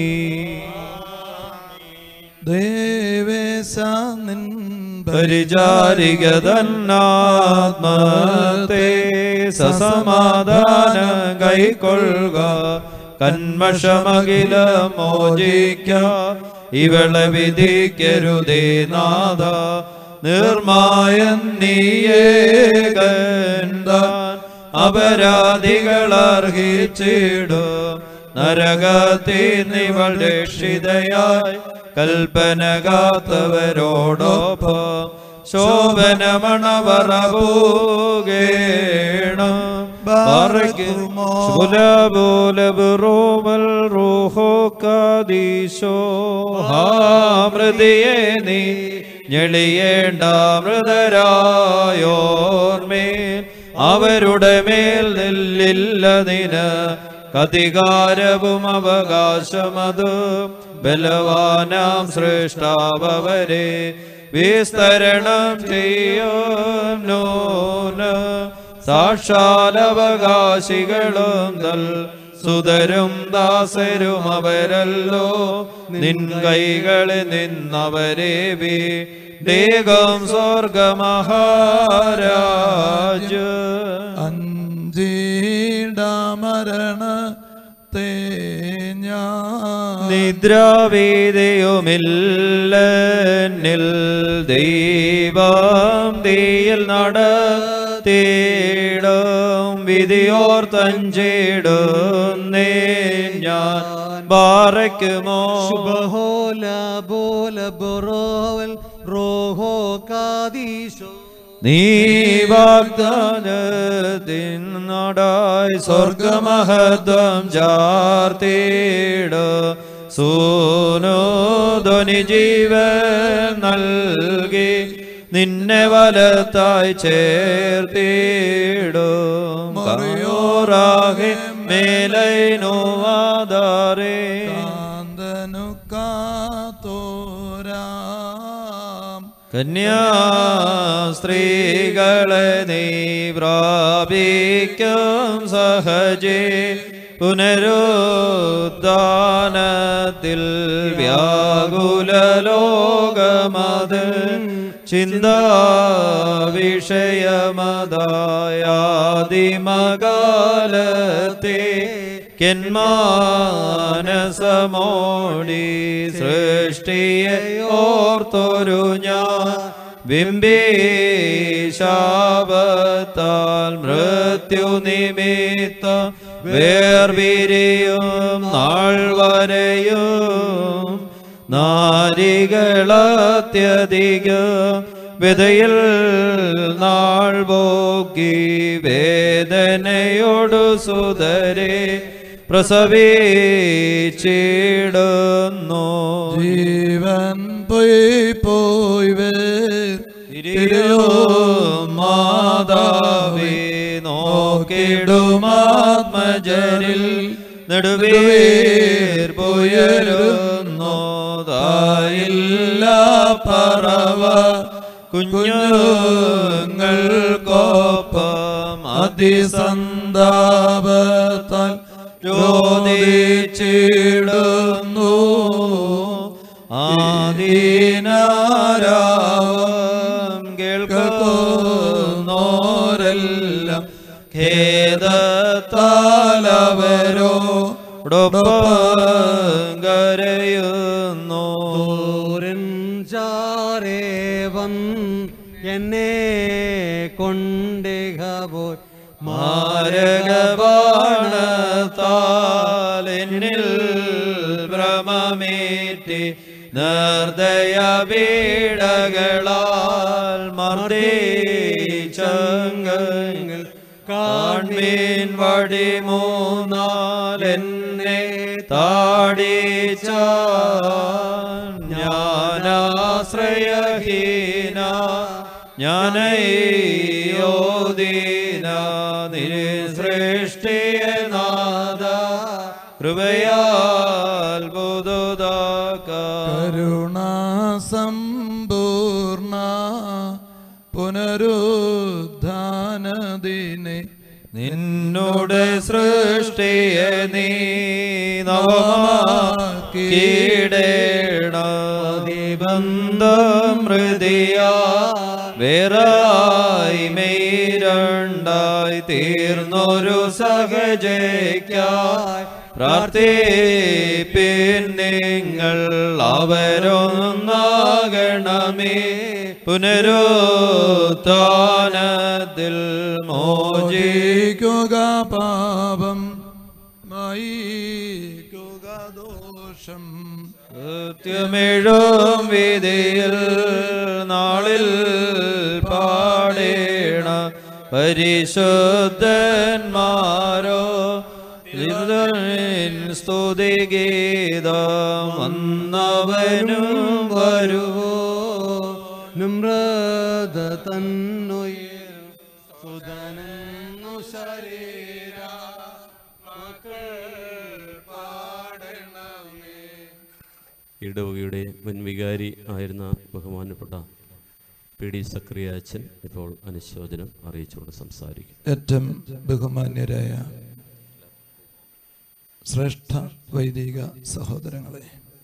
ദേവേശ നിൻ പരിചാരിക തന്നാത്മത്തെ സസമാധാന കൈക്കൊള്ളുക കന്മഷമകില മോചിക്ക ഇവളെ വിധിക്കരുതേ നാഥ നിർമായൻ നീയേകന്താൻ അപരാധികൾ അർഹിച്ചിടും നരകത്തിന്നിവൾ രക്ഷിതയായി കൽപ്പന കാത്തവരോടൊപ്പം ശോഭനമണവറബൂകേണം മൃതിയെ നീ ഞെളിയേണ്ട മൃതരായോർമേൽ അവരുടെ മേൽ നെല്ലില്ലതിന് കതികാരവും അവകാശമത് ബലവാനാം സൃഷ്ടാവരെ വിസ്തരണം ചെയ്യും നൂന് സാക്ഷാലവകാശികളും നൽ സുതരും ദാസരും അവരല്ലോ നിൻ കൈകളിൽ നിന്നവരെ വി ദേഹം സ്വർഗമഹാരാജ് അഞ്ചീടമരണത്തെ ഞാൻ നിദ്രാവേദയുമില്ലിൽ ദൈവം തീയിൽ നടത്തിയിടും വിധിയോർ തഞ്ചിടുന്നേ ഞാൻ ബാറയ്ക്കുമോ ശുഭഹോല ബോല ബൊറോവൽ റോഹോ കാദീശോ നീ വാഗ്ദാനത്തിൻ നടായി സ്വർഗമഹത്വം ചാർത്തിട സൂനോ ധ്വനി ജീവൻ നൽകി നിന്നെ വലത്തായി ചേർത്തിടും മറിയോറാകെ മേലൈനുവാദാരേ കാന്തനു കാത്തോരാം കന്യാസ്ത്രീകളെ നീ പ്രാപിക്കും സഹജേ പുനരുദ്ധാനത്തിൽ വ്യാകുല ലോകമത് ചിന്താ വിഷയമതായാതിമകാലത്തെ കെന്മാനസമോടി സൃഷ്ടിയെ ഓർത്തൊരു ഞാൻ ബിംബീശാപത്താൽ മൃത്യു നിമിത്ത വേർപിരിയും നാൾ വരെയും നാരികളത്യധിക വിതയിൽ നാൾ പോക്കി വേദനയോടു സുതരെ പ്രസവിച്ചിടുന്നു ജീവൻ പോയി പോയി വേർ തിരിയോ മാതാവേ നോക്കിടുമാത്മജരിൽ നെടുവേർ പോയരുന്നോ തായില്ല പറവ കുഞ്ഞുങ്ങൾക്കൊപ്പം അതിസന്താപത്താൽ രോദിച്ചിടുന്നു ആദീനാരാവം കേൾക്കുന്നോരെല്ലാം ഖേദത്താലവരോ കരയുന്നു ചാരേവൻ എന്നെ കൊണ്ടേകപോയി മാരകബാണത്താലെന്നിൽ ഭ്രമമേറ്റി നിർദ്ദയ പീഡകളാൽ മർദ്ദിച്ചങ്ങൾ കാൺമീൻ വടി മൂന്നാലെന്നെ താടിച്ച ഞാനാശ്രയഹീന ഞാനയോദീന നിരുസൃഷ്ടിയ നാദ കൃപയാൽ പുതുതാക്ക കരുണാസമ്പൂർണ പുനരുദ്ധാനദിനെ നിന്നോട് സൃഷ്ടിയെ നീ നവമാക്കിയിടേണബന്ധം ഹൃദയ വേറായി മേരണ്ടായി തീർന്നൊരു സഹജയ്ക്കായി പ്രാർത്ഥിപ്പിൻ നിങ്ങൾ അവരൊന്നാകണമേ പുനരുത്ഥാനത്തിൽ മോചിക്കുക പാപം മയിക്കുക ദോഷം കൃത്യമേഴും വിധിയിൽ നാളിൽ പാടേണ പരിശുദ്ധന്മാരോ സ്തുതിഗീതം വന്നവനും വരുവോ നമ്രത തന്നുയർ സുതനു ശരീര മക്കൾ പാടണമേ ഇടവകയുടെ മുൻവികാരി ആയിരുന്ന ബഹുമാനപ്പെട്ട പി ഡി സക്രിയ അച്ഛൻ ഇപ്പോൾ അനുശോചനം അറിയിച്ചുകൊണ്ട് സംസാരിക്കും ഏറ്റവും ബഹുമാന്യരായ ശ്രേഷ്ഠ വൈദിക സഹോദരങ്ങളെ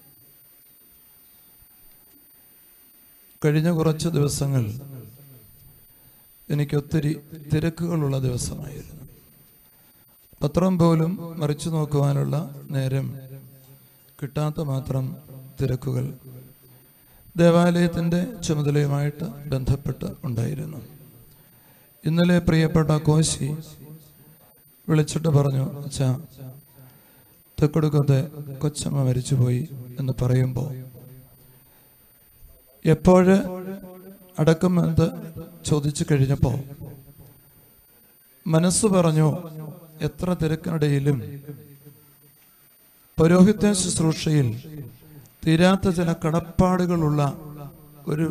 കഴിഞ്ഞ കുറച്ച് ദിവസങ്ങൾ എനിക്കൊത്തിരി തിരക്കുകളുള്ള ദിവസമായിരുന്നു പത്രം പോലും മറിച്ചു നോക്കുവാനുള്ള നേരം കിട്ടാത്ത മാത്രം തിരക്കുകൾ ദേവാലയത്തിൻ്റെ ചുമതലയുമായിട്ട് ബന്ധപ്പെട്ട് ഉണ്ടായിരുന്നു ഇന്നലെ പ്രിയപ്പെട്ട കോശി വിളിച്ചിട്ട് പറഞ്ഞു അച്ഛാ തെക്കൊടുക്കത്തെ കൊച്ചമ്മ മരിച്ചുപോയി എന്ന് പറയുമ്പോൾ എപ്പോഴ് അടക്കമെന്ന് ചോദിച്ചു കഴിഞ്ഞപ്പോൾ മനസ്സ് പറഞ്ഞു എത്ര തിരക്കിനിടയിലും പൗരോഹിത്യ ശുശ്രൂഷയിൽ തീരാത്ത ചില കടപ്പാടുകളുള്ള ഒരു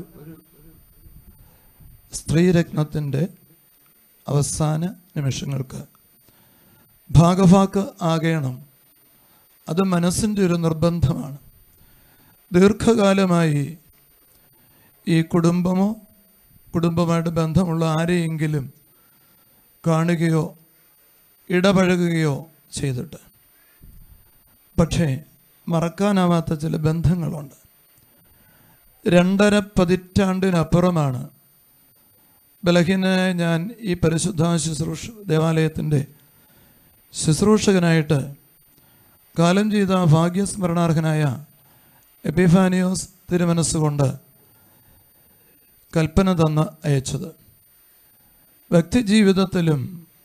സ്ത്രീരത്നത്തിൻ്റെ അവസാന നിമിഷങ്ങൾക്ക് ഭാഗഭാക്ക് ആകണം അത് മനസ്സിൻ്റെ ഒരു നിർബന്ധമാണ് ദീർഘകാലമായി ഈ കുടുംബമോ കുടുംബമായിട്ട് ബന്ധമുള്ള ആരെയെങ്കിലും കാണുകയോ ഇടപഴകുകയോ ചെയ്തിട്ട് പക്ഷേ മറക്കാനാവാത്ത ചില ബന്ധങ്ങളുണ്ട് രണ്ടര പതിറ്റാണ്ടിനപ്പുറമാണ് ബലഹീനനായ ഞാൻ ഈ പരിശുദ്ധ ശുശ്രൂഷ ദേവാലയത്തിൻ്റെ ശുശ്രൂഷകനായിട്ട് കാലം ചെയ്ത ഭാഗ്യസ്മരണാർഹനായ എപ്പിഫാനിയോസ് തിരുമനസ്സുകൊണ്ട് കൽപ്പന തന്ന് അയച്ചത് വ്യക്തിജീവിതത്തിലും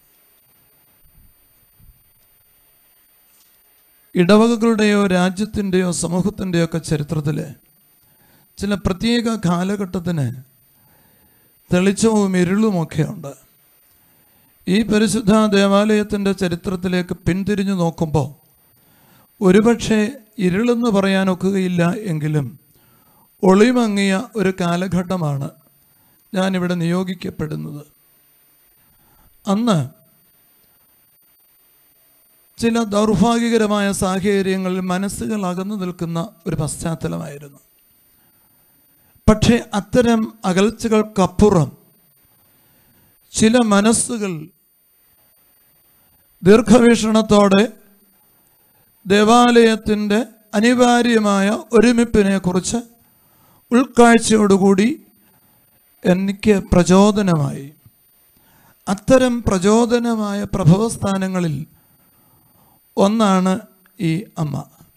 ഇടവകകളുടെയോ രാജ്യത്തിൻ്റെയോ സമൂഹത്തിൻ്റെയോ ഒക്കെ ചരിത്രത്തിൽ ചില പ്രത്യേക കാലഘട്ടത്തിന് തെളിച്ചവും ഇരുളുമൊക്കെ ഉണ്ട് ഈ പരിശുദ്ധ ദേവാലയത്തിൻ്റെ ചരിത്രത്തിലേക്ക് പിന്തിരിഞ്ഞു നോക്കുമ്പോൾ ഒരുപക്ഷെ ഇരുളെന്ന് പറയാനൊക്കുകയില്ല എങ്കിലും ഒളിമങ്ങിയ ഒരു കാലഘട്ടമാണ് ഞാനിവിടെ നിയോഗിക്കപ്പെടുന്നത് അന്ന് ചില ദൗർഭാഗ്യകരമായ സാഹചര്യങ്ങളിൽ മനസ്സുകൾ അകന്നു നിൽക്കുന്ന ഒരു പശ്ചാത്തലമായിരുന്നു പക്ഷേ അത്തരം അകൽച്ചകൾക്കപ്പുറം ചില മനസ്സുകൾ ദീർഘവീക്ഷണത്തോടെ ദേവാലയത്തിൻ്റെ അനിവാര്യമായ ഒരുമിപ്പിനെ കുറിച്ച് ഉൾക്കാഴ്ചയോടുകൂടി എനിക്ക് പ്രചോദനമായി അത്തരം പ്രചോദനമായ പ്രഭവസ്ഥാനങ്ങളിൽ ഒന്നാണ് ഈ അമ്മ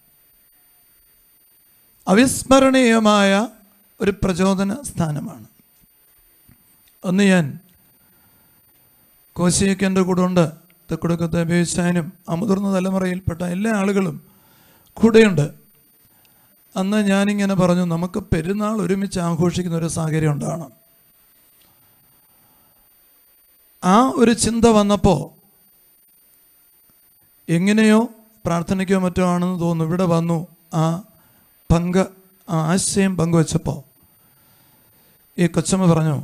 അവിസ്മരണീയമായ ഒരു പ്രചോദന സ്ഥാനമാണ് അന്ന് ഞാൻ കോശിയൊക്കെ എൻ്റെ കൂടെ ഉണ്ട് തെക്കുടുക്കത്തെ ഉപയോഗിച്ചാനും ആ മുതിർന്ന തലമുറയിൽപ്പെട്ട എല്ലാ ആളുകളും കൂടെയുണ്ട് അന്ന് ഞാനിങ്ങനെ പറഞ്ഞു നമുക്ക് പെരുന്നാൾ ഒരുമിച്ച് ആഘോഷിക്കുന്ന ഒരു സാഹചര്യം ഉണ്ടാകണം ആ ഒരു ചിന്ത വന്നപ്പോൾ എങ്ങനെയോ പ്രാർത്ഥനയ്ക്കോ മറ്റോ ആണെന്ന് തോന്നുന്നു ഇവിടെ വന്നു ആ പങ്ക് ആ ആശയം പങ്കുവച്ചപ്പോൾ ഈ കൊച്ചമ്മ പറഞ്ഞു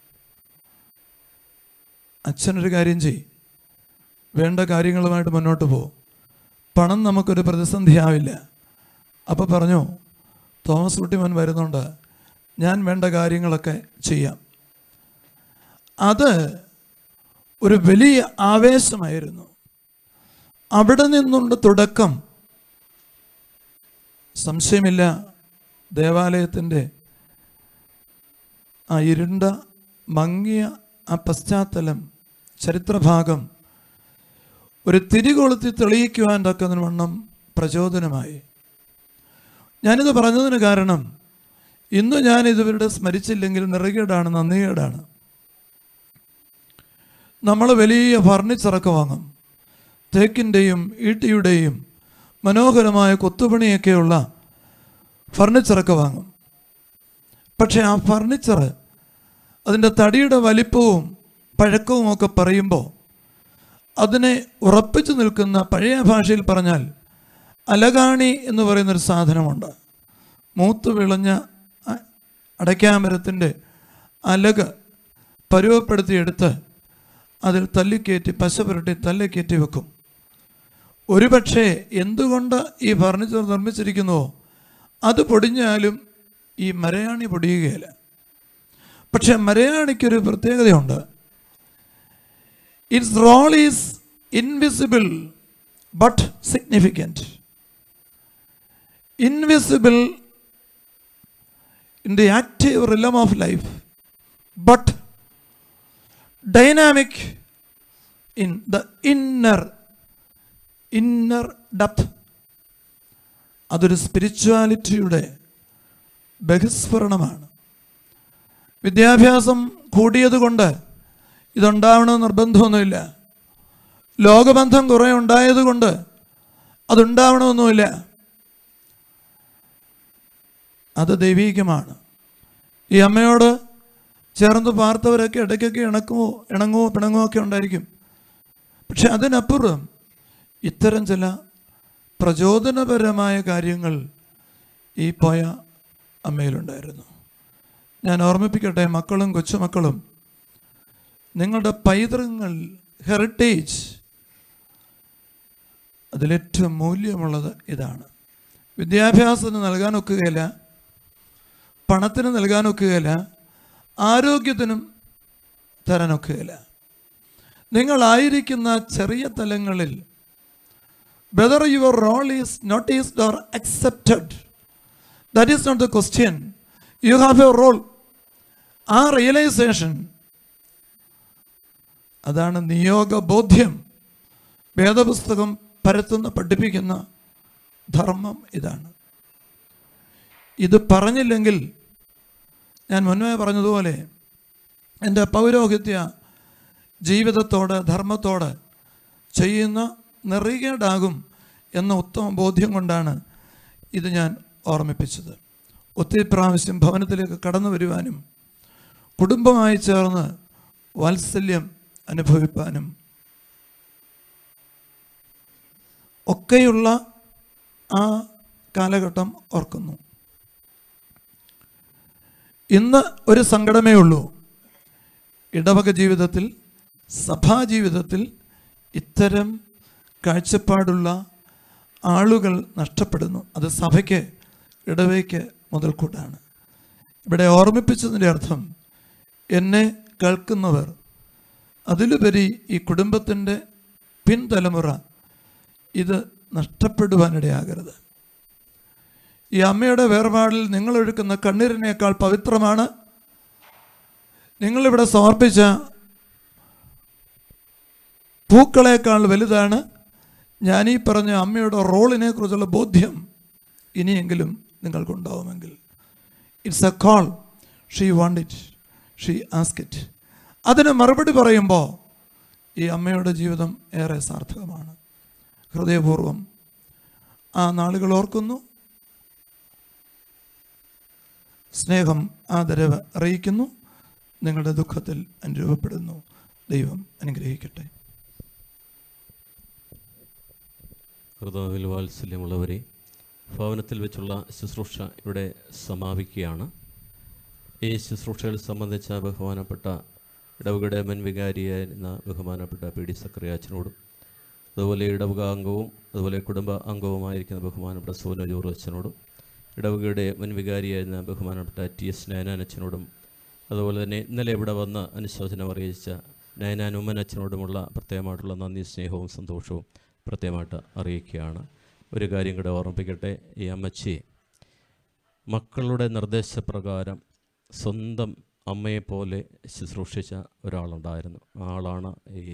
അച്ഛനൊരു കാര്യം ചെയ് വേണ്ട കാര്യങ്ങളുമായിട്ട് മുന്നോട്ട് പോ പണം നമുക്കൊരു പ്രതിസന്ധിയാവില്ല അപ്പോൾ പറഞ്ഞു തോമസ് കുട്ടിമൻ വരുന്നുണ്ട് ഞാൻ വേണ്ട കാര്യങ്ങളൊക്കെ ചെയ്യാം അത് ഒരു വലിയ ആവേശമായിരുന്നു അവിടെ നിന്നുണ്ട് തുടക്കം സംശയമില്ല ദേവാലയത്തിൻ്റെ ആ ഇരുണ്ട മങ്ങിയ ആ പശ്ചാത്തലം ചരിത്രഭാഗം ഒരു തിരികൊളുത്തി തെളിയിക്കുവാൻ തക്കതിന് വണ്ണം പ്രചോദനമായി ഞാനിത് പറഞ്ഞതിന് കാരണം ഇന്ന് ഞാൻ ഇതുവരുടെ സ്മരിച്ചില്ലെങ്കിൽ നിറകേടാണ് നന്ദികേടാണ് നമ്മൾ വലിയ ഫർണിച്ചറൊക്കെ വാങ്ങും തേക്കിൻ്റെയും ഈട്ടിയുടെയും മനോഹരമായ കൊത്തുപണിയൊക്കെയുള്ള ഫർണിച്ചറൊക്കെ വാങ്ങും പക്ഷേ ആ ഫർണിച്ചർ അതിൻ്റെ തടിയുടെ വലിപ്പവും പഴക്കവും ഒക്കെ പറയുമ്പോൾ അതിനെ ഉറപ്പിച്ചു നിൽക്കുന്ന പഴയ ഭാഷയിൽ പറഞ്ഞാൽ അലകാണി എന്ന് പറയുന്നൊരു സാധനമുണ്ട് മൂത്ത് വിളഞ്ഞ അ- അടയ്ക്കാമരത്തിൻ്റെ അലക് പരുവപ്പെടുത്തിയെടുത്ത് അതിൽ തല്ലിക്കയറ്റി പശ പുരട്ടി തല്ലിക്കയറ്റി വെക്കും ഒരുപക്ഷെ എന്തുകൊണ്ട് ഈ ഫർണിച്ചർ നിർമ്മിച്ചിരിക്കുന്നുവോ അത് പൊടിഞ്ഞാലും ഈ മരയാണി പൊടിയുകയില്ല പക്ഷെ മരയാണിക്കൊരു പ്രത്യേകതയുണ്ട് it's role is invisible but significant invisible in the active realm of life but dynamic in the inner inner depth അതൊരു സ്പിരിച്വാലിറ്റിയുടെ ബഹിസ്ഫുരണമാണ് വിദ്യാഭ്യാസം കൂടിയതുകൊണ്ട് ഇതുണ്ടാവണമെന്ന് നിർബന്ധമൊന്നുമില്ല ലോകബന്ധം കുറേ ഉണ്ടായതുകൊണ്ട് അതുണ്ടാവണമെന്നുമില്ല അത് ദൈവീകമാണ് ഈ അമ്മയോട് ചേർന്ന് പാർത്തവരൊക്കെ ഇടയ്ക്കൊക്കെ ഇണക്കുമോ ഇണങ്ങുമോ പിണങ്ങുമോ ഒക്കെ ഉണ്ടായിരിക്കും പക്ഷെ അതിനപ്പുറം ഇത്തരം ചില പ്രചോദനപരമായ കാര്യങ്ങൾ ഈ പോയ അമ്മയിലുണ്ടായിരുന്നു ഞാൻ ഓർമ്മിപ്പിക്കട്ടെ മക്കളും കൊച്ചുമക്കളും നിങ്ങളുടെ പൈതൃകങ്ങൾ ഹെറിറ്റേജ് അതിലേറ്റവും മൂല്യമുള്ളത് ഇതാണ് വിദ്യാഭ്യാസത്തിന് നൽകാൻ ഒക്കുകയില്ല പണത്തിന് നൽകാൻ ഒക്കുകയില്ല ആരോഗ്യത്തിനും തരാൻ ഒക്കുകയില്ല നിങ്ങളായിരിക്കുന്ന ചെറിയ തലങ്ങളിൽ whether your role is noticed or accepted that is not the question you have a role ആ റിയലൈസേഷൻ അതാണ് നിയോഗ ബോധ്യം വേദപുസ്തകം പരത്തുന്ന പഠിപ്പിക്കുന്ന ധർമ്മം ഇതാണ് ഇത് പറഞ്ഞില്ലെങ്കിൽ ഞാൻ മുന്നേ പറഞ്ഞതുപോലെ എൻ്റെ പൗരോഹിത്യ ജീവിതത്തോട് ധർമ്മത്തോട് ചെയ്യുന്ന നെറികേടാകും എന്ന ഉത്തമ ബോധ്യം കൊണ്ടാണ് ഇത് ഞാൻ ഓർമ്മിപ്പിച്ചത് ഒത്തിരി പ്രാവശ്യം ഭവനത്തിലേക്ക് കടന്നു വരുവാനും കുടുംബമായി ചേർന്ന് വാത്സല്യം അനുഭവിപ്പാനും ഒക്കെയുള്ള ആ കാലഘട്ടം ഓർക്കുന്നു ഇന്ന് ഒരു സങ്കടമേ ഉള്ളൂ ഇടവക ജീവിതത്തിൽ സഭാ ജീവിതത്തിൽ ഇത്തരം കാഴ്ചപ്പാടുള്ള ആളുകൾ നഷ്ടപ്പെടുന്നു അത് സഭയ്ക്ക് ഇടവയ്ക്ക് മുതൽക്കൂട്ടാണ് ഇവിടെ ഓർമ്മിപ്പിച്ചതിൻ്റെ അർത്ഥം എന്നെ കേൾക്കുന്നവർ അതിലുപരി ഈ കുടുംബത്തിൻ്റെ പിൻതലമുറ ഇത് നഷ്ടപ്പെടുവാനിടയാകരുത് ഈ അമ്മയുടെ വേർപാടിൽ നിങ്ങൾ ഒഴുക്കുന്ന കണ്ണീരിനേക്കാൾ പവിത്രമാണ് നിങ്ങളിവിടെ സമർപ്പിച്ച പൂക്കളേക്കാൾ വലുതാണ് ഞാൻ ഈ പറഞ്ഞ അമ്മയുടെ റോളിനെ കുറിച്ചുള്ള ബോധ്യം ഇനിയെങ്കിലും നിങ്ങൾക്കുണ്ടാവുമെങ്കിൽ it's a call she want it she ask it അതിന് മറുപടി പറയുമ്പോൾ ഈ അമ്മയുടെ ജീവിതം ഏറെ സാർത്ഥകമാണ് ഹൃദയപൂർവ്വം ആ നാളുകൾ ഓർക്കുന്നു സ്നേഹം ആദരവ് അറിയിക്കുന്നു നിങ്ങളുടെ ദുഃഖത്തിൽ അനുരൂപപ്പെടുന്നു ദൈവം അനുഗ്രഹിക്കട്ടെ ഹൃദയത്തിൽ വാത്സല്യമുള്ളവരെ ഭവനത്തിൽ വെച്ചുള്ള ശുശ്രൂഷ ഇവിടെ സമാപിക്കുകയാണ് ഈ ശുശ്രൂഷകൾ സംബന്ധിച്ച ബഹുമാനപ്പെട്ട ഇടവകയുടെ മുൻ വികാരിയായിരുന്ന ബഹുമാനപ്പെട്ട പി ഡി സക്രിയാച്ചനോടും അതുപോലെ ഇടവക അംഗവും അതുപോലെ കുടുംബ അംഗവുമായിരിക്കുന്ന ബഹുമാനപ്പെട്ട സോന ജോർജ് അച്ഛനോടും ഇടവകയുടെ മുൻ വികാരിയായിരുന്ന ബഹുമാനപ്പെട്ട ടി എസ് നയനാനച്ഛനോടും അതുപോലെ തന്നെ ഇന്നലെ ഇവിടെ വന്ന് അനുശോചനം അറിയിച്ച നയനാൻ ഉമ്മൻ അച്ഛനോടുമുള്ള പ്രത്യേകമായിട്ടുള്ള നന്ദി സ്നേഹവും സന്തോഷവും പ്രത്യേകമായിട്ട് അറിയിക്കുകയാണ് ഒരു കാര്യം കൂടെ ഓർമ്മിപ്പിക്കട്ടെ ഈ അമ്മച്ചി മക്കളുടെ നിർദ്ദേശപ്രകാരം സ്വന്തം അമ്മയെപ്പോലെ ശുശ്രൂഷിച്ച ഒരാളുണ്ടായിരുന്നു ആ ആളാണ് ഈ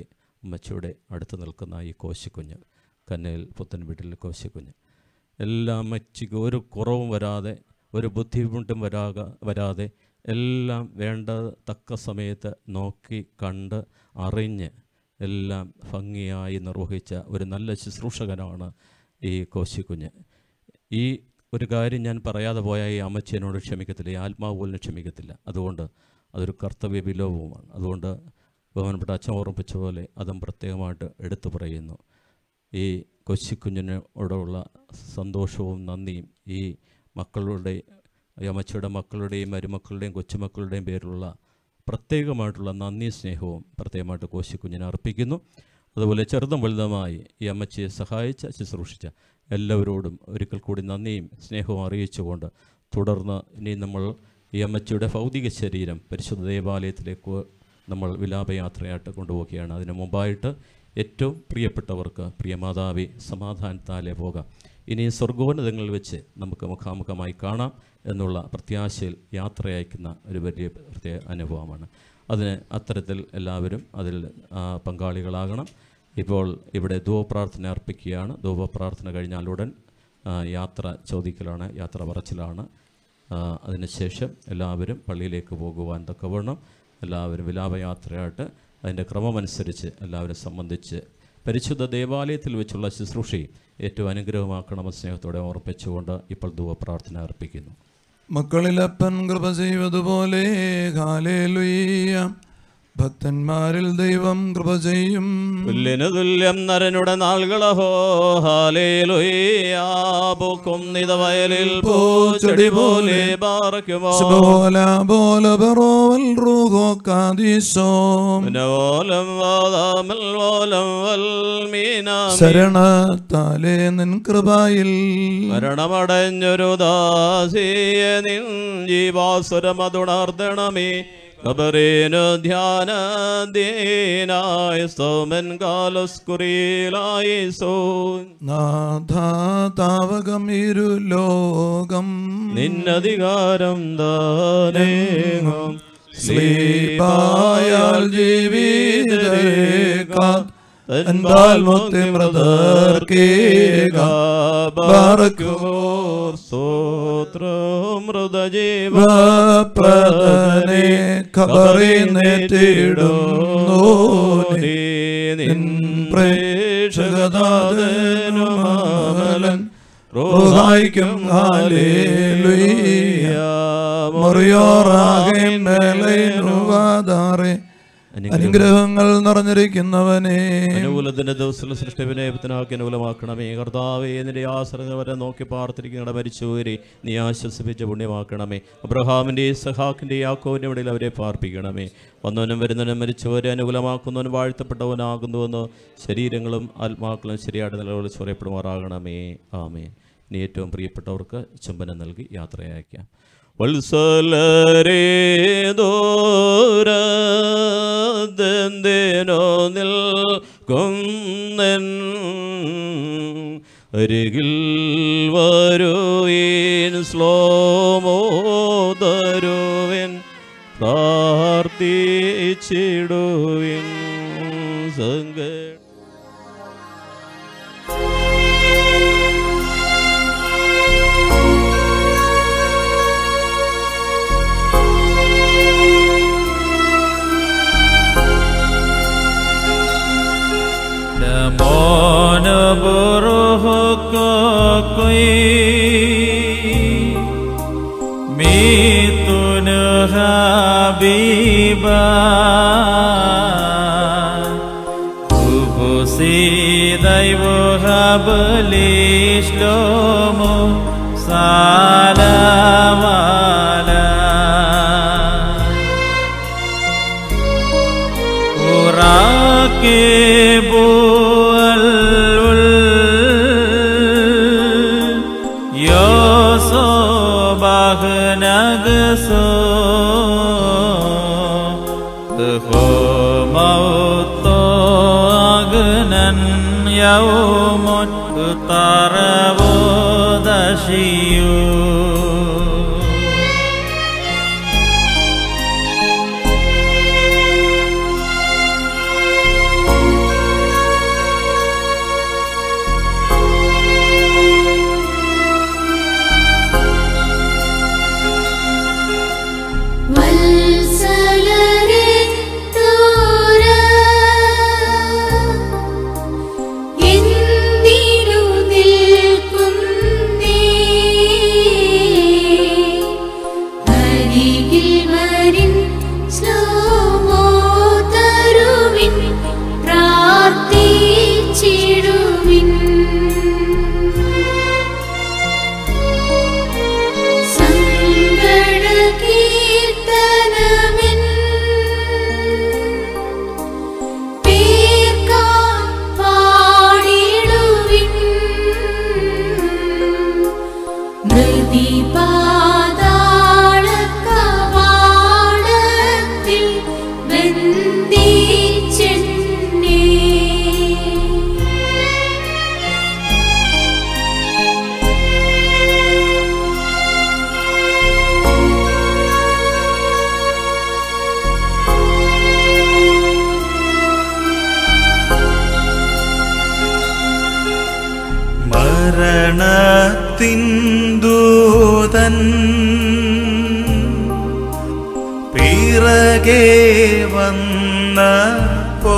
അമ്മച്ചിയുടെ അടുത്ത് നിൽക്കുന്ന ഈ കോശിക്കുഞ്ഞ് കന്നയിൽ പുത്തൻ വീട്ടിലെ കോശിക്കുഞ്ഞ് എല്ലാ അമ്മച്ചിക്ക് ഒരു കുറവും വരാതെ ഒരു ബുദ്ധിമുട്ടും വരാക വരാതെ എല്ലാം വേണ്ട തക്ക സമയത്ത് നോക്കി കണ്ട് അറിഞ്ഞ് എല്ലാം ഭംഗിയായി നിർവഹിച്ച ഒരു നല്ല ശുശ്രൂഷകനാണ് ഈ കോശിക്കുഞ്ഞ് ഈ ഒരു കാര്യം ഞാൻ പറയാതെ പോയാൽ ഈ അമ്മച്ചി എന്നോട് ക്ഷമിക്കത്തില്ല ഈ ആത്മാവ് പോലും ക്ഷമിക്കത്തില്ല അതുകൊണ്ട് അതൊരു കർത്തവ്യ വിലോപവുമാണ് അതുകൊണ്ട് ബഹുമാനപ്പെട്ട അച്ഛൻ ഓർമ്മിപ്പിച്ച പോലെ അതും പ്രത്യേകമായിട്ട് എടുത്തു പറയുന്നു ഈ കൊച്ചിക്കുഞ്ഞിനോടുള്ള സന്തോഷവും നന്ദിയും ഈ മക്കളുടെ ഈ അമ്മച്ചിയുടെ മക്കളുടെയും മരുമക്കളുടെയും കൊച്ചുമക്കളുടെയും പേരിലുള്ള പ്രത്യേകമായിട്ടുള്ള നന്ദി സ്നേഹവും പ്രത്യേകമായിട്ട് കോശിക്കുഞ്ഞിനെ അർപ്പിക്കുന്നു അതുപോലെ ചെറുതും വലുതുമായി ഈ അമ്മച്ചിയെ സഹായിച്ച ശുശ്രൂഷിച്ച എല്ലാവരോടും ഒരിക്കൽ കൂടി നന്ദിയും സ്നേഹവും അറിയിച്ചുകൊണ്ട് തുടർന്ന് ഇനി നമ്മൾ ഈ അമ്മച്ചിയുടെ ഭൗതിക ശരീരം പരിശുദ്ധ ദേവാലയത്തിലേക്ക് നമ്മൾ വിലാപയാത്രയായിട്ട് കൊണ്ടുപോവുകയാണ് അതിന് മുമ്പായിട്ട് ഏറ്റവും പ്രിയപ്പെട്ടവർക്ക് പ്രിയമാതാവി സമാധാനത്താലെ പോകാം ഇനി സ്വർഗോന്നതങ്ങളിൽ വെച്ച് നമുക്ക് മുഖാമുഖമായി കാണാം എന്നുള്ള പ്രത്യാശയിൽ യാത്ര അയക്കുന്ന ഒരു വലിയ പ്രത്യേക അനുഭവമാണ് അതിന് അത്തരത്തിൽ എല്ലാവരും അതിൽ ആ, പങ്കാളികളാകണം ഇപ്പോൾ ഇവിടെ ധൂവപ്രാർത്ഥന അർപ്പിക്കുകയാണ് ധൂവപ്രാർത്ഥന കഴിഞ്ഞാൽ ഉടൻ ആ, യാത്ര ചോദിക്കലാണ് യാത്ര പറച്ചിലാണ് ആ, അതിനുശേഷം എല്ലാവരും പള്ളിയിലേക്ക് പോകുവാൻ തക്കവണ്ണം എല്ലാവരും വിലാപയാത്രയായിട്ട് അതിൻ്റെ ക്രമമനുസരിച്ച് എല്ലാവരും സംബന്ധിച്ച് പരിശുദ്ധ ദേവാലയത്തിൽ വെച്ചുള്ള ശുശ്രൂഷയും ഏറ്റവും അനുഗ്രഹമാക്കണമെന്ന് സ്നേഹത്തോടെ ഓർപ്പിച്ചുകൊണ്ട് ഇപ്പോൾ ധൂവപ്രാർത്ഥന അർപ്പിക്കുന്നു മക്കളിലപ്പൻ കൃപ ചെയ്വതുപോലെ ഹാലേലുയ്യ ഭക്തന്മാരിൽ ദൈവം കൃപ ചെയ്യും പുല്ലിനു തുല്യം നരനുടെ നാളുകളഹോ ഹാലേലുയാബുക്കുന്നിത വയലിൽ പൂച്ചെടി പോലെ പാറയ്ക്കുമോ ശുഭോല ബോല ബറോവൽ റൂഹോ കാദീസോം ഓലം വാദാമൽ ഓലം വൽമീനാമി ശരണത്താലേ നിൻ കൃപയിൽ മരണമടഞ്ഞൊരു ദാസിയെ നിൻ ജീവാസുരമതുണർദ്ദണമേ കബറേനു ധ്യാനദീനായ സോമൻ കാലസ്കുറിയിലായി സോ നാഥ താവകം ഇരു ലോകം നിന്നധികാരം ദാനേഹം സ്ലീപായാൽ ജീവിതരേക്കാ തൻപാൽ മുത്തിമൃതർക്കേക ബാറക്കുമോർ സ്തോത്രം മൃതജീവ പ്രദനെ ഖബറിനെത്തിടുന്നു നിൻ പ്രേക്ഷകദാതനുമാലൻ റോഹായിക്കും ഹാലേലുയ്യ മുറിയോറാകെ മേലൈനുവാദാറെ അനുഗ്രഹങ്ങൾ നിറഞ്ഞിരിക്കുന്നവനെ അനുകൂലത്തിന്റെ ദിവസത്തിലെ സൃഷ്ടിവിനെ പിത്തനാക്കി അനുകൂലമാക്കണമേ കർത്താവേ നിന്റെ ആശ്രയം വരെ നോക്കി പാർത്തിരിക്കുന്ന മരിച്ചുവരെ നീ ആശ്വസിപ്പിച്ച് പുണ്യമാക്കണമേ അബ്രഹാമിന്റെ സഹാക്കിന്റെ യാക്കോവിന്റെ ഇടയിൽ അവരെ പാർപ്പിക്കണമേ വന്നവനും വരുന്നവനും മരിച്ചവരെ അനുകൂലമാക്കുന്നവനും വാഴ്ത്തപ്പെട്ടവനാകുന്നുവെന്ന് ശരീരങ്ങളും ആത്മാക്കളും ശരിയായിട്ട് നിലവിളിച്ച് പറയപ്പെടുമാറാകണമേ ആമേ ഇനി ഏറ്റവും പ്രിയപ്പെട്ടവർക്ക് ചുംബനം നൽകി യാത്രയയക്കാം വത്സലരേ ദൂരതെന്തിനോ നിൽക്കുന്നൻ അരികിൽ വരുവീൻ ശ്ലോമോദരുവിൻ പ്രാർത്ഥിച്ചിടുവിൻ സങ്ക Mon burhukukui Mitun habiba Kubusi daivu hablish lomu Salamala Urakibu al-ul Yoso bagnagso Ho mauto agnan yaumun Utaravu dashiyu മരണത്തിന്ദൂതൻ പിറകെ വന്ന പോ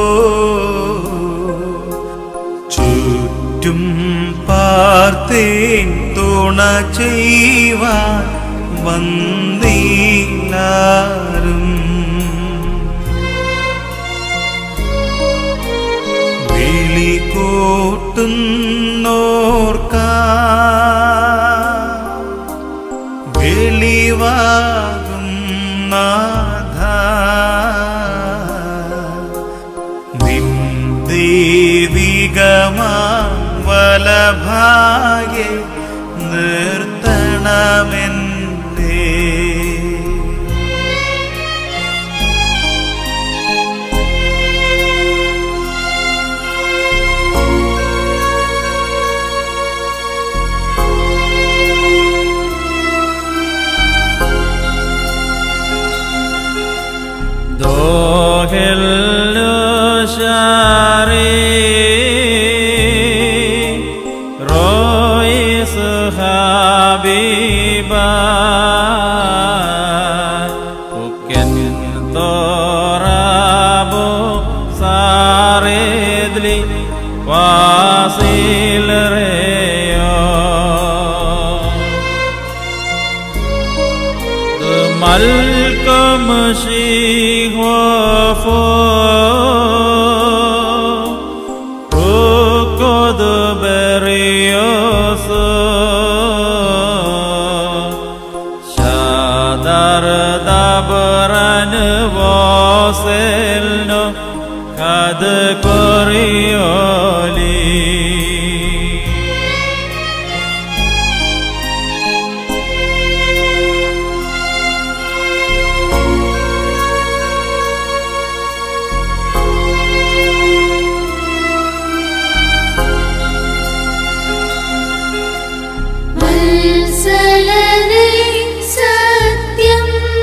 ചുറ്റും പാർത്തേൻ തുണ ചെയ്യുവാൻ വന്നീലാരും വിളി കൂട്ടുന്നോർക്ക വെളിവാകും നാഥ നിൻ ദൈവികമാ വലഭായെ നിർത്തണമെന്നേ دوهل شاري رويس حبيبا وكن ترابو ساردلي واصل ريو ملكم شيخ وفو ركض بريوس شادر دبرن واصلن قد كريولي വത്സലനേ സത്യം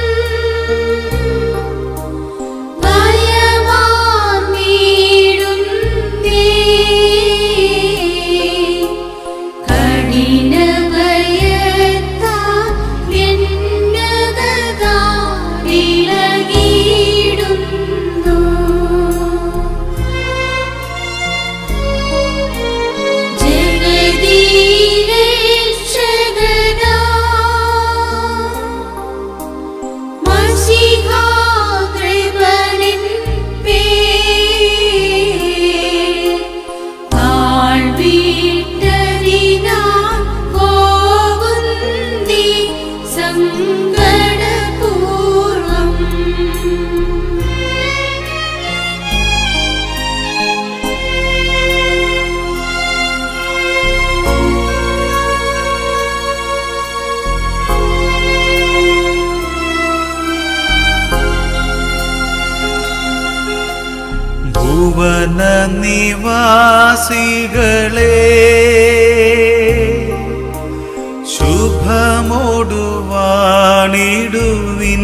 ഭയമാർന്നിടുന്നേ കഠിനഭയത്താൽ എന്നുകതാരിളകിയിടുന്നു ജഗദീരക്ഷകനാ മസിഹാകൃപനിൻ പേർ താഴ്വീട്ടതിനാൽ പോകുന്തി സങ്കടപൂർവം ഭുവന നിവാസികളെ ശുഭമോടുവാണിടുവിൻ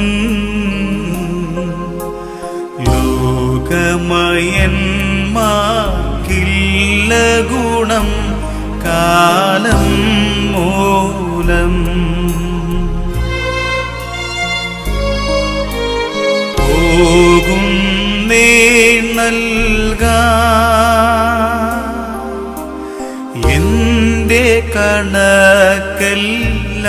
ലോകമയന്മാർക്കില്ല ഗുണം കാലം മൂലം പോകും നേ നൽക എന്റെ കണക്കല്ല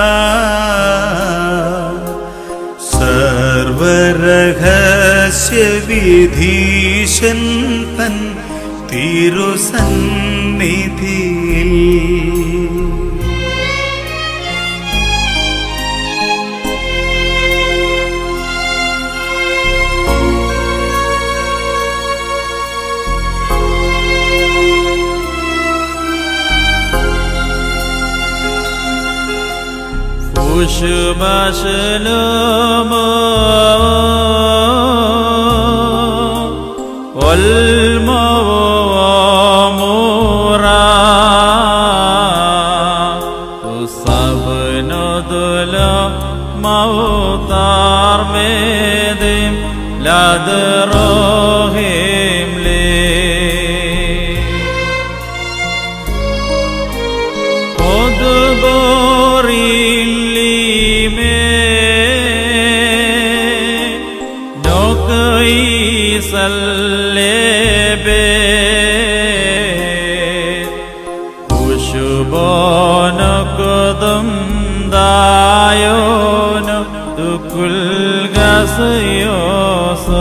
സർവരഹസ്യ വിധീശൻ തൻ തിരുസന്നിധിയിൽ وش بشلم والموامورا وصبن ظلم موطار مدم لا دروهم لي സല്ലേബേ ഉഷുബോനകുദം ദായോനു തുക്കുൽ ഗസയോസോ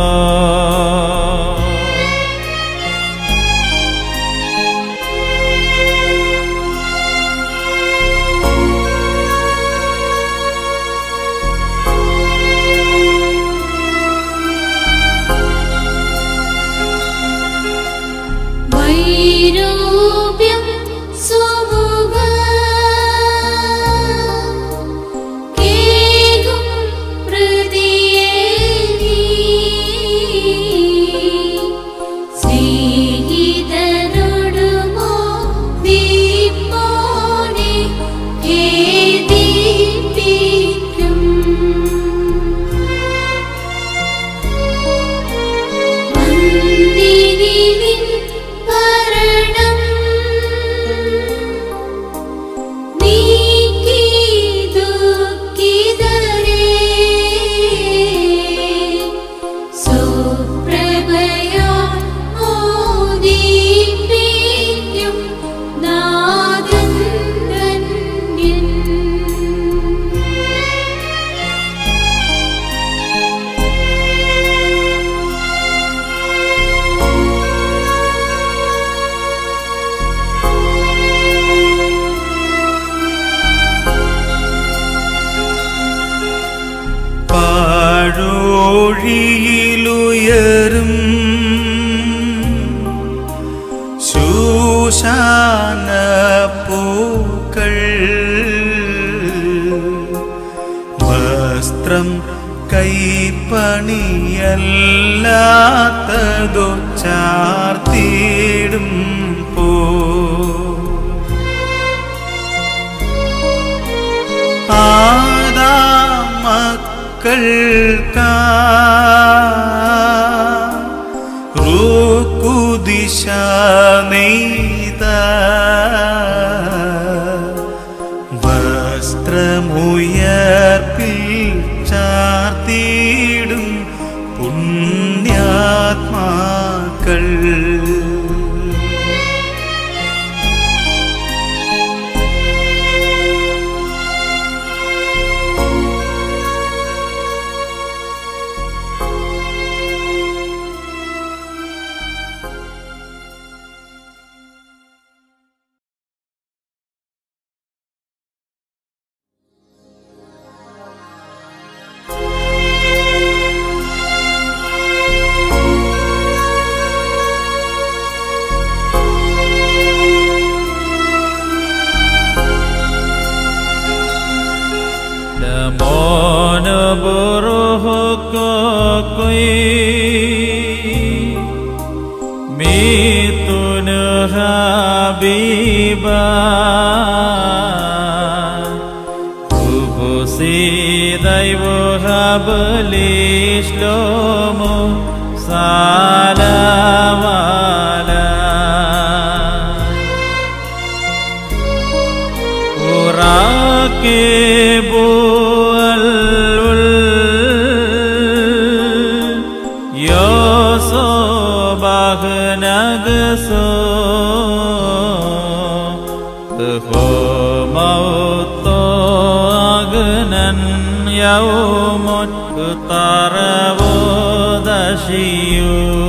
വൈരൂപ്യം സുമുഖ കേകും പ്രതിയേ നീ സ്നേഹിതനോടുമോ ദീപോനെ ഖേദിപ്പിക്കും വന്ദിനി നിൻ ഭരണം നീക്കി ദുഃഖിതരേ സുപ്രഭയാ മോദിപ്പിക്കും നാദൻ ധന്യൻ പാഴോഴിയിലുയരും ശൂശാന പൂക്കൾ വസ്ത്രം കൈപ്പണിയല്ലാത്തതോ ചാർത്തിയിടും പോ ആദാ മക്കൾക്കാ റൂക്കുദിശ നെയ്ത വസ്ത്രമുയർപ്പിൽ ചാർത്തിയിടും പുണ്യാത്മാക്കൾ Damon buruh kokoi Mitun habiba Kubusi daivu habli shlomo salamala أراكب الول يصبح نقصو تخو موت أغنى يوم اقترب دشيو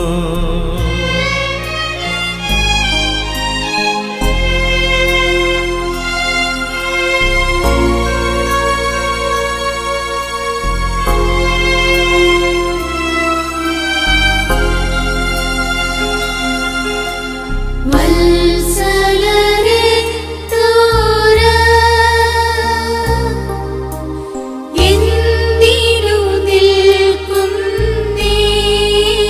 വത്സലരെ തോര എന്തിനു നിൽക്കുന്നേ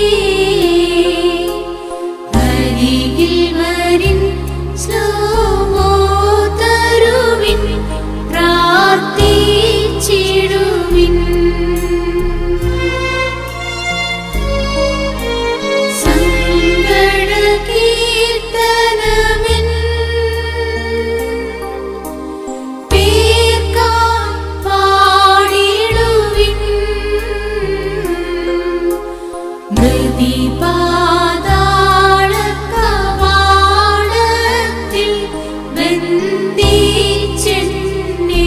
പാതാളകവാടത്തിൽ ബന്ധിച്ചെന്നെ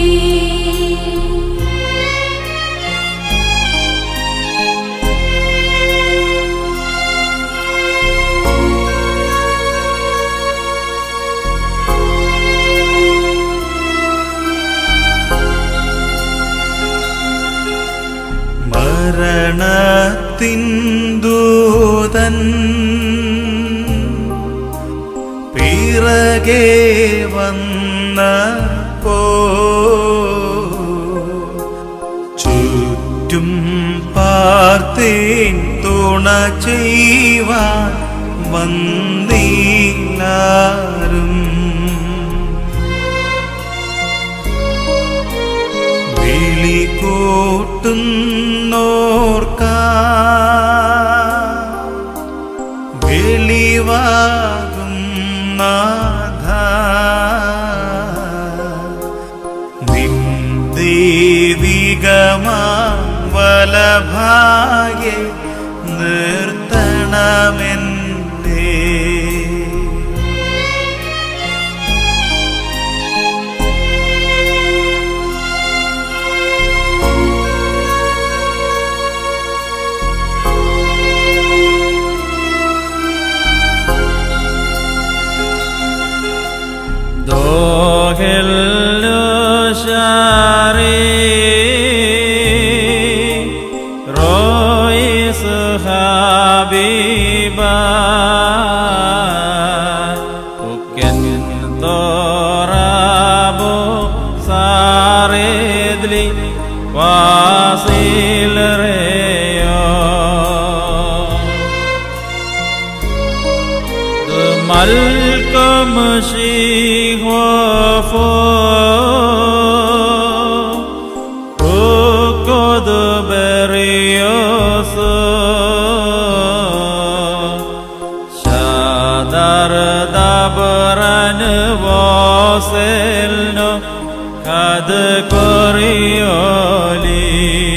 മരണത്തിൻ ദൂതൻ പിറകെ വന്നപ്പോ ചുറ്റും പാർത്തേൻ തുണ ചെയ്യുവാൻ വന്നീലാരും വിളി കൂട്ടുന്നോർക്ക വെളിവാകും നാഥ നിൻ ദൈവികമാ വലഭാഗ്യ നിർത്തണമെന്നേ داخل شعری رئیس حبیبا وكن ضربو صارد لي واصل ريو ملكم شيخ وفو ركض بريوس شادر دبرن واصلنا قد كريولي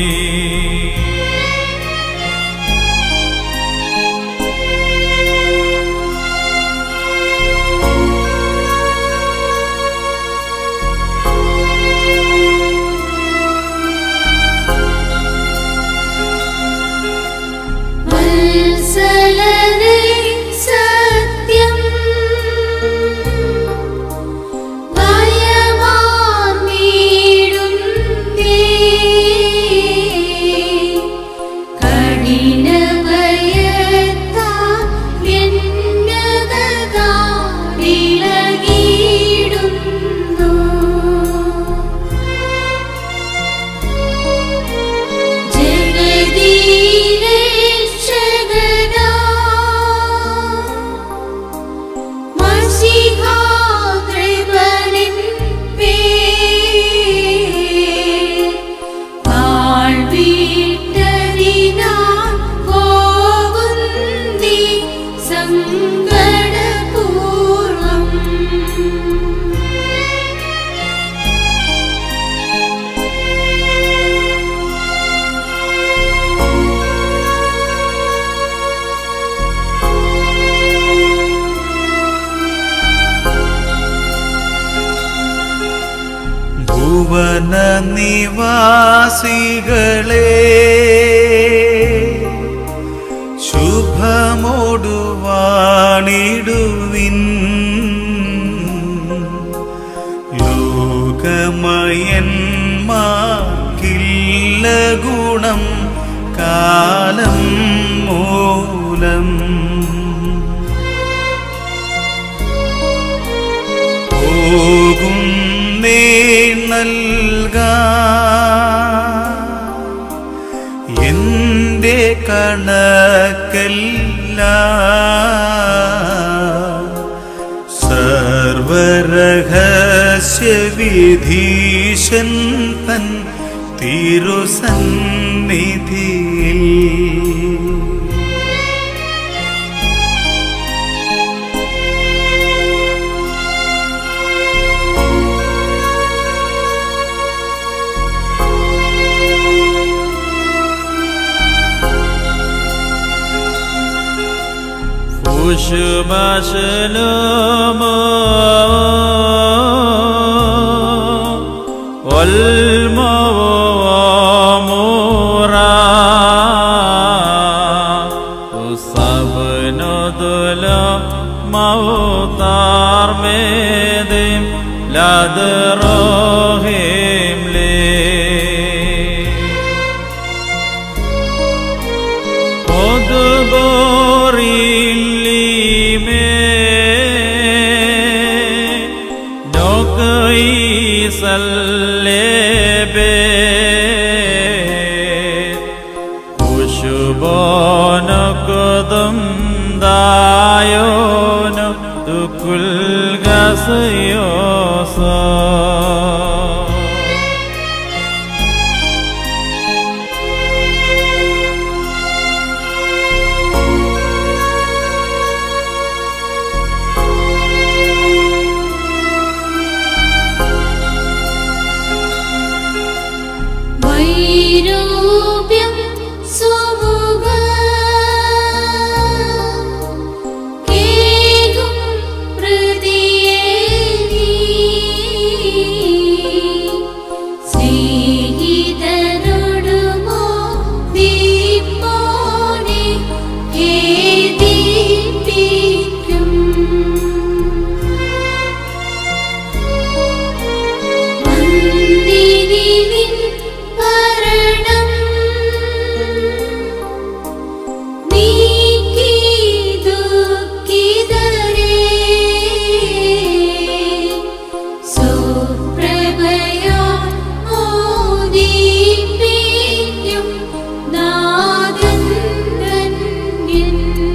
വത്സലനേ സത്യം ഭയമാർന്നിടുന്നേ കഠിനഭയത്താൽ എന്നകതാടിളകിയിടുന്നു ജഗദീരക്ഷകനാ മസിഹാകൃപനിൻ പേർ താഴ്വീട്ടതിനാൽ പോകുന്നി സങ്കടപൂർവം ഭുവന നിവാസികളെ ശുഭമോടുവാണിടുവിൻ ലോകമയന്മാക്കില്ല ഗുണം കാലം മൂലം പോകും നേ നൽക എന്റെ കണക്കല്ല സർവരഹസ്യവിധീശൻ തൻ തിരുസന്നിധിയിൽ لدروهم لي ودبر لي من نقي سلبت وشبان قدم دايون كل قصيوصا വൈരൂപ്യം സുമുഖ കേകും പ്രതിയേകി സ്നേഹിതനോടുമോ ദീപോനെ ഖേദിപ്പിക്കും വന്ദിനിൻ ഭരണം നീക്കി ദുഃഖിതരെ സുപ്രഭയാ മോദിപ്പിക്കും നാഥൻ ധന്യൻ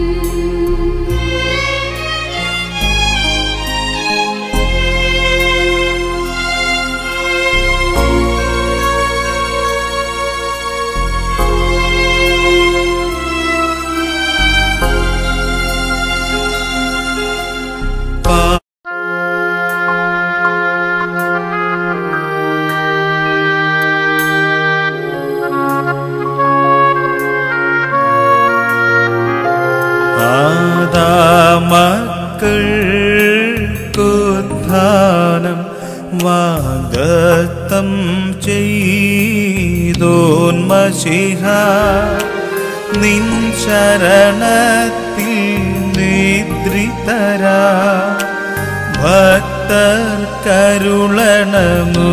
ആദാമക്കൾക്കുദ്ധാനം വാഗത്തം ചെയ്തോന്മശിഹ നിൻ ശരണത്തിൽ നിദ്രിതരാ ഭക്തർ കരുളണമു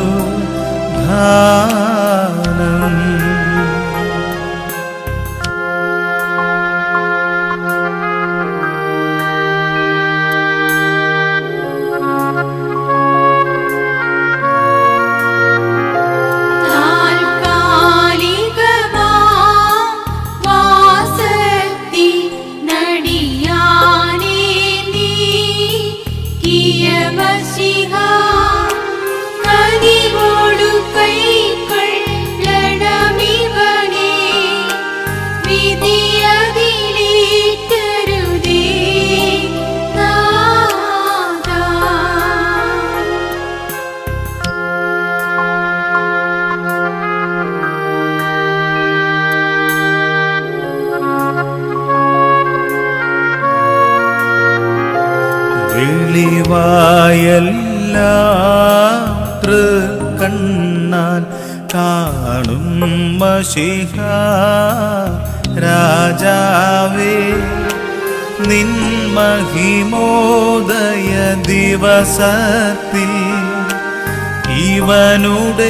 ധാനം താൽക്കാലികമാ വാസത്തി നടിയാനേ നീ കിയമസിഹ കനിവോടു കൈക്കൊള്ളണമിവനെ വിധിയതിലേറ്റരുതേ നാഥാ വെളിവായെല്ലാം തൃക്കണ്ണാൽ കാണും മഷിഹ രാജാവേ നിൻ മഹിമോദയ ദിവസത്തിൽ ഇവനുടെ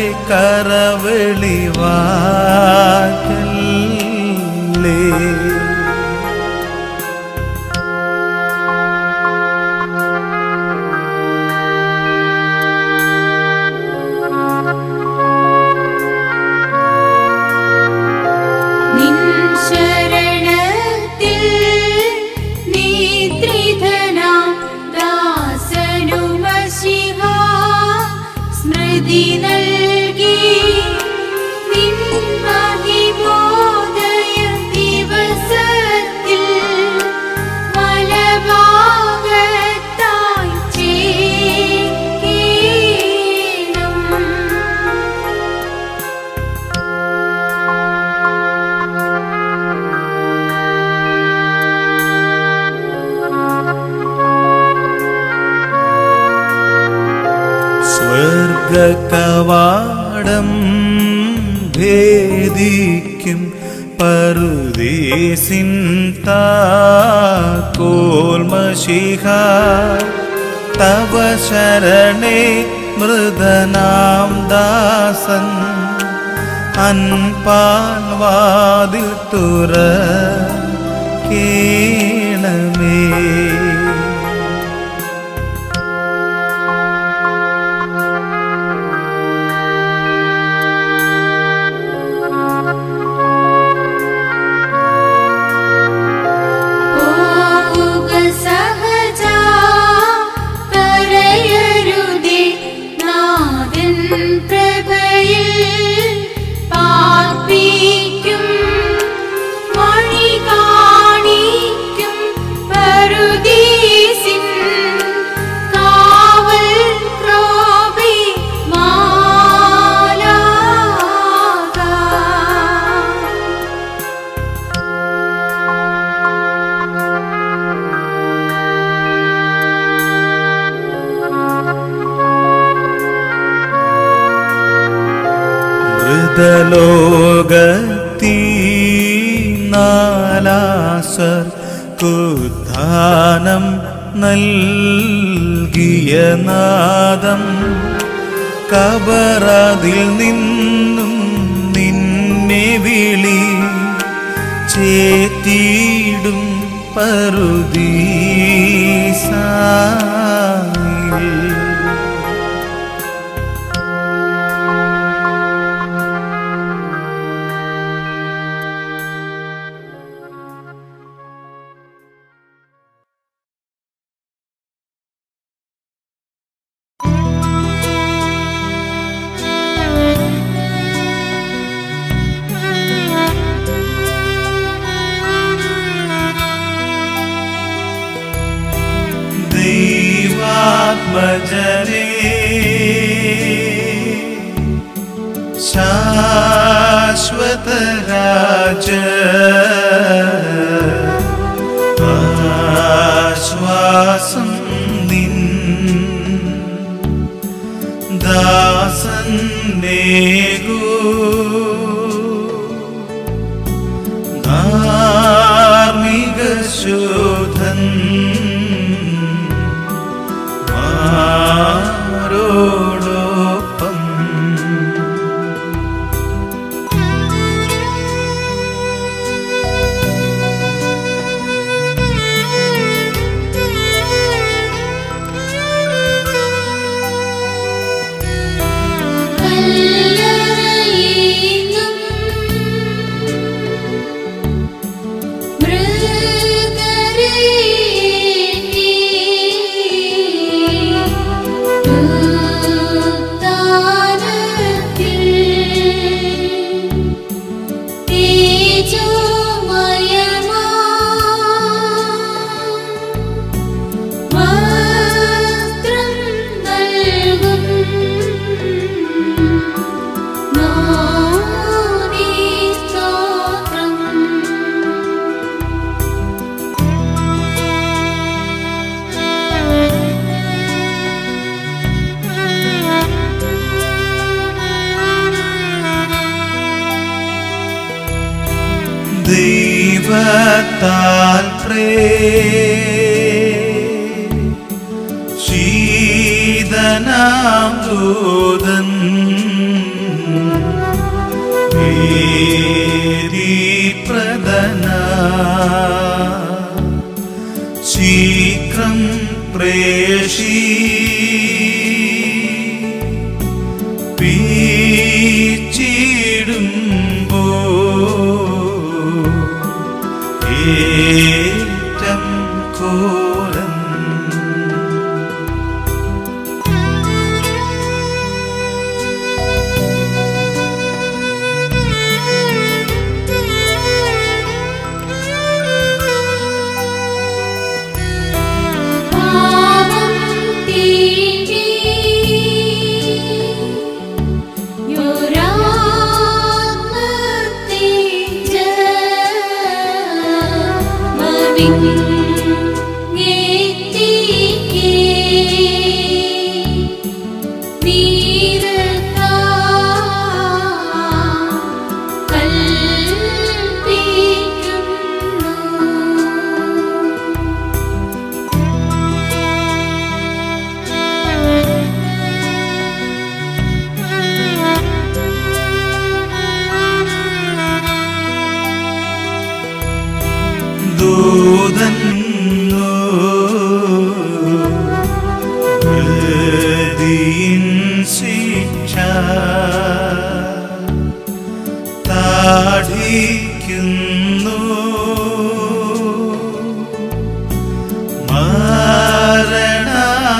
കരവെളിവാക്കല്ലേ നിൻ ശരണത്തിൽ നിദ്രിതനാം ദാസനുമശിഹ സ്മൃതി നൽകി നിൻ മഹിമോദയ ദിവസത്തിൽ വിധിക്കും പറുദീസിൻ താക്കോൽമഷിഹ തവ ശരണേ മൃദനാം ദാസൻ അൻപാൽ വാതിൽ തുറ കേണമേ പോവുക സഹജാ കരയരുതേ നാഥൻ പ്രഭയിൽ പാർപ്പിക്കും വഴി കാണിക്കും പറുദീസിൻ കാവൽ ക്രോബി മാലാക മൃതലോകത്തീ നാലാസർ കുദ്ധാനം നൽകിയ നാദം കബറതിൽ നിന്നും നിന്നെ വിളി ചേറ്റിയിടും പറുദീസായിൽ ദൈവാത്മജനേ ശാശ്വതരാജ ആശ്വാസം നിൻ ദാസൻ നേകൂ ധാർമ്മിക ശോധൻ മാരോടൊപ്പം കല്ലറയിലും മൃഗരേറ്റി ഉത്താനത്തിൽ തേജോമയമാ വസ്ത്രം നൽകും നാദി സ്തോത്രം ദൈവത്താൽ പ്രേ ശീതനാം ദൂതൻ പ്രദന ശീഘ്രം പ്രേഷി പീച്ചിടുമ്പോ ഏറ്റം കോരം പാപം തീണ്ടി യുരാത്മത്തിജ മവിൻ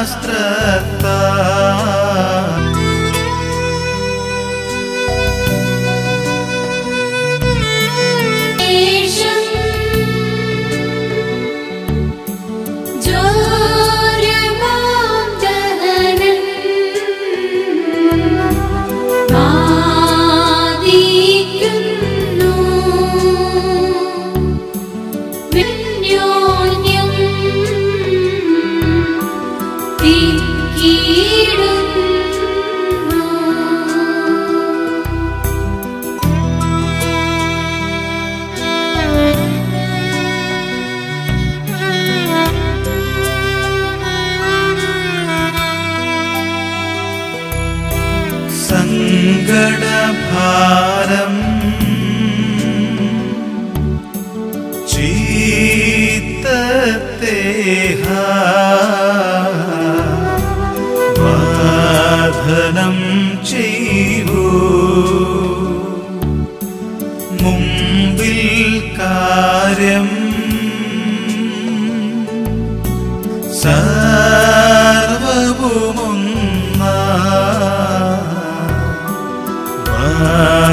വസ്ത്രത്താ ദേശം ജോരമാം ദഹനം ബാധിക്കുന്നു വിന്യോന്യം തിക്കിടുന്നു സങ്കടഭാരം ചീത്തത്തേഹ വാധനം ചെയ്യൂ മുമ്പിൽ കാര്യം സർവവുമൊന്ന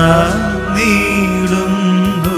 നീടുന്നു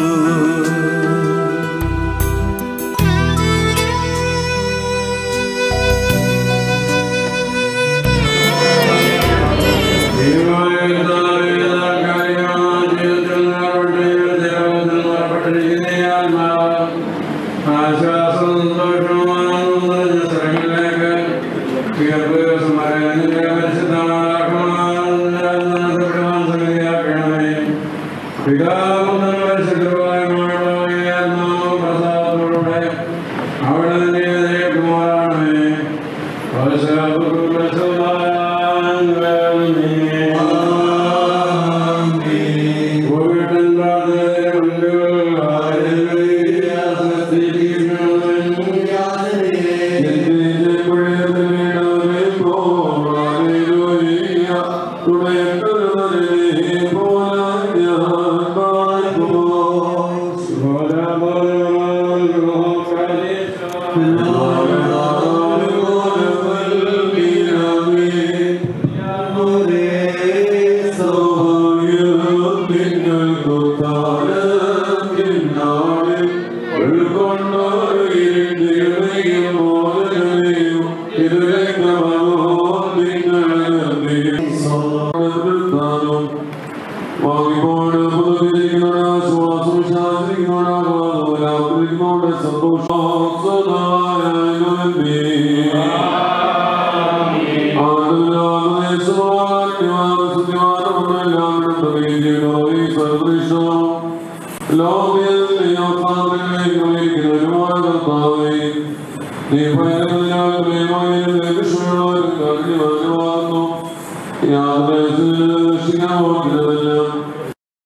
യാതൊരു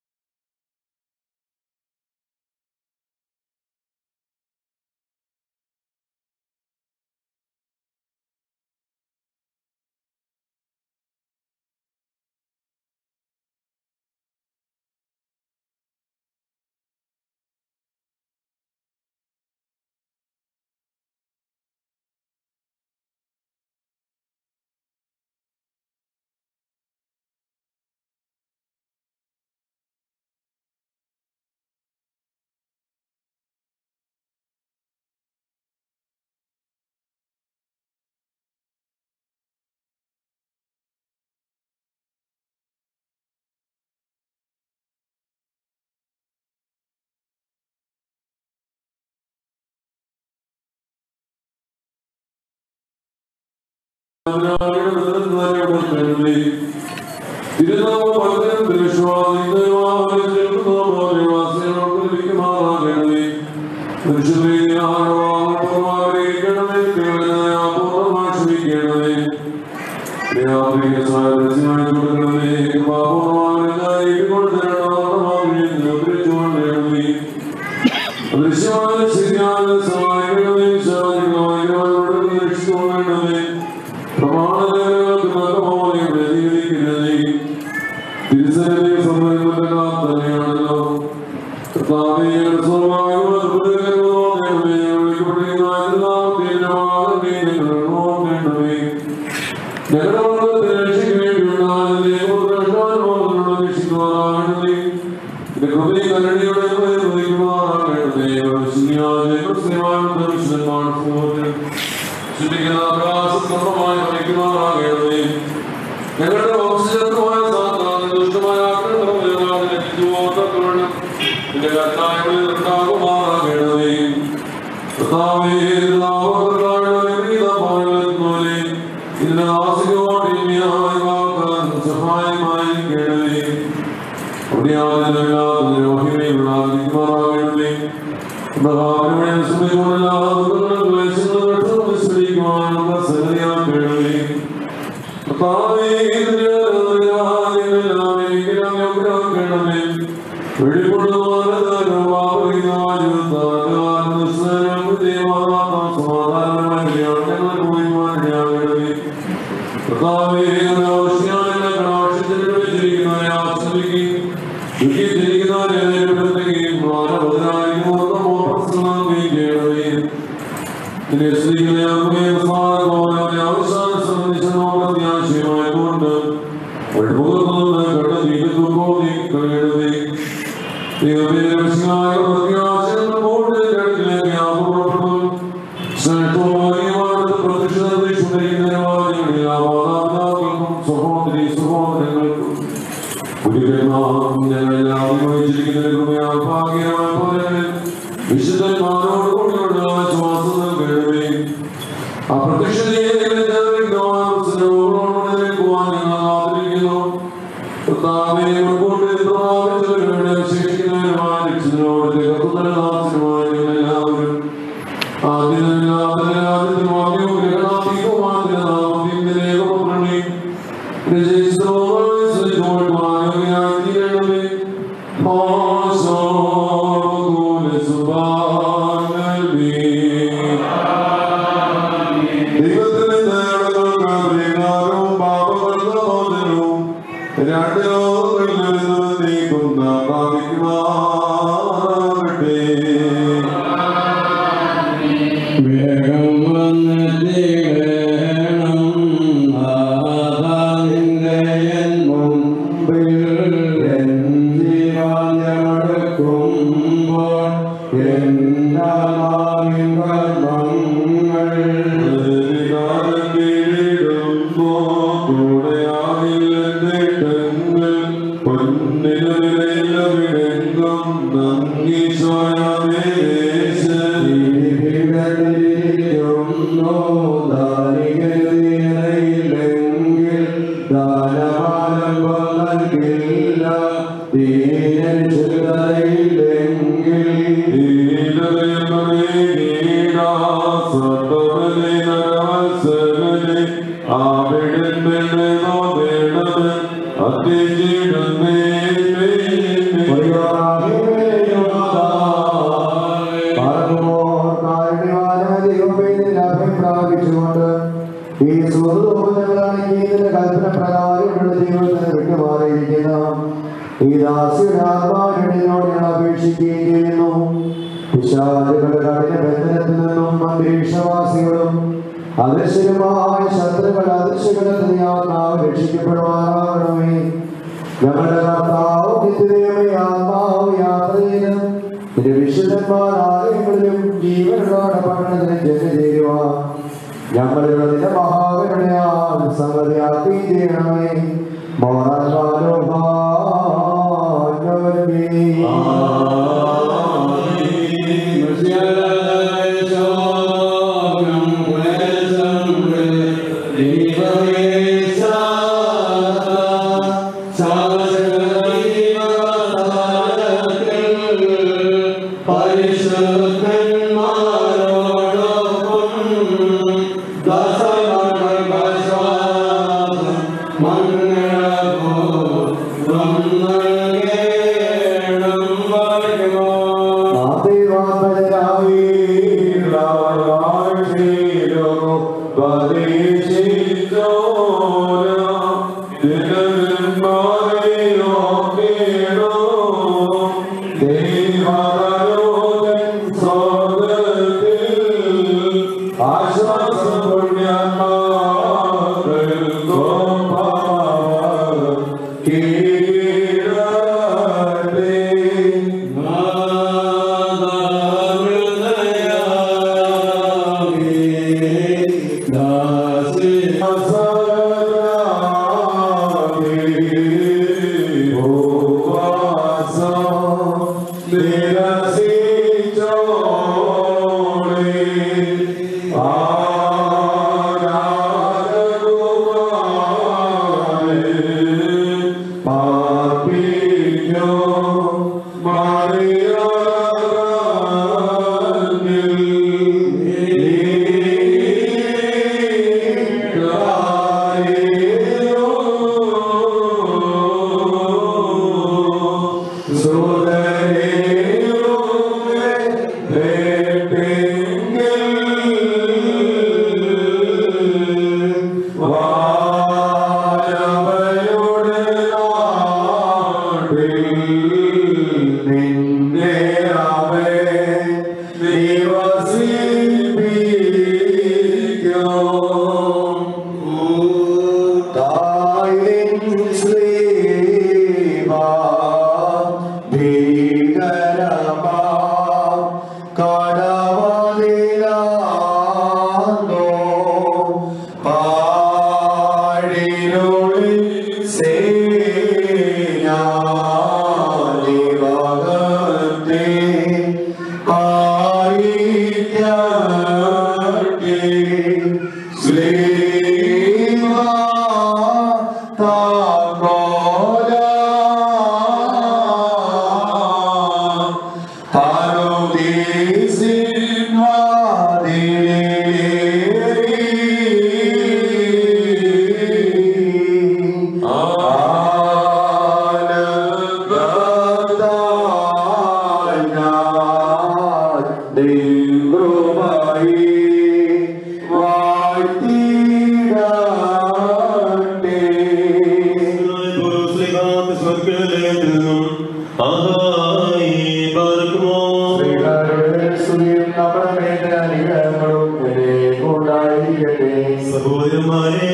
ദൃശ്യമായ ശരിയായ സഹായികളെ ശാലികളെ രക്ഷിച്ചുകൊള്ളണമേ പ്രമാണങ്ങൾക്ക് നല്ലപോലെ പ്രതികരിക്കുന്നതേ തിരുസനെ സംബന്ധിക്കുന്നതാണല്ലോ കർത്താവിന്റെ സ്വർഗ്ഗമായ അത്ഭുതകരമായ വിളിക്കപ്പെടുന്ന എല്ലാ തീരുമാനങ്ങളെയും നോക്കേണ്ടവേ ഞങ്ങളുടെ മക്കളുടെ രക്ഷയ്ക്ക് വേണ്ടിയുണ്ടാകുന്ന ദൈവപുത്രന്മാരോട് അപേക്ഷിക്കുവാനാകണമേ. നിന്റെ കൃപയും കരുണയുടെ നിർവഹിക്കുവാനാകണമേ. പരിശുദ്ധിയായ ക്രിസ്തുവായ ദർശനമാണ് സുഹൃത്ത്. ശുദ്ധിക്കുന്ന ആകാശസ്തംഭമായി വഹിക്കുവാനാകണമേ. ഞങ്ങളുടെ വംശജത്വമായ സാത്താൻ ദുഷ്ടമായ ആക്രമണങ്ങളാൽ ലഭിച്ചുവോത്തക്കണം നിന്റെ കർത്താവിനെ ഉണ്ടാകുമാറാകണമേ കർത്താവേ നാമകർത്താവിന്റെ വിപരീതമായുള്ളതുപോലെ ഇതിന്റെ ആശയോടെ ഇനിയായി വാക്കാൻ സഹായമായി കേണമേ അവിടെയാതിനെല്ലാത്തിനും മഹിമയുള്ള നിൽക്കുമാറാകണമേ പ്രധാനമായ സ്മൃതികൊണ്ടുള്ള ക്ലേശങ്ങൾ വിസ്മരിക്കുവാനുള്ള സന്നിധിയാക്കണമേ കർത്താവേ ഇതിന്റെ നിരാകരണമെല്ലാം എനിക്കെല്ലാം യോഗ്യരാക്കണമേ വെളിപ്പെടുവാനും വിശുദ്ധന്മാരോട് കൂടിയുള്ള ശ്വാസം നൽകണമേ ഈ സുഹൃത്തുക്കളാണെങ്കിൽ കൽപ്പന പ്രകാരമുള്ള ജീവിതത്തിന് വിട്ടുമാറിയിരിക്കുന്ന ഈ ദാസ്യരാത്മാവിനോട് ഞാൻ അപേക്ഷിക്കുകയും ചെയ്യുന്നു പിശാചുകളുടെ കഠിന ബന്ധനത്തിൽ നിന്നും അന്തരീക്ഷവാസികളും അദൃശ്യമായ ശത്രുക്കൾ അദൃശ്യകളെ ആത്മാവ് രക്ഷിക്കപ്പെടുവാനാകണമേ ഞങ്ങളുടെ കർത്താവ് നിത്യതയമേ ആത്മാവ് യാത്ര ചെയ്ത് നിന്റെ വിശുദ്ധന്മാർ ആലയങ്ങളിലും ജീവനുള്ള പട്ടണത്തിന് ജന്മ ചേരുവാൻ ഞങ്ങളുടെ നിന്റെ മഹാകരുണയാൽ സംഗതിയാക്കി ചെയ്യണമേ ആശ്വാസം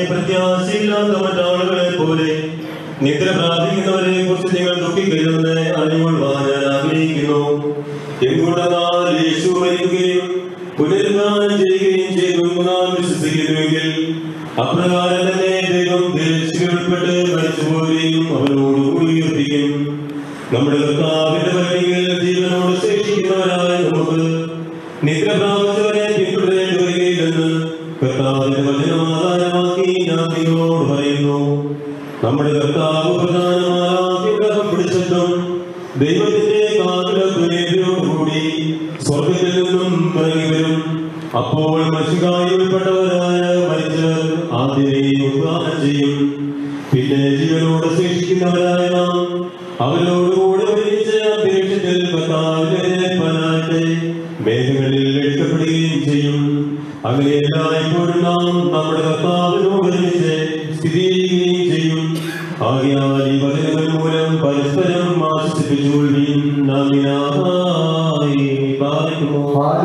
പ്രത്യാശയില്ലാത്ത മറ്റാളുകളെ പോലെ നിദ്ര പ്രാപിക്കുന്നവരെ കുറിച്ച് നിങ്ങൾ ദുഃഖിക്കരുതെന്ന് അറിവുകൊള്ളുവാൻ ഞാൻ ആഗ്രഹിക്കുന്നു എന്തുകൊണ്ടെന്നാൽ യേശു മരിക്കുകയും പുനരുദ്ധാനം ചെയ്യുകയും ചെയ്തു നാം വിശ്വസിക്കുന്നുവെങ്കിൽ അപ്രകാരം തന്നെ ദൈവം ദേശിക്കപ്പെട്ട് മരിച്ചുപോവുകയും അവനോടുകൂടി ഉയർത്തിക്കും നമ്മുടെ കർത്താവിന്റെ വഴിയിൽ ജീവനോട് ശേഷിക്കുന്നവരായ നമുക്ക് നിദ്ര പ്രാപിച്ചവരെ പിന്തുടരേണ്ടി വരികയില്ലെന്ന് കർത്താവിന്റെ വചനം ആധാരമാക്കി ഞാൻ നിങ്ങളോട് പറയുന്നു നമ്മുടെ കർത്താവ് പ്രധാനമായ ഗ്രഹം പിടിച്ചിട്ടും ദൈവത്തിന്റെ കാതുലൂടി സ്വർഗത്തിൽ നിന്നും ഇറങ്ങി വരും അപ്പോൾ മനുഷ്യകായി ഉൾപ്പെട്ടവരായ മരിച്ചവർ ആദ്യമേ ഉദ്ഘാടനം ചെയ്യും പിന്നെ ജീവനോട് ശേഷിക്കുന്നവരായ നാം അവരോടുകൂടെ ഒരുമിച്ച് അന്തരീക്ഷത്തിൽ കർത്താവിനായിട്ട് മേഘങ്ങളിൽ എടുക്കപ്പെടുകയും ചെയ്യും അങ്ങനെ എല്ലായ്പ്പോഴും നാം നമ്മുടെ കർത്താവിനോട് ഒരുമിച്ച് സ്ഥിതി ചെയ്യുകയും ചെയ്യും ആകയാൽ ഈ വചനങ്ങൾ മൂലം പരസ്പരം ആശ്വസിപ്പിച്ചുകൊള്ളുകയും നാം ഇതിനായി പാലിക്കുമോ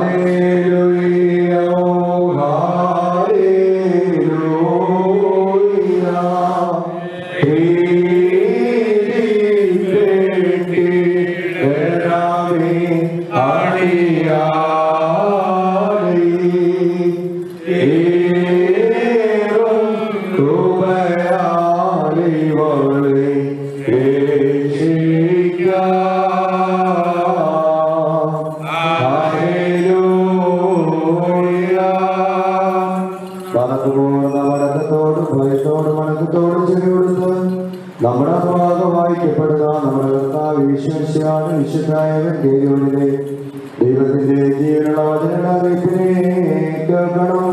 മടക്കത്തോടും ഭയത്തോടും മടക്കത്തോടും ചെവിയോടുത്ത് നമ്മുടെ അപവാദം വായിക്കപ്പെടുന്ന നമ്മുടെ കർത്താവ് ഈശ്വരശാണ് വിശുദ്ധായവൻ കേരളിലെ ദൈവത്തിന്റെ ജീവനുള്ള വചന അറിയിപ്പിനെ കേൾക്കണം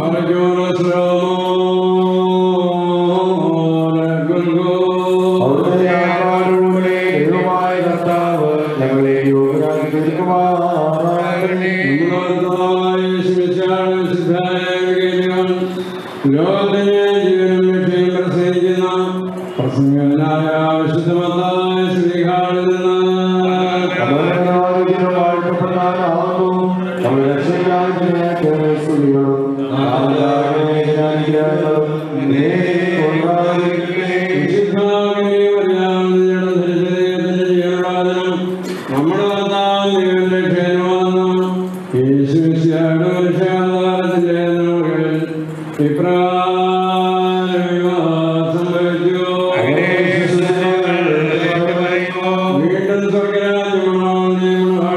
അവിടുത്തെ ആത്മാവിലൂടെ ദൈവമായ കർത്താവ് ഞങ്ങളെ യോഗ്യരാക്കി തീർക്കുമാറാകണമേ. ലോകത്തിനെ ജീവനും രക്ഷയും പ്രസംഗിക്കുന്ന പ്രസംഗനായ വിശുദ്ധമത്തായ ശ്രീകാളിൽ നിന്ന് ആരോഗ്യം വാഴ്ത്തപ്പെടാനാകുന്നു നമ്മുടെ രക്ഷയ്ക്കായി സ്തുതികളും അനുഗ്രഹങ്ങളും നമ്മുടെ കർത്താവ് ജീവന്റെ ക്ഷേമമെന്നും യേശുവിശിയുടെ രക്ഷാധാരത്തിന്റെ നാളുകളിൽ ഇപ്രകാരം സംഭവിച്ചു വീണ്ടും സ്വർഗരാജ്യമാണെന്ന്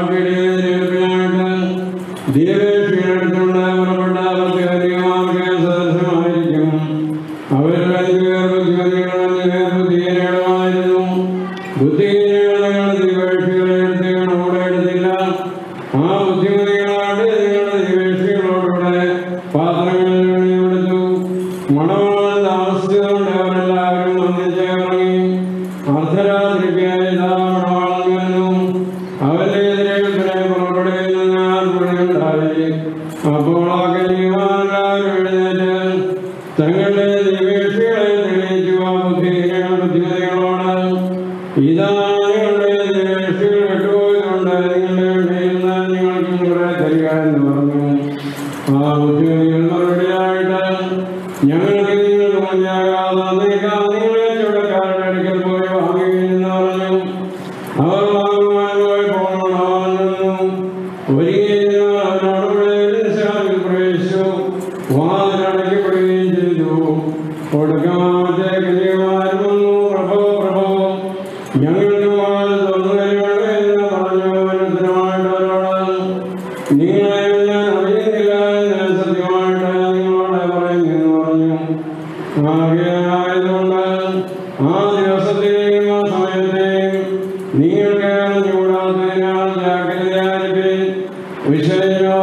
ദീപേക്ഷിയെടുത്തുകൊണ്ട് പുറപ്പെട്ട അവർക്ക് അധികമാർക്ക് സദൃശമായിരിക്കും അവരിൽ അഞ്ചുപേർ ബുദ്ധിമതികളും അഞ്ചുപേർ ബുദ്ധിഹീനങ്ങളുമായിരുന്നു ബുദ്ധിഹീനങ്ങൾ ദീപേക്ഷികളെ എടുത്ത് കൂടെ എടുത്തില്ല ആ ബുദ്ധിമതികളായിട്ട് നിങ്ങളുടെ ദീപേക്ഷികളോടുകൂടെ പാത്രങ്ങളിൽ എടുത്തു മണവാളൻ താമസിച്ചുകൊണ്ട് അവരെല്ലാവരും ഒന്നിച്ച് ഇറങ്ങി അർദ്ധരാത്രിക്ക് ഇതാ മണവാളൻ വരുന്നു അവന്റെ എതിരെ ഉത്തരെ പുറപ്പെടുകയെന്ന് ഞാൻ പണിയുണ്ടായി അപ്പോൾ ആ കന്യകമാരെല്ലാവരും എഴുന്നേറ്റ് തങ്ങളുടെ നിവേശികളെ തെളിയിച്ചു ആ ബുദ്ധിഹീനങ്ങൾ ബുദ്ധിമതികളോട് ഇതാ നിങ്ങളുടെ നിവേശികൾ കെട്ടുപോയതുകൊണ്ട് നിങ്ങളുടെ ഇടയിൽ നിന്ന് നിങ്ങൾക്ക് കുറെ തരിക എന്ന് പറഞ്ഞു ആ ബുദ്ധിമതികൾ മറുപടിയായിട്ട് ഞങ്ങൾക്ക് നിങ്ങൾ മതിയാകാതെ തന്നേക്കാം നിങ്ങളെ ചുടക്കാരുടെ അടുക്കൽ പോയി വാങ്ങുകയെന്ന് പറഞ്ഞു അവർ വാങ്ങുവാൻ പോയി പോകണമെന്നും ഒരുങ്ങിയ അവനോടുകൂടെ നിശാവിൽ പ്രവേശിച്ചു വാതിലടയ്ക്കപ്പെടുകയും ചെയ്തു ഒടുക്കമാമത്തെ കന്യകുമാരൻ വന്നു പ്രഭോ പ്രഭോ ഞങ്ങൾക്ക് വാതിൽ തുറന്നു തരുമല്ലോ എന്ന് പറഞ്ഞു അവനുത്തരമായിട്ട് അവരോട് നിങ്ങളെ ഞാൻ അറിയുന്നില്ല എന്ന് സത്യമായിട്ട് നിങ്ങളോട് പറയുന്നു എന്ന് പറഞ്ഞു ആകെയായതുകൊണ്ട് ആ ദിവസത്തെയും ആ സമയത്തെയും നിങ്ങൾക്ക് അറിഞ്ഞുകൂടാത്തതിനാൽ ജാഗ്രതയായിരിക്കും വിഷയോ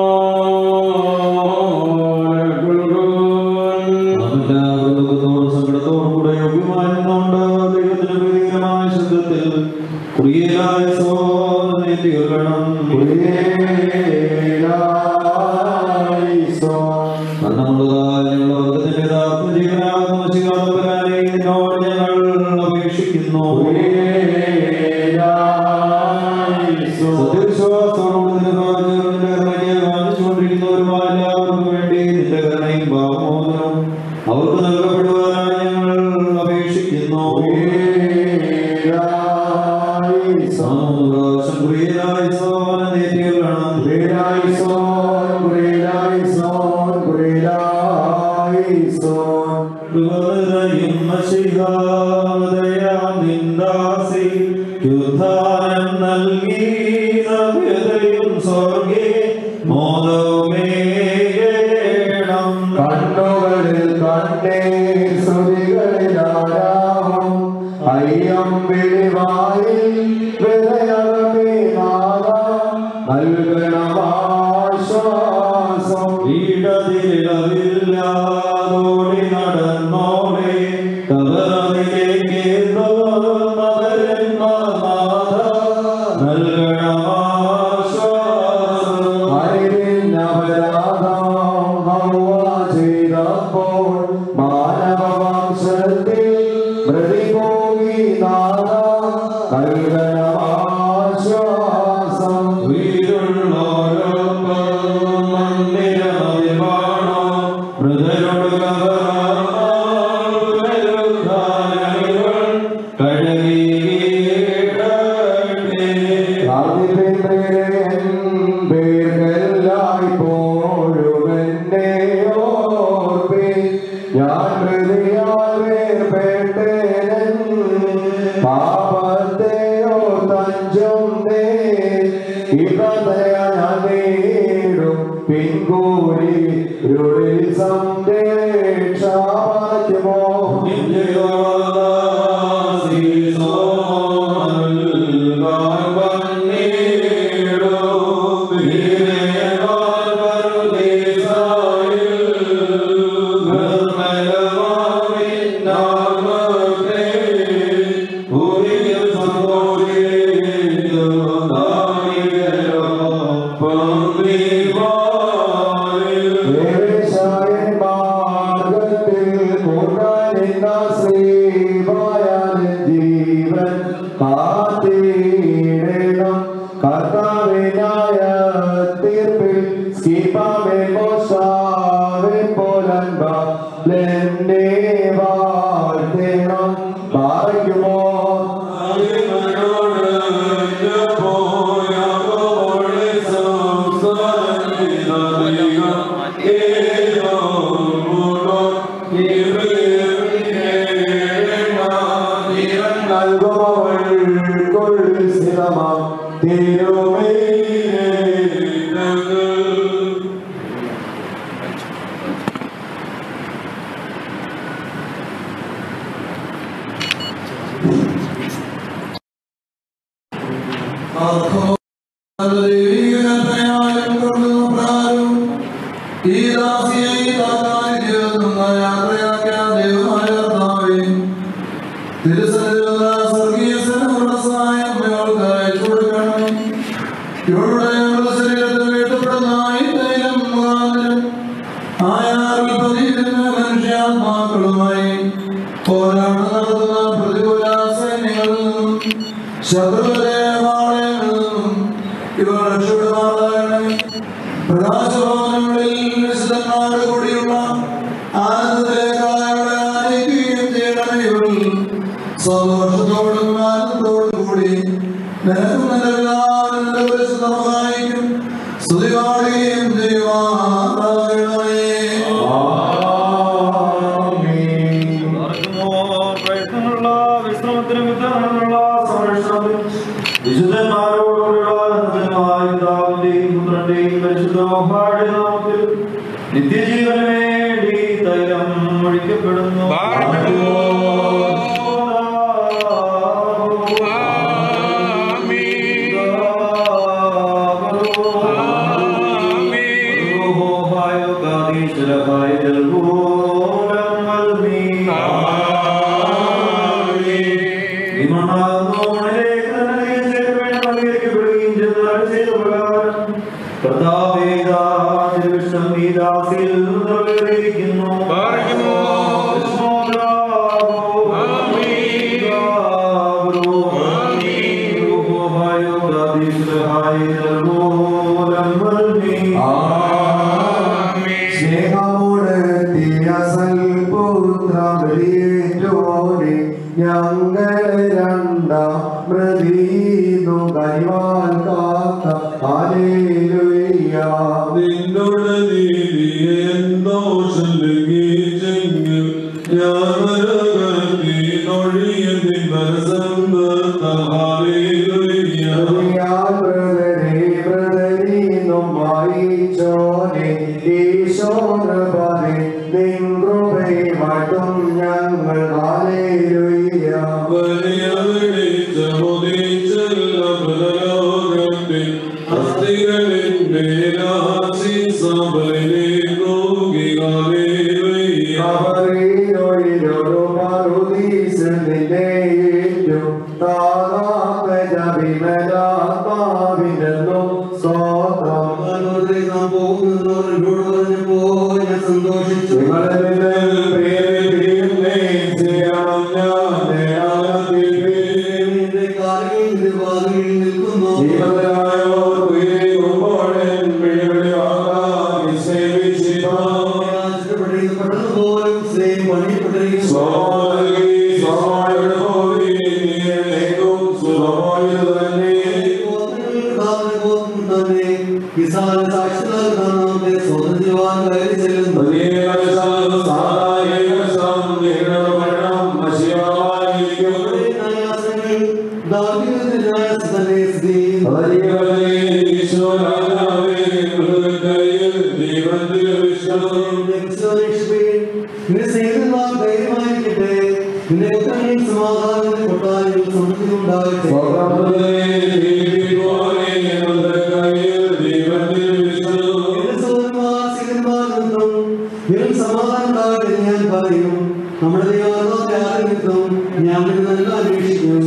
സങ്കടത്തോടും കൂടെ യോഗ്യമായിരുന്നുകൊണ്ട് ദൈവത്തിന് പ്രീതികരമായ ശബ്ദത്തിൽ കുറിയലായ സോദനെ തീർക്കണം നന്ദമുള്ളതായ ഞങ്ങളുടെ വർഗത്തിന്റെ യഥാർത്ഥ ജീവനാകുന്ന ശികാതമ്പരാനെ നിന്നോട് ഞങ്ങൾ അപേക്ഷിക്കുന്നു സത്യവിശ്വാസത്തോടുകൂടി നിന്റെ പ്രവാചകരും നിന്റെ കരുണയ്ക്ക് വാഞ്ചിച്ചുകൊണ്ടിരിക്കുന്നവരുമായ എല്ലാവർക്കും വേണ്ടി നിന്റെ കരുണയും ഭാവമോദനവും അവർക്ക് യുദ്ധാനം നൽകി സഭ്യതയും സ്വർഗേ മോദമേണം കണ്ണുകളിൽ കണ്ണേ ശ്രുതികളിൽ ആരാമം അയ്യം വെളിവായിൽ വിലയകമേ നാദ നൽകണമാശ്വാസം വീടതിലവില്ലാതോടി നടന്നോടെ കബറിലേക്ക് ചെയ്തപ്പോൾ മാനവവംശത്തിൽ മൃതിപോകി നാദ നൽകണമാശ്വാസം ഞാൻ ഹൃദയാവേർപ്പെട്ടേനൻ പാപത്തെയോ തഞ്ചം നേ ഇതതയ ഞാൻ നേടും പിൻകൂരി രുളിൽ സംരക്ഷാമോ ജീവൻ കാത്തിടണം കർത്താവിനായ തീർപ്പിൽ സ്കീപാവെ മോശാവെ പോലൻപ ലെന്നെ വാഴ്ത്തേണം പാറയ്ക്കുമോ ഈ ദാസിയെ ഈ താതാവിന്റെ ജീവിതത്തിൽ നിന്ന് യാത്രയാക്കിയ ദൈവമായ കർത്താവേ, തിരുസന്നിധിയിലുള്ള സ്വർഗീയ സേനകളുടെ സഹായം ഇവൾക്ക് അയച്ചു കൊടുക്കണമേ. ഇവളുടെ ഇവളുടെ ശരീരത്തിൽ വീഴ്ത്തപ്പെടുന്ന ഈ തൈലം മുഖാന്തരം ആയാൽ ഉൽപ്പതിക്കുന്ന മനുഷ്യാത്മാക്കളുമായി പോരാട്ടം നടത്തുന്ന പ്രതികൂല സൈന്യങ്ങളിൽ നിന്നും ശത്രുവിന്റെ വാളയിൽ നിന്നും ഇവർ രക്ഷപ്പെടുമാറാകണമേ പ്രകാശഭവനങ്ങളിൽ വിശുദ്ധന്മാരുടെ കൂടിയുള്ള ആനന്ദത്തിലേക്കായവളെ ആനയിക്കുകയും ചെയ്യണമേ ഇവൾ സന്തോഷത്തോടും ആനന്ദത്തോടും കൂടി നിനക്കും നിന്റെ പിതാവിനും നിന്റെ പരിശുദ്ധ മഹായിക്കും സ്തുതി പാടുകയും ചെയ്യുവാറാകണമേ വിശ്രമത്തിനും വിധാനമുള്ള സംരക്ഷണത്തിനും വിശുദ്ധന്മാരോടുള്ള പിതാവിന്റെയും പുത്രന്റെയും പരിശുദ്ധമായ നാമത്തിൽ നിത്യജീവന് വേണ്ടി തൈലം ഒഴിക്കപ്പെടുന്നു സ്നേഹമോട് പുത്രമൃതിയേറ്റോനെ ഞങ്ങളെ രണ്ടാം മൃതീന്നു കൈവാൽ കാത്ത ആലേലുയ്യ നിന്നോട് നീതിയെ ദോഷം ലംഘിച്ചെങ്കിൽ ഞാൻ നരകത്തി നൊഴിയതിൻ മനസ്സമ്പത്ത ഹാലേലുയ്യ ഞങ്ങൾ ഹാലേലുയ്യ വലിയ വെളിച്ചമുദിച്ചെല്ല പരലോകത്തിൽ അസ്ഥികളിന്റെ രാശി സഭയിലെ നോക്കി ഹാലേലുയ്യ അവരിലൊരു പറുദീസ് നിന്നെയും താറാത്ത വിമലാത്മാവിനെന്നും സ്തോത്രം നിന്റെ സ്നേഹിതന്മാർ ധൈര്യമായിരിക്കട്ടെ നിന്റെ ഉത്തരങ്ങളിൽ സമാധാനത്തിന്റെ കൊട്ടാരത്തിൽ സമൃദ്ധി ഉണ്ടാകട്ടെ എന്റെ സഹോദരന്മാർ സ്നേഹിതന്മാർ നിമിത്തം നിങ്ങളിൽ സമാധാനം ഉണ്ടാകട്ടെ എന്ന് ഞാൻ പറയും നമ്മുടെ ദൈവാത്മാവിന്റെ ആരോഗ്യത്വം ഞാൻ നിന്നെ നല്ല അന്വേഷിക്കും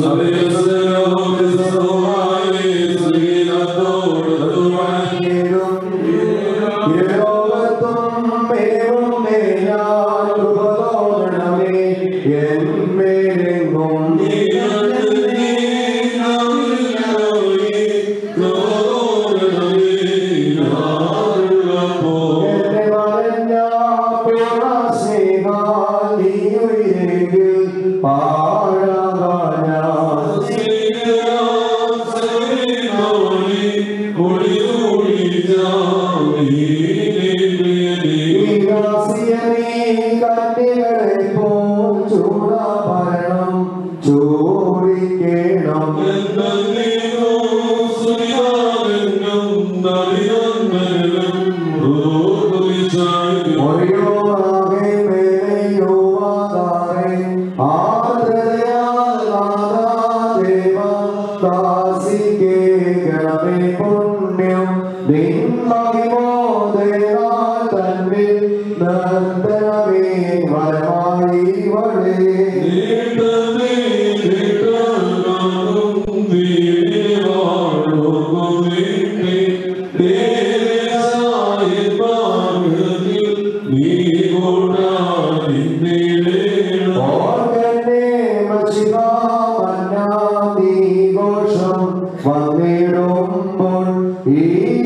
വന്നിടുമ്പോൾ ഈ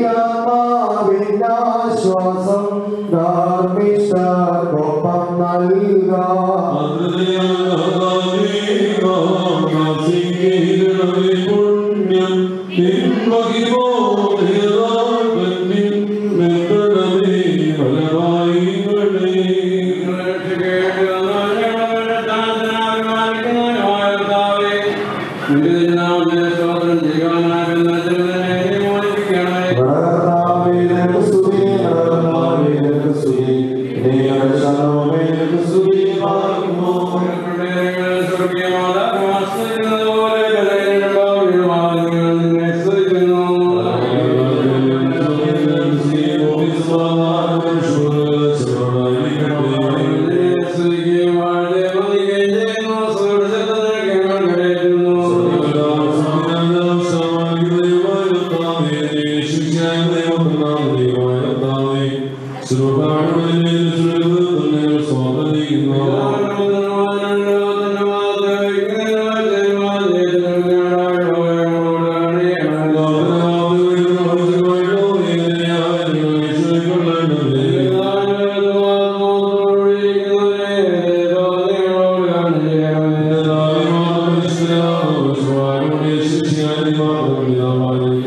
ആത്മാവിനാശ്വാസം ധാർമ്മിഷ്ഠർക്കൊപ്പം നൽകാം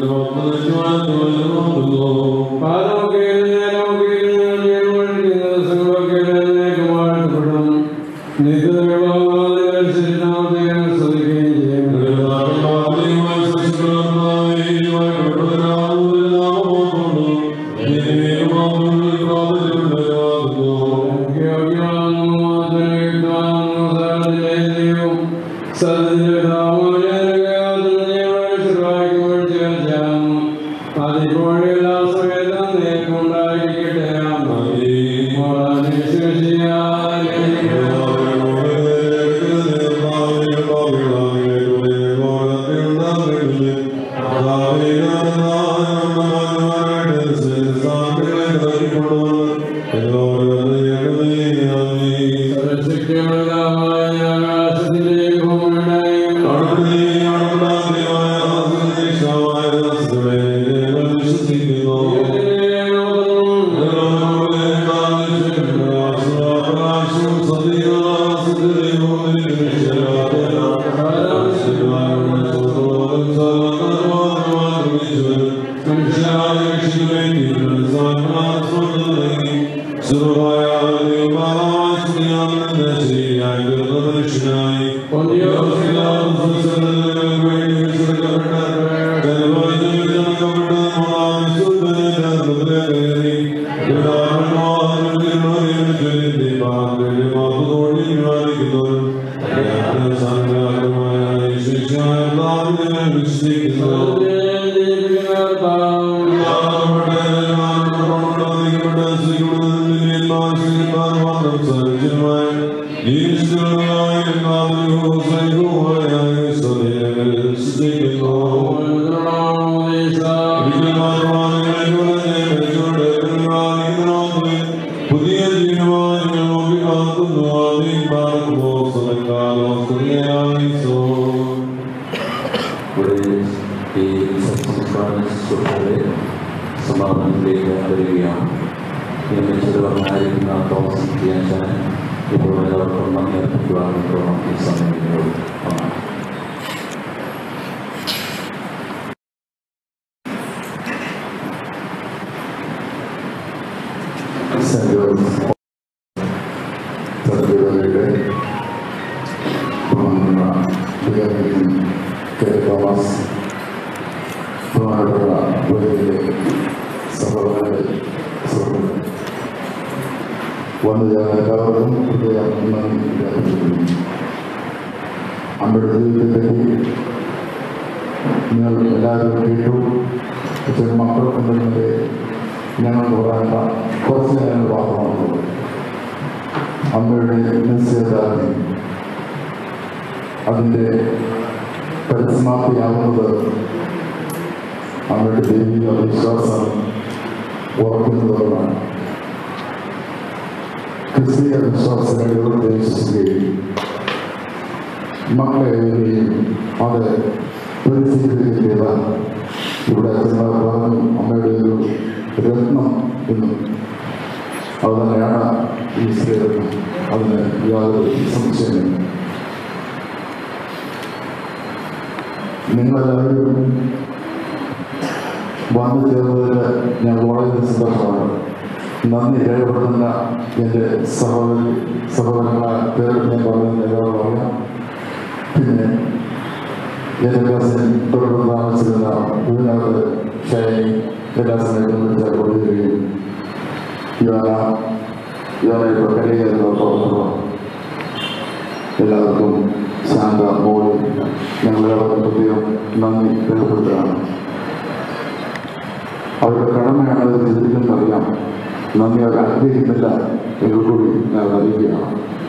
Padre, que പുതിയ ജീവനമായി നോക്കി കാക്കുന്നു ആദ്യം പാർക്കുമോ സ്വലക്കാലോ സ്തുതിയായിസോ ഇവിടെ ഈ സംസ്കാര ശുശ്രൂഷയുടെ സമാപനത്തിലേക്ക് വരികയാണ് നിയമിച്ചതുകൊണ്ടായിരിക്കുന്ന തോമസ് ധ്യാനിച്ചാൻ ഇപ്പോൾ എല്ലാവർക്കും നന്ദി അർപ്പിക്കുവാനുള്ള ഈ സമയത്തോട് സെന്റ് ജോർജ് സർവീസുകളുടെ ബഹുമാനപ്പെട്ട വികാരിയും കെ തോമസ് ബഹുമാനപ്പെട്ട വേദിയിലെ സഹോദരങ്ങളെ സുഹൃത്തുക്കളെ വന്നു ചേർന്ന എല്ലാവർക്കും ഹൃദയ നന്ദി രേഖപ്പെടുത്തുന്നു അമ്മയുടെ ജീവിതത്തെപ്പറ്റി നിങ്ങൾ എല്ലാവരും കേട്ടു പക്ഷേ മക്കൾ കൊണ്ടുവന്നത് ഞങ്ങൾ പറയേണ്ട കുറച്ച് നേരം മാത്രമാണുള്ളത് അമ്മയുടെ നിശ്ചയദാർഢ്യം അതിൻ്റെ പരിസമാപ്തിയാകുന്നത് അമ്മയുടെ ദൈവിക വിശ്വാസം ഉറക്കുന്നതോടാണ് ക്രിസ്തീയ വിശ്വാസങ്ങളോട് വിശ്വസിക്കുകയും മക്കളെ ഏവരെയും അത് പരിശീലിക്കുകയും ചെയ്ത ഇവിടെ അച്ഛന്മാർ പറഞ്ഞു അമ്മയുടെ ഒരു രത്നം എന്നും അത് തന്നെയാണ് ഈ സ്ത്രീരത്നം അതിന് യാതൊരു സംശയമില്ല നിങ്ങളെല്ലാവരും വന്നു ചേർന്നതിൽ ഞാൻ വളരെ സന്തോഷമാണ് നന്ദി രേഖപ്പെടുത്തുന്ന എൻ്റെ സഹോദരി സഹോദരങ്ങളെ പേര് ഞാൻ പറയുന്നത് എല്ലാവരും പറയാം പിന്നെ എൻ്റെ കസിൻ തുടർന്ന് താമസിച്ചിരുന്ന ഇതിനകത്ത് ഷൈനി എല്ലാ സമയത്തും വിളിച്ചാൽ കൊടുക്കുകയും യോന യോന ഇപ്പോൾ കരയുന്നതോടൊപ്പം എല്ലാവർക്കും ശാന്ത മോളി ഞങ്ങളെല്ലാവർക്കും പ്രത്യേകം നന്ദി രേഖപ്പെടുത്തുകയാണ് അവരുടെ കടമയാണ് അത് ചെയ്തിരിക്കുന്നത് അറിയാം നന്ദി അവർ ആഗ്രഹിക്കുന്നില്ല എങ്കിൽ കൂടി ഞാൻ അറിയിക്കുകയാണ്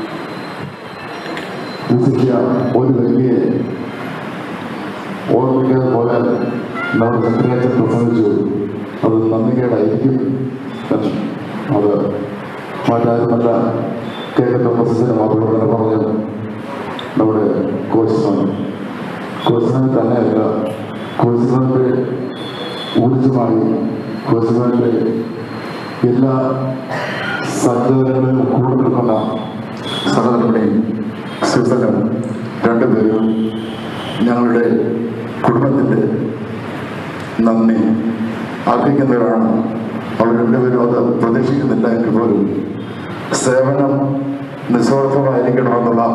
വിശിഷ്യ ഒരു വ്യക്തിയെ ഓർമ്മിക്കാതെ പോയാൽ നമ്മുടെ സെക്രട്ടറി പ്രസംഗിച്ചു അത് നന്ദികേടായിരിക്കും എന്ന്. അത് മറ്റാരുമല്ല കെ കെ തോമസിന്റെ മാതൃപ്രവർത്തനം പറഞ്ഞു നമ്മുടെ കോച്ച്മാൻ കോച്ച്മാൻ തന്നെയല്ല കോച്ച്മാന്റെ ഊർജമായി കോച്ച്മാന്റെ എല്ലാ സജ്ജതകളിലും കൂടെ നിൽക്കുന്ന സഹോദരനെയും സുസനും രണ്ടുപേരും ഞങ്ങളുടെ കുടുംബത്തിൻ്റെ നന്ദി അർഹിക്കുന്നവരാണ് അവർ രണ്ടുപേരും അത് പ്രതീക്ഷിക്കുന്നില്ല എങ്കിൽ പോലും സേവനം നിസ്വാർത്ഥമായിരിക്കണമെന്നുള്ള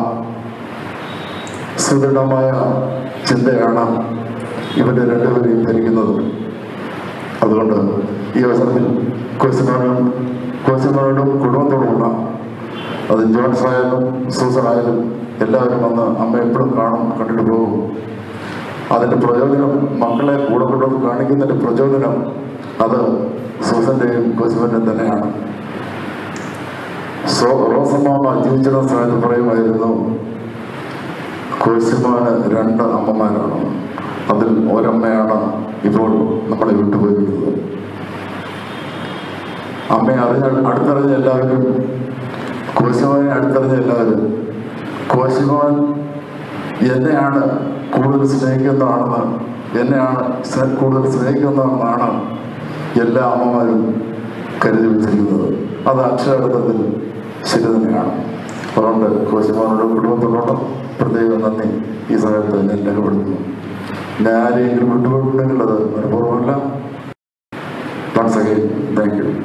സുദൃഢമായ ചിന്തയാണ് ഇവരെ രണ്ടുപേരെയും ധരിക്കുന്നത് അതുകൊണ്ട് ഈ അവസരത്തിൽ കോശിമാനും കോശിമാരോടും കുടുംബത്തോടുമുള്ള അത് ജോൺസ് ആയാലും സൂസൻ ആയാലും എല്ലാവരും വന്ന് അമ്മ എപ്പോഴും കാണും കണ്ടിട്ട് പോകും അതിന്റെ പ്രയോജനം മക്കളെ കൂടെ കൊണ്ടുവന്ന് കാണിക്കുന്നതിന്റെ പ്രചോദനം അത് സൂസന്റെയും കോശിമന്റെയും തന്നെയാണ് സോ റോസമ്മാമ ജീവിച്ചിരുന്ന സമയത്ത് പറയുമായിരുന്നു കോശിമാന് രണ്ട് അമ്മമാരാണ് അതിൽ ഒരമ്മയാണ് ഇപ്പോൾ നമ്മളെ വിട്ടുപോയിരിക്കുന്നത് അമ്മയെ അറിഞ്ഞ അടുത്തറിഞ്ഞ എല്ലാവർക്കും കോശിമോനെ അടുത്തറിഞ്ഞ എല്ലാവരും കോശിമോൻ എന്നെയാണ് കൂടുതൽ സ്നേഹിക്കുന്നതാണെന്ന് എന്നെയാണ് സ്നേ- കൂടുതൽ സ്നേഹിക്കുന്നതെന്നാണ് എല്ലാ അമ്മമാരും കരുതി വെച്ചിരിക്കുന്നത് അത് അക്ഷരാർത്ഥത്തിൽ ശരി തന്നെയാണ് അതുകൊണ്ട് കോശിമോനോട് കുടുംബത്തിനോട് പ്രത്യേകം നന്ദി ഈ സമയത്ത് ഞാൻ രേഖപ്പെടുത്തുന്നു ഞാൻ ആരെങ്കിലും വിട്ടുപോയിട്ടുണ്ടെങ്കിൽ അത് മനഃപൂർവ്വമല്ല വൺസ് അഗൈൻ താങ്ക് യു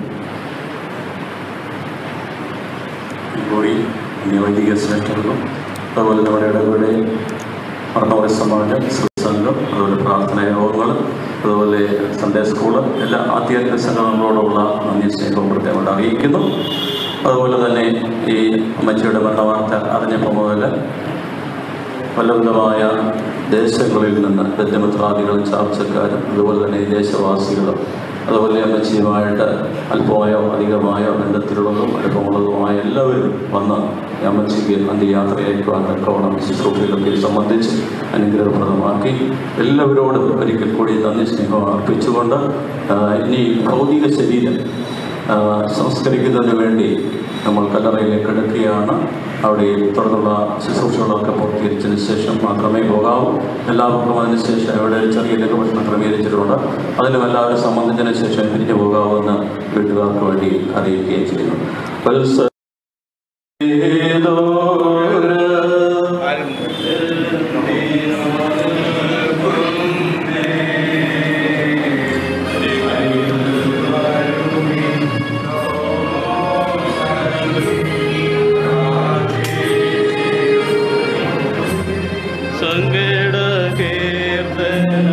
കൂടി വൈദിക ശ്രേഷ്ഠർക്കും അതുപോലെ നമ്മുടെ ഇടപെടെ മർണവര സമാജം സംഘം അതുപോലെ പ്രാർത്ഥനാ യോഗങ്ങൾ അതുപോലെ സൺഡേ സ്കൂള് എല്ലാ ആധ്യാത്മിക സംഘടനകളോടുള്ള നന്ദി സ്നേഹവും പ്രത്യേകം അറിയിക്കുന്നു അതുപോലെ തന്നെ ഈ അമ്മച്ചിയുടെ മരണവാർത്ത അറിഞ്ഞപ്പോൾ മുതൽ പല വിധമായ ദേശങ്ങളിൽ നിന്ന് ബന്ധുമിത്രാദികളും ചാർച്ചക്കാരും അതുപോലെ തന്നെ ഈ ദേശവാസികളും അതുപോലെ അമ്മച്ചിയുമായിട്ട് അല്പമായോ അധികമായോ ബന്ധത്തിലുള്ളതും അടുപ്പമുള്ളതുമായ എല്ലാവരും വന്ന് ഈ അമ്മച്ചിക്ക് അന്ത്യയാത്ര അയക്കുവാൻ തക്കവണ്ണം ശുശ്രൂഷയിലൊക്കെ സംബന്ധിച്ച് അനുഗ്രഹപ്രദമാക്കി എല്ലാവരോടും ഒരിക്കൽ കൂടി നന്ദി സ്നേഹം അർപ്പിച്ചുകൊണ്ട് ആ, ഇനി ഭൗതിക ശരീരം ആ, സംസ്കരിക്കുന്നതിന് വേണ്ടി നമ്മൾ കല്ലറയിലേക്ക് എടുക്കുകയാണ് അവിടെ തുടർന്നുള്ള ശുശ്രൂഷകളൊക്കെ പൂർത്തീകരിച്ചതിന് ശേഷം മാത്രമേ പോകാവൂ എല്ലാവർക്കും അതിനുശേഷം ഇവിടെ ഒരു ചെറിയ ലഘുഭക്ഷണം ക്രമീകരിച്ചിട്ടുണ്ട് അതിലും എല്ലാവരും സംബന്ധിച്ചതിന് ശേഷം പിരിഞ്ഞു പോകാവുന്ന വീട്ടുകാർക്ക് വേണ്ടി അറിയിക്കുകയും ചെയ്യുന്നു വത്സ സങ്കട കീർത്തന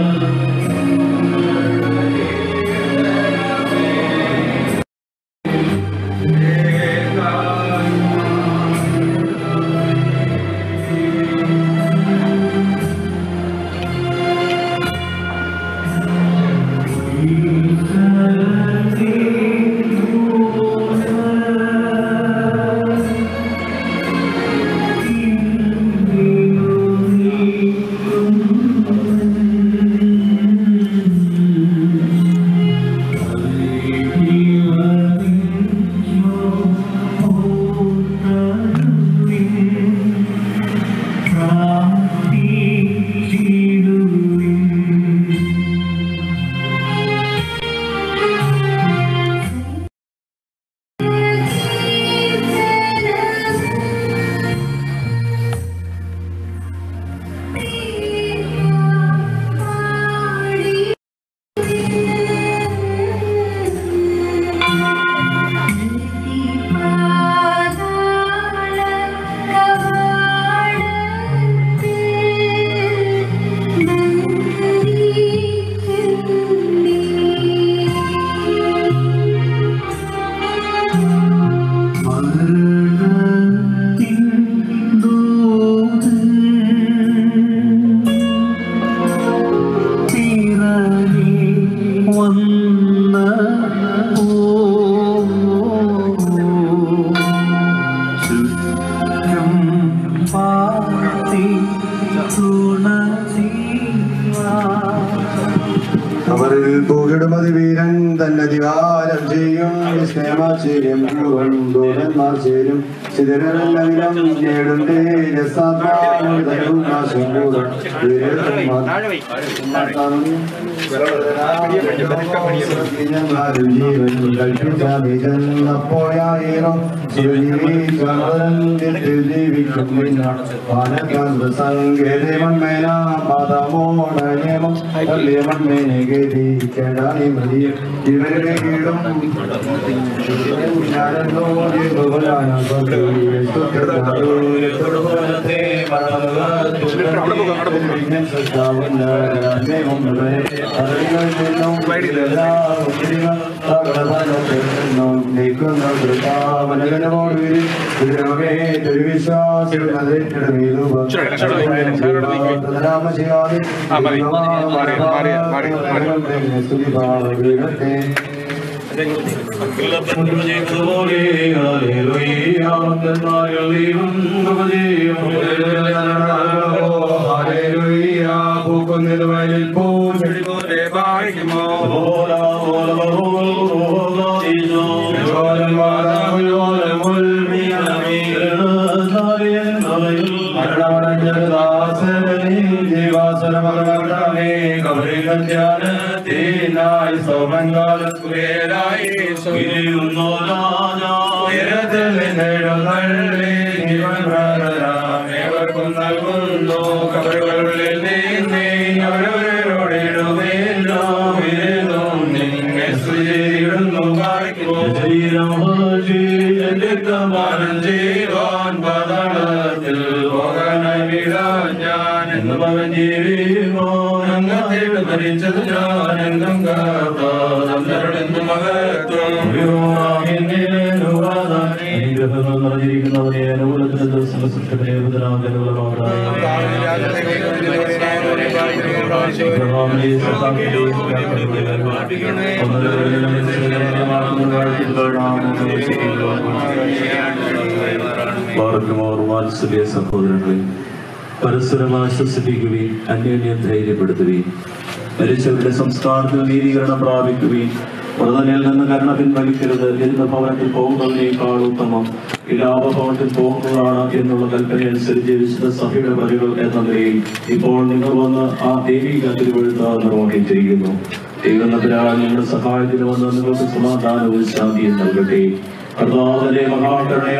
അവരിൽ പൂകിടുമതി വീരൻ തന്നെ അധികാരം ചെയ്യും സ്നേഹാശ്ചര്യം പൂർവം ദൂരന്മാർ ചേരും ചിതരെല്ലാം നേടും ഇവരുടെ കീഴും ോ ഏവർക്കും നൽകുന്നു കബറുകളുള്ളിൽ നീ അവരവരോടിടുമേലോ വിരുന്നും നിന്നെ സ്തുതിയിടുന്നു രക്തമാനം ചെയ്യുവാൻ പതളത്തിൽ പോകാനായി വീഴാൻ ഞാൻ എന്നും അവൻ ജീവിമോ അങ്ങത്തേട് മരിച്ചത് ഞാൻ എന്നും കാത്താറുടെന്നും മകത്വം നിറഞ്ഞിരിക്കുന്നവനെ അനുകൂലത്തിന്റെ ദിവസം സൃഷ്ടിപ്പിനെ പാർക്കുമോർ വാത്സല്യ സഹോദരങ്ങളെ പരസ്പരം ആശ്വസിപ്പിക്കുകയും അന്യോന്യം ധൈര്യപ്പെടുത്തുകയും മരിച്ചവരുടെ സംസ്കാരത്തിൽ നീതീകരണം പ്രാപിക്കുകയും മൃതനിൽ നിന്ന് കരുണ പിൻവലിക്കരുത് എന്ന് ഭവനത്തിൽ പോകുന്നതിനേക്കാൾ ഉത്തമം ഇലാപഭവനത്തിൽ പോകുന്നതാണ് എന്നുള്ള കൽപ്പന അനുസരിച്ച് വിശുദ്ധ സഭയുടെ വരികൾ എന്ന നിലയിൽ ഇപ്പോൾ നിങ്ങൾ വന്ന് ആ ദൈവിക തിരുവഴുത്ത നിർവഹണം ചെയ്യുന്നു ദൈവം നഗരാൾ നിങ്ങളുടെ സഹായത്തിന് വന്ന് നിങ്ങൾക്ക് സമാധാനവും ശാന്തിയും നൽകട്ടെ കർത്താവിന്റെ മഹാകരുണ